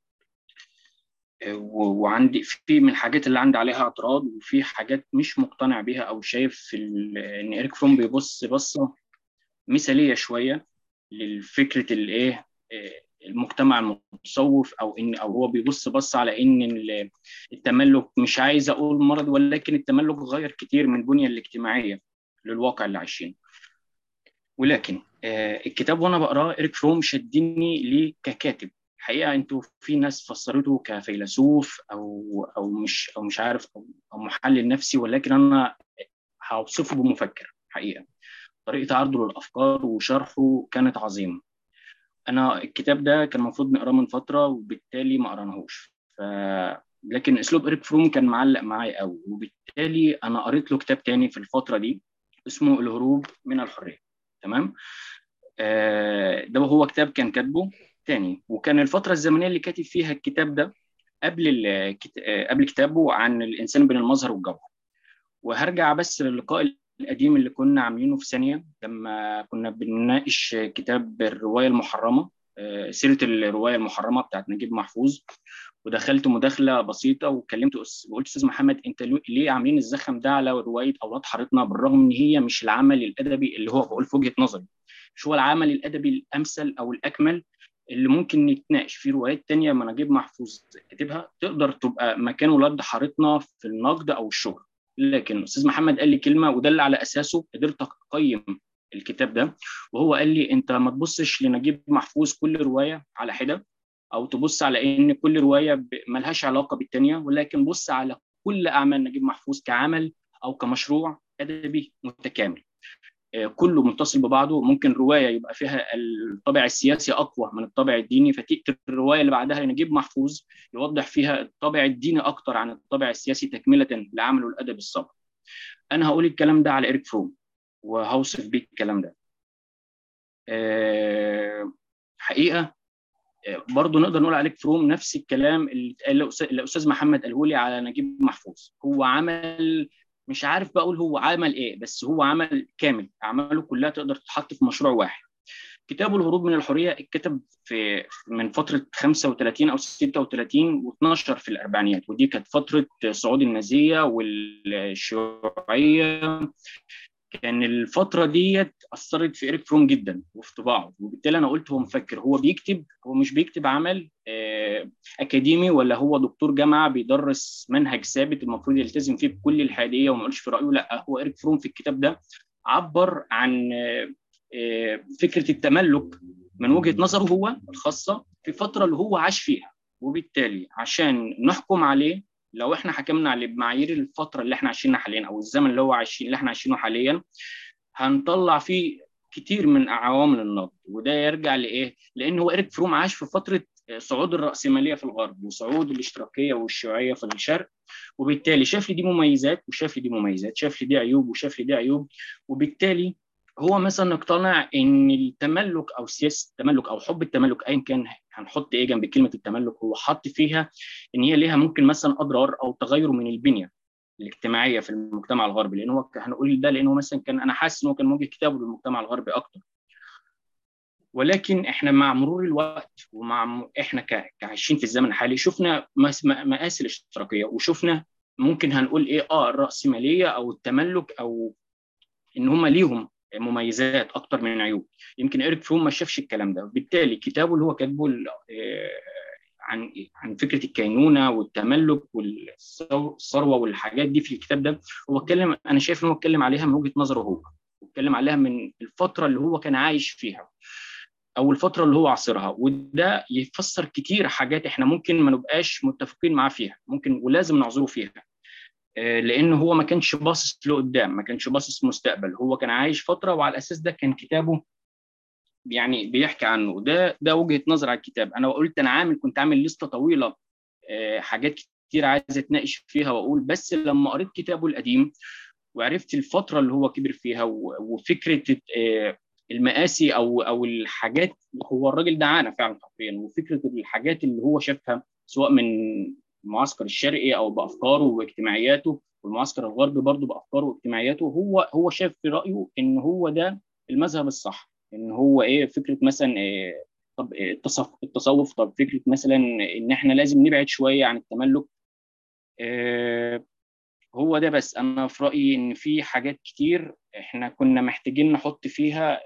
و- وعندي في من الحاجات اللي عندي عليها اعتراض وفي حاجات مش مقتنع بيها او شايف في ال- ان ايريك فروم بيبص بصه مثاليه شويه للفكره الايه المجتمع المتصوف او ان او هو بيبص بص على ان ال- التملك مش عايز اقول مرض ولكن التملك غير كتير من البنيه الاجتماعيه للواقع اللي عايشينه ولكن آه، الكتاب وانا بقراه ايريك فروم شدني ليه ككاتب الحقيقه انتوا في ناس فسرته كفيلسوف او او مش او مش عارف او, أو محلل نفسي ولكن انا هوصفه بمفكر حقيقه طريقه عرضه للافكار وشرحه كانت عظيمه انا الكتاب ده كان المفروض نقراه من فتره وبالتالي ما قراناهوش ف لكن اسلوب ايريك فروم كان معلق معايا قوي وبالتالي انا قريت له كتاب تاني في الفتره دي اسمه الهروب من الحريه تمام آه ده هو كتاب كان كاتبه تاني وكان الفتره الزمنيه اللي كاتب فيها الكتاب ده قبل الكت... آه، قبل كتابه عن الانسان بين المظهر والجوهر وهرجع بس للقاء القديم اللي كنا عاملينه في ثانيه لما كنا بنناقش كتاب الروايه المحرمه آه، سيره الروايه المحرمه بتاعت نجيب محفوظ ودخلت مداخله بسيطه وكلمت أس- وقلت استاذ محمد انت لو- ليه عاملين الزخم ده على روايه اولاد حارتنا بالرغم ان هي مش العمل الادبي اللي هو بقول في وجهه نظري مش هو العمل الادبي الامثل او الاكمل اللي ممكن نتناقش في روايات تانية ما نجيب محفوظ كاتبها تقدر تبقى مكان ولاد حارتنا في النقد او الشغل لكن استاذ محمد قال لي كلمه وده اللي على اساسه قدرت اقيم الكتاب ده وهو قال لي انت ما تبصش لنجيب محفوظ كل روايه على حده او تبص على ان كل روايه ب- ملهاش علاقه بالتانيه ولكن بص على كل اعمال نجيب محفوظ كعمل او كمشروع ادبي متكامل كله متصل ببعضه ممكن روايه يبقى فيها الطابع السياسي اقوى من الطابع الديني فتاتي الروايه اللي بعدها لنجيب محفوظ يوضح فيها الطابع الديني اكتر عن الطابع السياسي تكمله لعمله الادب السابق انا هقول الكلام ده على ايريك فروم وهوصف بيه الكلام ده حقيقه برضه نقدر نقول عليك فروم نفس الكلام اللي الاستاذ محمد قاله لي على نجيب محفوظ هو عمل مش عارف بقول هو عمل ايه بس هو عمل كامل اعماله كلها تقدر تتحط في مشروع واحد كتابه الهروب من الحريه اتكتب في من فتره 35 او 36 و12 في الاربعينيات ودي كانت فتره صعود النازيه والشيوعيه كان الفتره ديت اثرت في ايريك فروم جدا وفي طباعه وبالتالي انا قلت هو مفكر هو بيكتب هو مش بيكتب عمل اكاديمي ولا هو دكتور جامعه بيدرس منهج ثابت المفروض يلتزم فيه بكل الحياديه وما يقولش في رايه لا هو ايريك فروم في الكتاب ده عبر عن فكره التملك من وجهه نظره هو الخاصه في الفتره اللي هو عاش فيها وبالتالي عشان نحكم عليه لو احنا حكمنا عليه بمعايير الفتره اللي احنا عايشينها حاليا او الزمن اللي هو عايشين اللي احنا عايشينه حاليا هنطلع فيه كتير من عوامل النقد وده يرجع لايه؟ لان هو ايريك فروم عاش في فتره صعود الراسماليه في الغرب وصعود الاشتراكيه والشيوعيه في الشرق وبالتالي شاف لي دي مميزات وشاف لي دي مميزات شاف لي دي عيوب وشاف لي دي عيوب وبالتالي هو مثلا اقتنع ان التملك او سياسه التملك او حب التملك ايا كان هنحط ايه جنب كلمه التملك هو حط فيها ان هي ليها ممكن مثلا اضرار او تغير من البنيه الاجتماعيه في المجتمع الغربي لان هو هنقول ده لانه مثلا كان انا حاسس ان هو كان موجه كتابه للمجتمع الغربي اكتر ولكن احنا مع مرور الوقت ومع احنا كعايشين في الزمن الحالي شفنا مآسي الاشتراكيه وشفنا ممكن هنقول ايه اه الراسماليه او التملك او ان هم ليهم مميزات اكتر من عيوب يمكن ايريك فروم ما شافش الكلام ده وبالتالي كتابه اللي هو كاتبه عن عن فكره الكينونه والتملك والثروه والحاجات دي في الكتاب ده هو اتكلم انا شايف ان هو اتكلم عليها من وجهه نظره هو اتكلم عليها من الفتره اللي هو كان عايش فيها او الفتره اللي هو عاصرها وده يفسر كتير حاجات احنا ممكن ما نبقاش متفقين معاه فيها ممكن ولازم نعذره فيها لان هو ما كانش باصص لقدام ما كانش باصص مستقبل هو كان عايش فتره وعلى الاساس ده كان كتابه يعني بيحكي عنه ده ده وجهه نظر على الكتاب انا قلت انا عامل كنت عامل لسته طويله حاجات كتير عايز اتناقش فيها واقول بس لما قريت كتابه القديم وعرفت الفتره اللي هو كبر فيها وفكره المآسي او او الحاجات هو الراجل ده عانى فعلا حرفيا وفكره الحاجات اللي هو شافها سواء من المعسكر الشرقي او بافكاره واجتماعياته والمعسكر الغربي برضه بافكاره واجتماعياته هو هو شاف في رايه ان هو ده المذهب الصح ان هو ايه فكره مثلا إيه طب التصوف التصوف طب فكره مثلا ان احنا لازم نبعد شويه عن التملك إيه هو ده بس انا في رايي ان في حاجات كتير احنا كنا محتاجين نحط فيها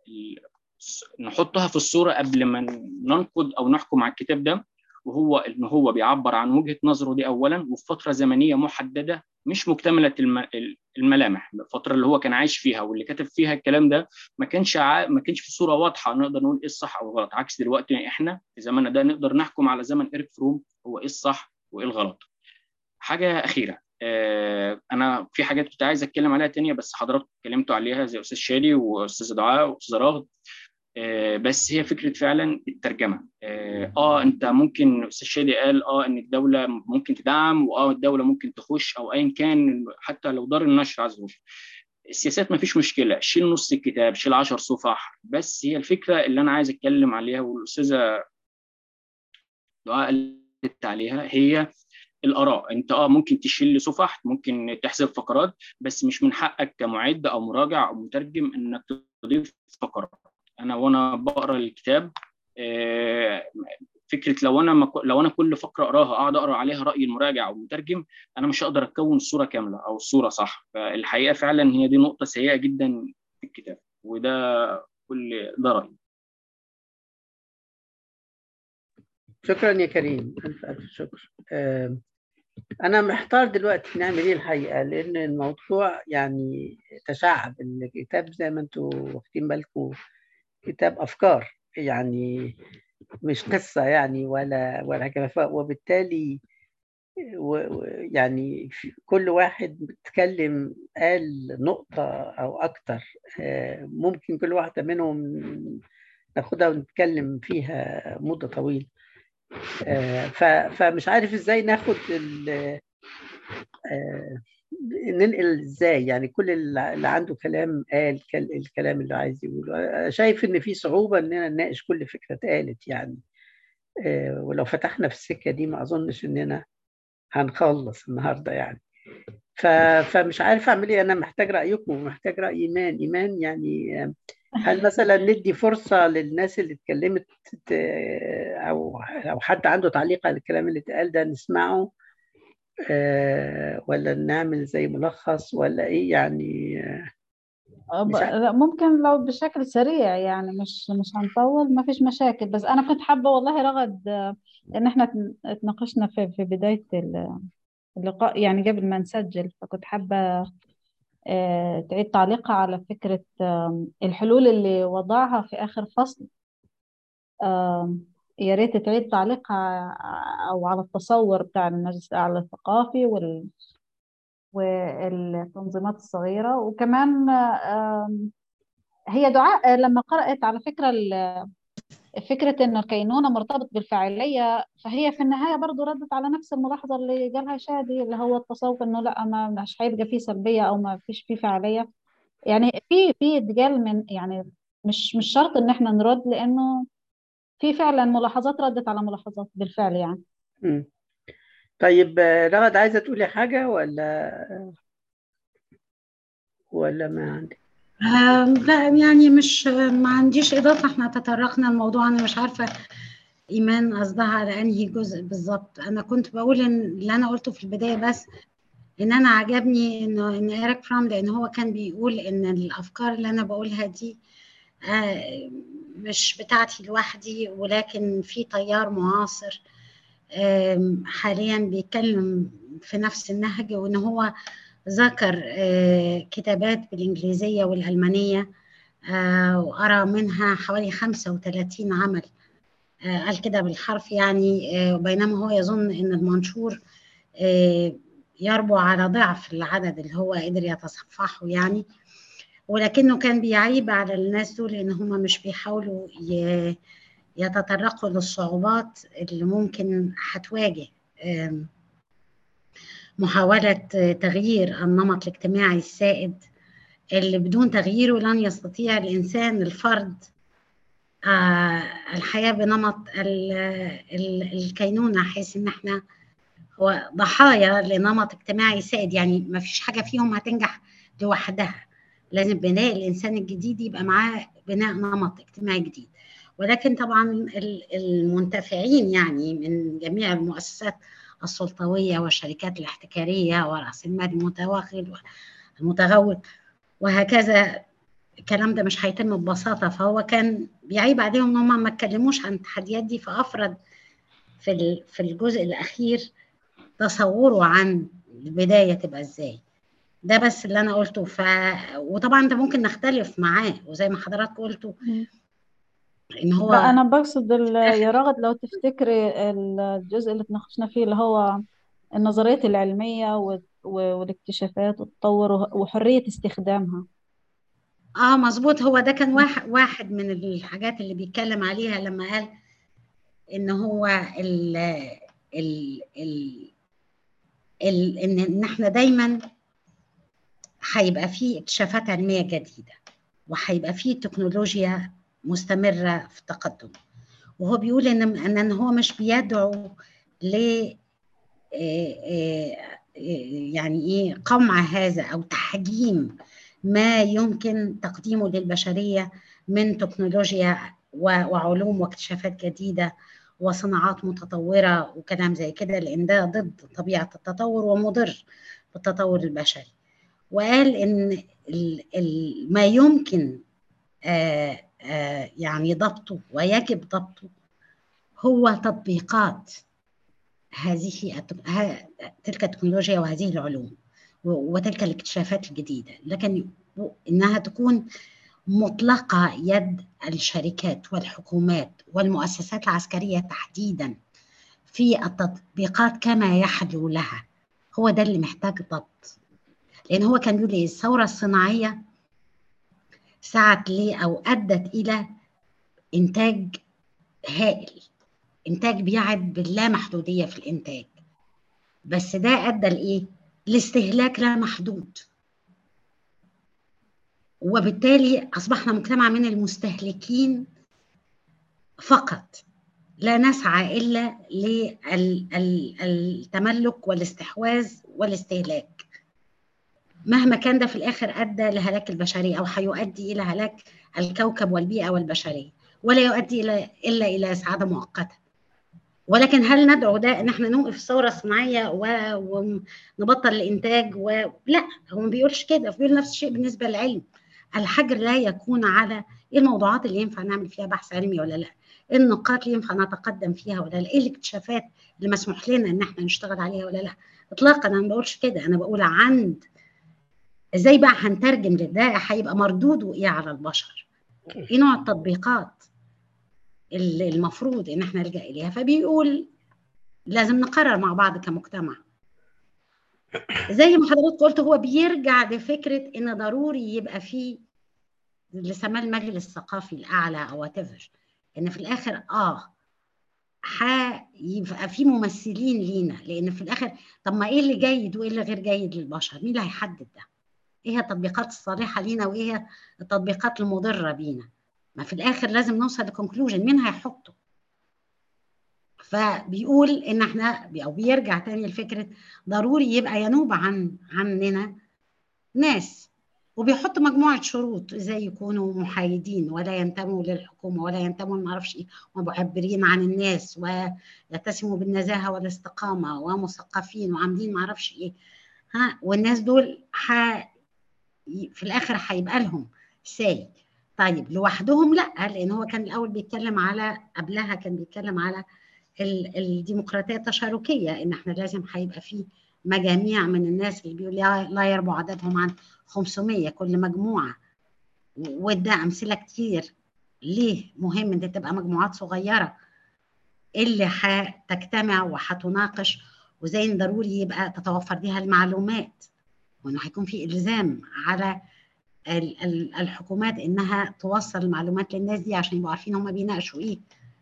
نحطها في الصوره قبل ما ننقد او نحكم على الكتاب ده وهو ان هو بيعبر عن وجهه نظره دي اولا وفي فتره زمنيه محدده مش مكتمله الملامح الفتره اللي هو كان عايش فيها واللي كتب فيها الكلام ده ما كانش ع... ما كانش في صوره واضحه نقدر نقول ايه الصح او الغلط عكس دلوقتي احنا في زماننا ده نقدر نحكم على زمن ايريك فروم هو ايه الصح وايه الغلط حاجه اخيره آه انا في حاجات كنت عايز اتكلم عليها تانية بس حضرتك اتكلمتوا عليها زي استاذ شادي واستاذ دعاء واستاذ راغد آه بس هي فكره فعلا الترجمه اه, آه انت ممكن استاذ شادي قال اه ان الدوله ممكن تدعم واه الدوله ممكن تخش او ايا كان حتى لو دار النشر عايز يخش السياسات ما فيش مشكله شيل نص الكتاب شيل 10 صفح بس هي الفكره اللي انا عايز اتكلم عليها والاستاذه دعاء قالت عليها هي الاراء انت اه ممكن تشيل صفح ممكن تحذف فقرات بس مش من حقك كمعد او مراجع او مترجم انك تضيف فقرات انا وانا بقرا الكتاب فكره لو انا لو انا كل فقره اقراها اقعد اقرا عليها راي المراجع او المترجم انا مش هقدر اكون صوره كامله او الصوره صح فالحقيقه فعلا هي دي نقطه سيئه جدا في الكتاب وده كل ده رايي شكرا يا كريم الف الف شكر انا محتار دلوقتي نعمل ايه الحقيقه لان الموضوع يعني تشعب الكتاب زي ما انتم واخدين بالكم كتاب افكار يعني مش قصه يعني ولا ولا حاجه وبالتالي ويعني كل واحد بيتكلم قال نقطة أو أكتر ممكن كل واحدة منهم ناخدها ونتكلم فيها مدة طويلة فمش عارف ازاي ناخد ننقل ازاي يعني كل اللي عنده كلام قال الكلام اللي عايز يقوله شايف ان في صعوبة اننا نناقش كل فكرة اتقالت يعني ولو فتحنا في السكة دي ما اظنش اننا هنخلص النهارده يعني ف... فمش عارف اعمل ايه انا محتاج رايكم ومحتاج راي ايمان ايمان يعني هل مثلا ندي فرصه للناس اللي اتكلمت او او حد عنده تعليق على الكلام اللي اتقال ده نسمعه ولا نعمل زي ملخص ولا ايه يعني لا ممكن لو بشكل سريع يعني مش مش هنطول ما فيش مشاكل بس انا كنت حابه والله رغد ان احنا اتناقشنا في في بدايه اللقاء يعني قبل ما نسجل فكنت حابه تعيد تعليقها على فكره الحلول اللي وضعها في اخر فصل يا ريت تعيد تعليقها او على التصور بتاع المجلس الاعلى الثقافي وال والتنظيمات الصغيرة وكمان هي دعاء لما قرأت على فكرة فكرة إن الكينونة مرتبط بالفاعلية فهي في النهاية برضو ردت على نفس الملاحظة اللي قالها شادي اللي هو التصوف إنه لا ما مش هيبقى فيه سلبية أو ما فيش فيه فاعلية يعني في في اتجال من يعني مش مش شرط إن إحنا نرد لأنه في فعلا ملاحظات ردت على ملاحظات بالفعل يعني م. طيب رغد عايزة تقولي حاجة ولا ولا ما عندك؟ آه لا يعني مش ما عنديش إضافة احنا تطرقنا الموضوع أنا مش عارفة إيمان قصدها على أنهي جزء بالظبط أنا كنت بقول إن اللي أنا قلته في البداية بس إن أنا عجبني إنه إن إيريك فرام لأن هو كان بيقول إن الأفكار اللي أنا بقولها دي آه مش بتاعتي لوحدي ولكن في تيار معاصر حاليا بيتكلم في نفس النهج وان هو ذكر كتابات بالإنجليزية والألمانية وأرى منها حوالي 35 عمل قال كده بالحرف يعني بينما هو يظن أن المنشور يربو على ضعف العدد اللي هو قدر يتصفحه يعني ولكنه كان بيعيب على الناس دول ان هم مش بيحاولوا يتطرقوا للصعوبات اللي ممكن هتواجه محاولة تغيير النمط الاجتماعي السائد اللي بدون تغييره لن يستطيع الإنسان الفرد الحياة بنمط الكينونة حيث إن إحنا هو ضحايا لنمط اجتماعي سائد يعني ما فيش حاجة فيهم هتنجح لوحدها لازم بناء الإنسان الجديد يبقى معاه بناء نمط اجتماعي جديد ولكن طبعا المنتفعين يعني من جميع المؤسسات السلطوية والشركات الاحتكارية ورأس المال المتوغل المتغول وهكذا الكلام ده مش هيتم ببساطة فهو كان بيعيب عليهم ان هم ما اتكلموش عن التحديات دي فأفرد في في الجزء الأخير تصوره عن البداية تبقى ازاي ده بس اللي انا قلته ف وطبعا ده ممكن نختلف معاه وزي ما حضراتكم قلتوا ان هو لا انا بقصد يا رغد لو تفتكري الجزء اللي تناقشنا فيه اللي هو النظريات العلميه والاكتشافات والتطور وحريه استخدامها اه مظبوط هو ده كان واحد واحد من الحاجات اللي بيتكلم عليها لما قال ان هو ال ال ال, ال ان ان احنا دايما هيبقى في اكتشافات علميه جديده وهيبقى في تكنولوجيا مستمرة في التقدم وهو بيقول إن إن هو مش بيدعو ل يعني إيه قمع هذا أو تحجيم ما يمكن تقديمه للبشرية من تكنولوجيا وعلوم واكتشافات جديدة وصناعات متطورة وكلام زي كده لأن ده ضد طبيعة التطور ومضر بالتطور البشري وقال إن ما يمكن آه يعني ضبطه ويجب ضبطه هو تطبيقات هذه تلك التكنولوجيا وهذه العلوم وتلك الاكتشافات الجديدة لكن إنها تكون مطلقة يد الشركات والحكومات والمؤسسات العسكرية تحديدا في التطبيقات كما يحلو لها هو ده اللي محتاج ضبط لان هو كان بيقول ايه الثوره الصناعيه سعت لي او ادت الى انتاج هائل انتاج بيعد باللامحدوديه في الانتاج بس ده ادى لايه لاستهلاك لا محدود وبالتالي اصبحنا مجتمع من المستهلكين فقط لا نسعى الا للتملك والاستحواذ والاستهلاك مهما كان ده في الاخر ادى لهلاك البشريه او هيؤدي الى هلاك الكوكب والبيئه والبشريه ولا يؤدي الى الا الى سعاده مؤقته ولكن هل ندعو ده ان احنا نوقف الثوره الصناعيه ونبطل الانتاج و... لا هو ما بيقولش كده بيقول نفس الشيء بالنسبه للعلم الحجر لا يكون على ايه الموضوعات اللي ينفع نعمل فيها بحث علمي ولا لا ايه النقاط اللي ينفع نتقدم فيها ولا لا ايه الاكتشافات اللي مسموح لنا ان احنا نشتغل عليها ولا لا اطلاقا انا ما بقولش كده انا بقول عند ازاي بقى هنترجم لده هيبقى مردوده ايه على البشر ايه نوع التطبيقات اللي المفروض ان احنا نلجا اليها فبيقول لازم نقرر مع بعض كمجتمع زي ما حضرتك قلت هو بيرجع لفكره ان ضروري يبقى فيه اللي سماه المجلس الثقافي الاعلى او وات ان في الاخر اه هيبقى في ممثلين لينا لان في الاخر طب ما ايه اللي جيد وايه اللي غير جيد للبشر مين اللي هيحدد ده ايه هي التطبيقات الصالحه لينا وايه هي التطبيقات المضره بينا ما في الاخر لازم نوصل لكونكلوجن مين هيحطه فبيقول ان احنا او بيرجع تاني لفكره ضروري يبقى ينوب عن عننا ناس وبيحط مجموعه شروط ازاي يكونوا محايدين ولا ينتموا للحكومه ولا ينتموا ما اعرفش ايه ومعبرين عن الناس ويتسموا بالنزاهه والاستقامه ومثقفين وعاملين ما اعرفش ايه ها والناس دول ح... في الاخر هيبقى لهم ساي طيب لوحدهم لا لان هو كان الاول بيتكلم على قبلها كان بيتكلم على الديمقراطيه التشاركيه ان احنا لازم هيبقى في مجاميع من الناس اللي بيقول لا يربو عددهم عن 500 كل مجموعه وده امثله كتير ليه مهم ان تبقى مجموعات صغيره اللي هتجتمع وهتناقش وزي ضروري يبقى تتوفر ليها المعلومات وانه هيكون في الزام على الحكومات انها توصل المعلومات للناس دي عشان يبقوا عارفين هم بيناقشوا ايه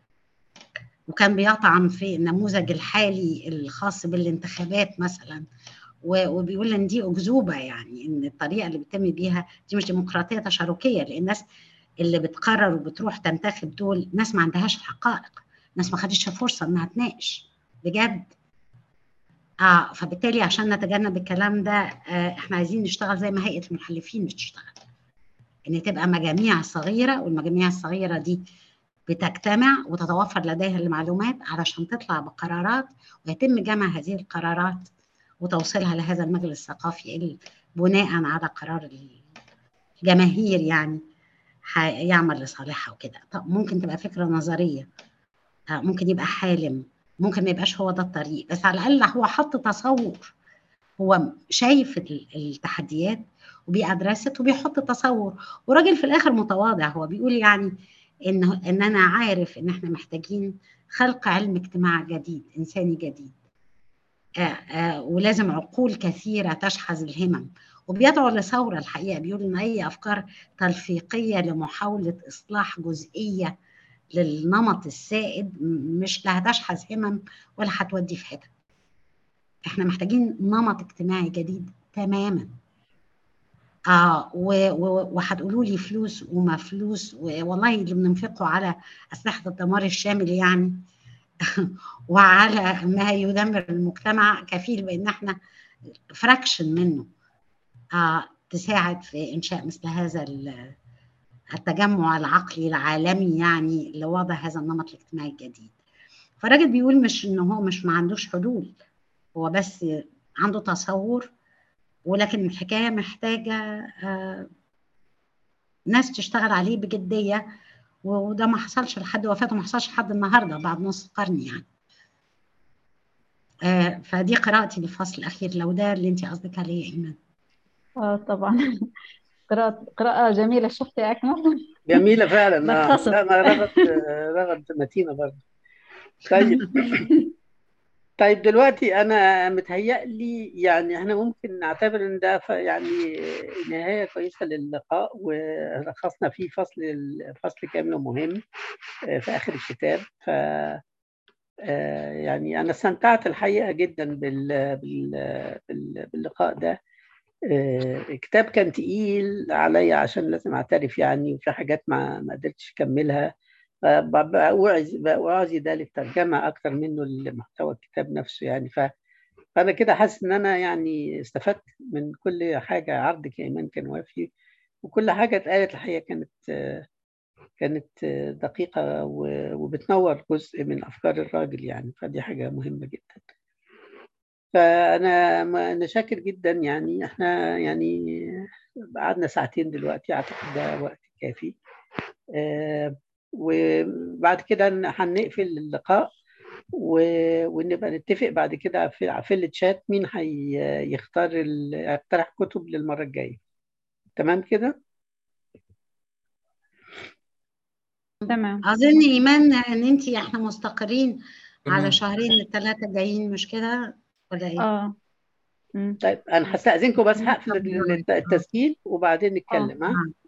وكان بيطعن في النموذج الحالي الخاص بالانتخابات مثلا وبيقول ان دي اكذوبه يعني ان الطريقه اللي بيتم بيها دي مش ديمقراطيه تشاركيه لان الناس اللي بتقرر وبتروح تنتخب دول ناس ما عندهاش الحقائق ناس ما خدتش فرصه انها تناقش بجد اه فبالتالي عشان نتجنب الكلام ده آه احنا عايزين نشتغل زي ما هيئه المحلفين بتشتغل ان تبقى مجاميع صغيره والمجاميع الصغيره دي بتجتمع وتتوفر لديها المعلومات علشان تطلع بقرارات ويتم جمع هذه القرارات وتوصيلها لهذا المجلس الثقافي اللي بناء على قرار الجماهير يعني يعمل لصالحها وكده طب ممكن تبقى فكره نظريه آه ممكن يبقى حالم ممكن ما يبقاش هو ده الطريق بس على الاقل هو حط تصور هو شايف التحديات وبيأدرست وبيحط تصور وراجل في الاخر متواضع هو بيقول يعني ان ان انا عارف ان احنا محتاجين خلق علم اجتماع جديد انساني جديد آآ آآ ولازم عقول كثيره تشحذ الهمم وبيدعو لثوره الحقيقه بيقول ان اي افكار تلفيقيه لمحاوله اصلاح جزئيه للنمط السائد مش لا هتشحذ همم ولا هتودي في حته احنا محتاجين نمط اجتماعي جديد تماما اه وهتقولوا لي فلوس وما فلوس والله اللي بننفقه على اسلحه الدمار الشامل يعني وعلى ما يدمر المجتمع كفيل بان احنا فراكشن منه آه تساعد في انشاء مثل هذا التجمع العقلي العالمي يعني لوضع هذا النمط الاجتماعي الجديد فالراجل بيقول مش ان هو مش ما عندوش حلول هو بس عنده تصور ولكن الحكايه محتاجه آه ناس تشتغل عليه بجديه وده ما حصلش لحد وفاته ما حصلش لحد النهارده بعد نص قرن يعني آه فدي قراءتي للفصل الاخير لو ده اللي انت قصدك عليه يا ايمان اه طبعا قراءة قراءة جميلة شفتي يا أكمل جميلة فعلا بتخصص. لا ما رغد رغد متينة برضه طيب طيب دلوقتي انا متهيألي يعني احنا ممكن نعتبر ان ده ف- يعني نهاية كويسة للقاء ولخصنا فيه فصل فصل كامل ومهم آه، في آخر الكتاب ف آه، يعني أنا استمتعت الحقيقة جدا بال... بال... بال... باللقاء ده آه، الكتاب كان تقيل عليا عشان لازم أعترف يعني وفي حاجات ما ما قدرتش أكملها فبأوعز بأوعزي ده للترجمة أكتر منه لمحتوى الكتاب نفسه يعني ف... فأنا كده حاسس إن أنا يعني استفدت من كل حاجة عرضك يا إيمان كان وافي وكل حاجة اتقالت الحقيقة كانت آه، كانت آه، دقيقة و- وبتنور جزء من أفكار الراجل يعني فدي حاجة مهمة جدا فأنا م- أنا شاكر جدا يعني إحنا يعني قعدنا ساعتين دلوقتي أعتقد ده وقت كافي آه، وبعد كده ن- هنقفل اللقاء و- ونبقى نتفق بعد كده في في الشات مين هيختار ال- يقترح كتب للمرة الجاية تمام كده؟ تمام اظن ايمان ان انت احنا مستقرين على تمام شهرين الثلاثه جايين مش كده ولا ايه اه مم. طيب أنا هستأذنكم بس هقفل ال- التسجيل وبعدين اه نتكلم ها؟ نعم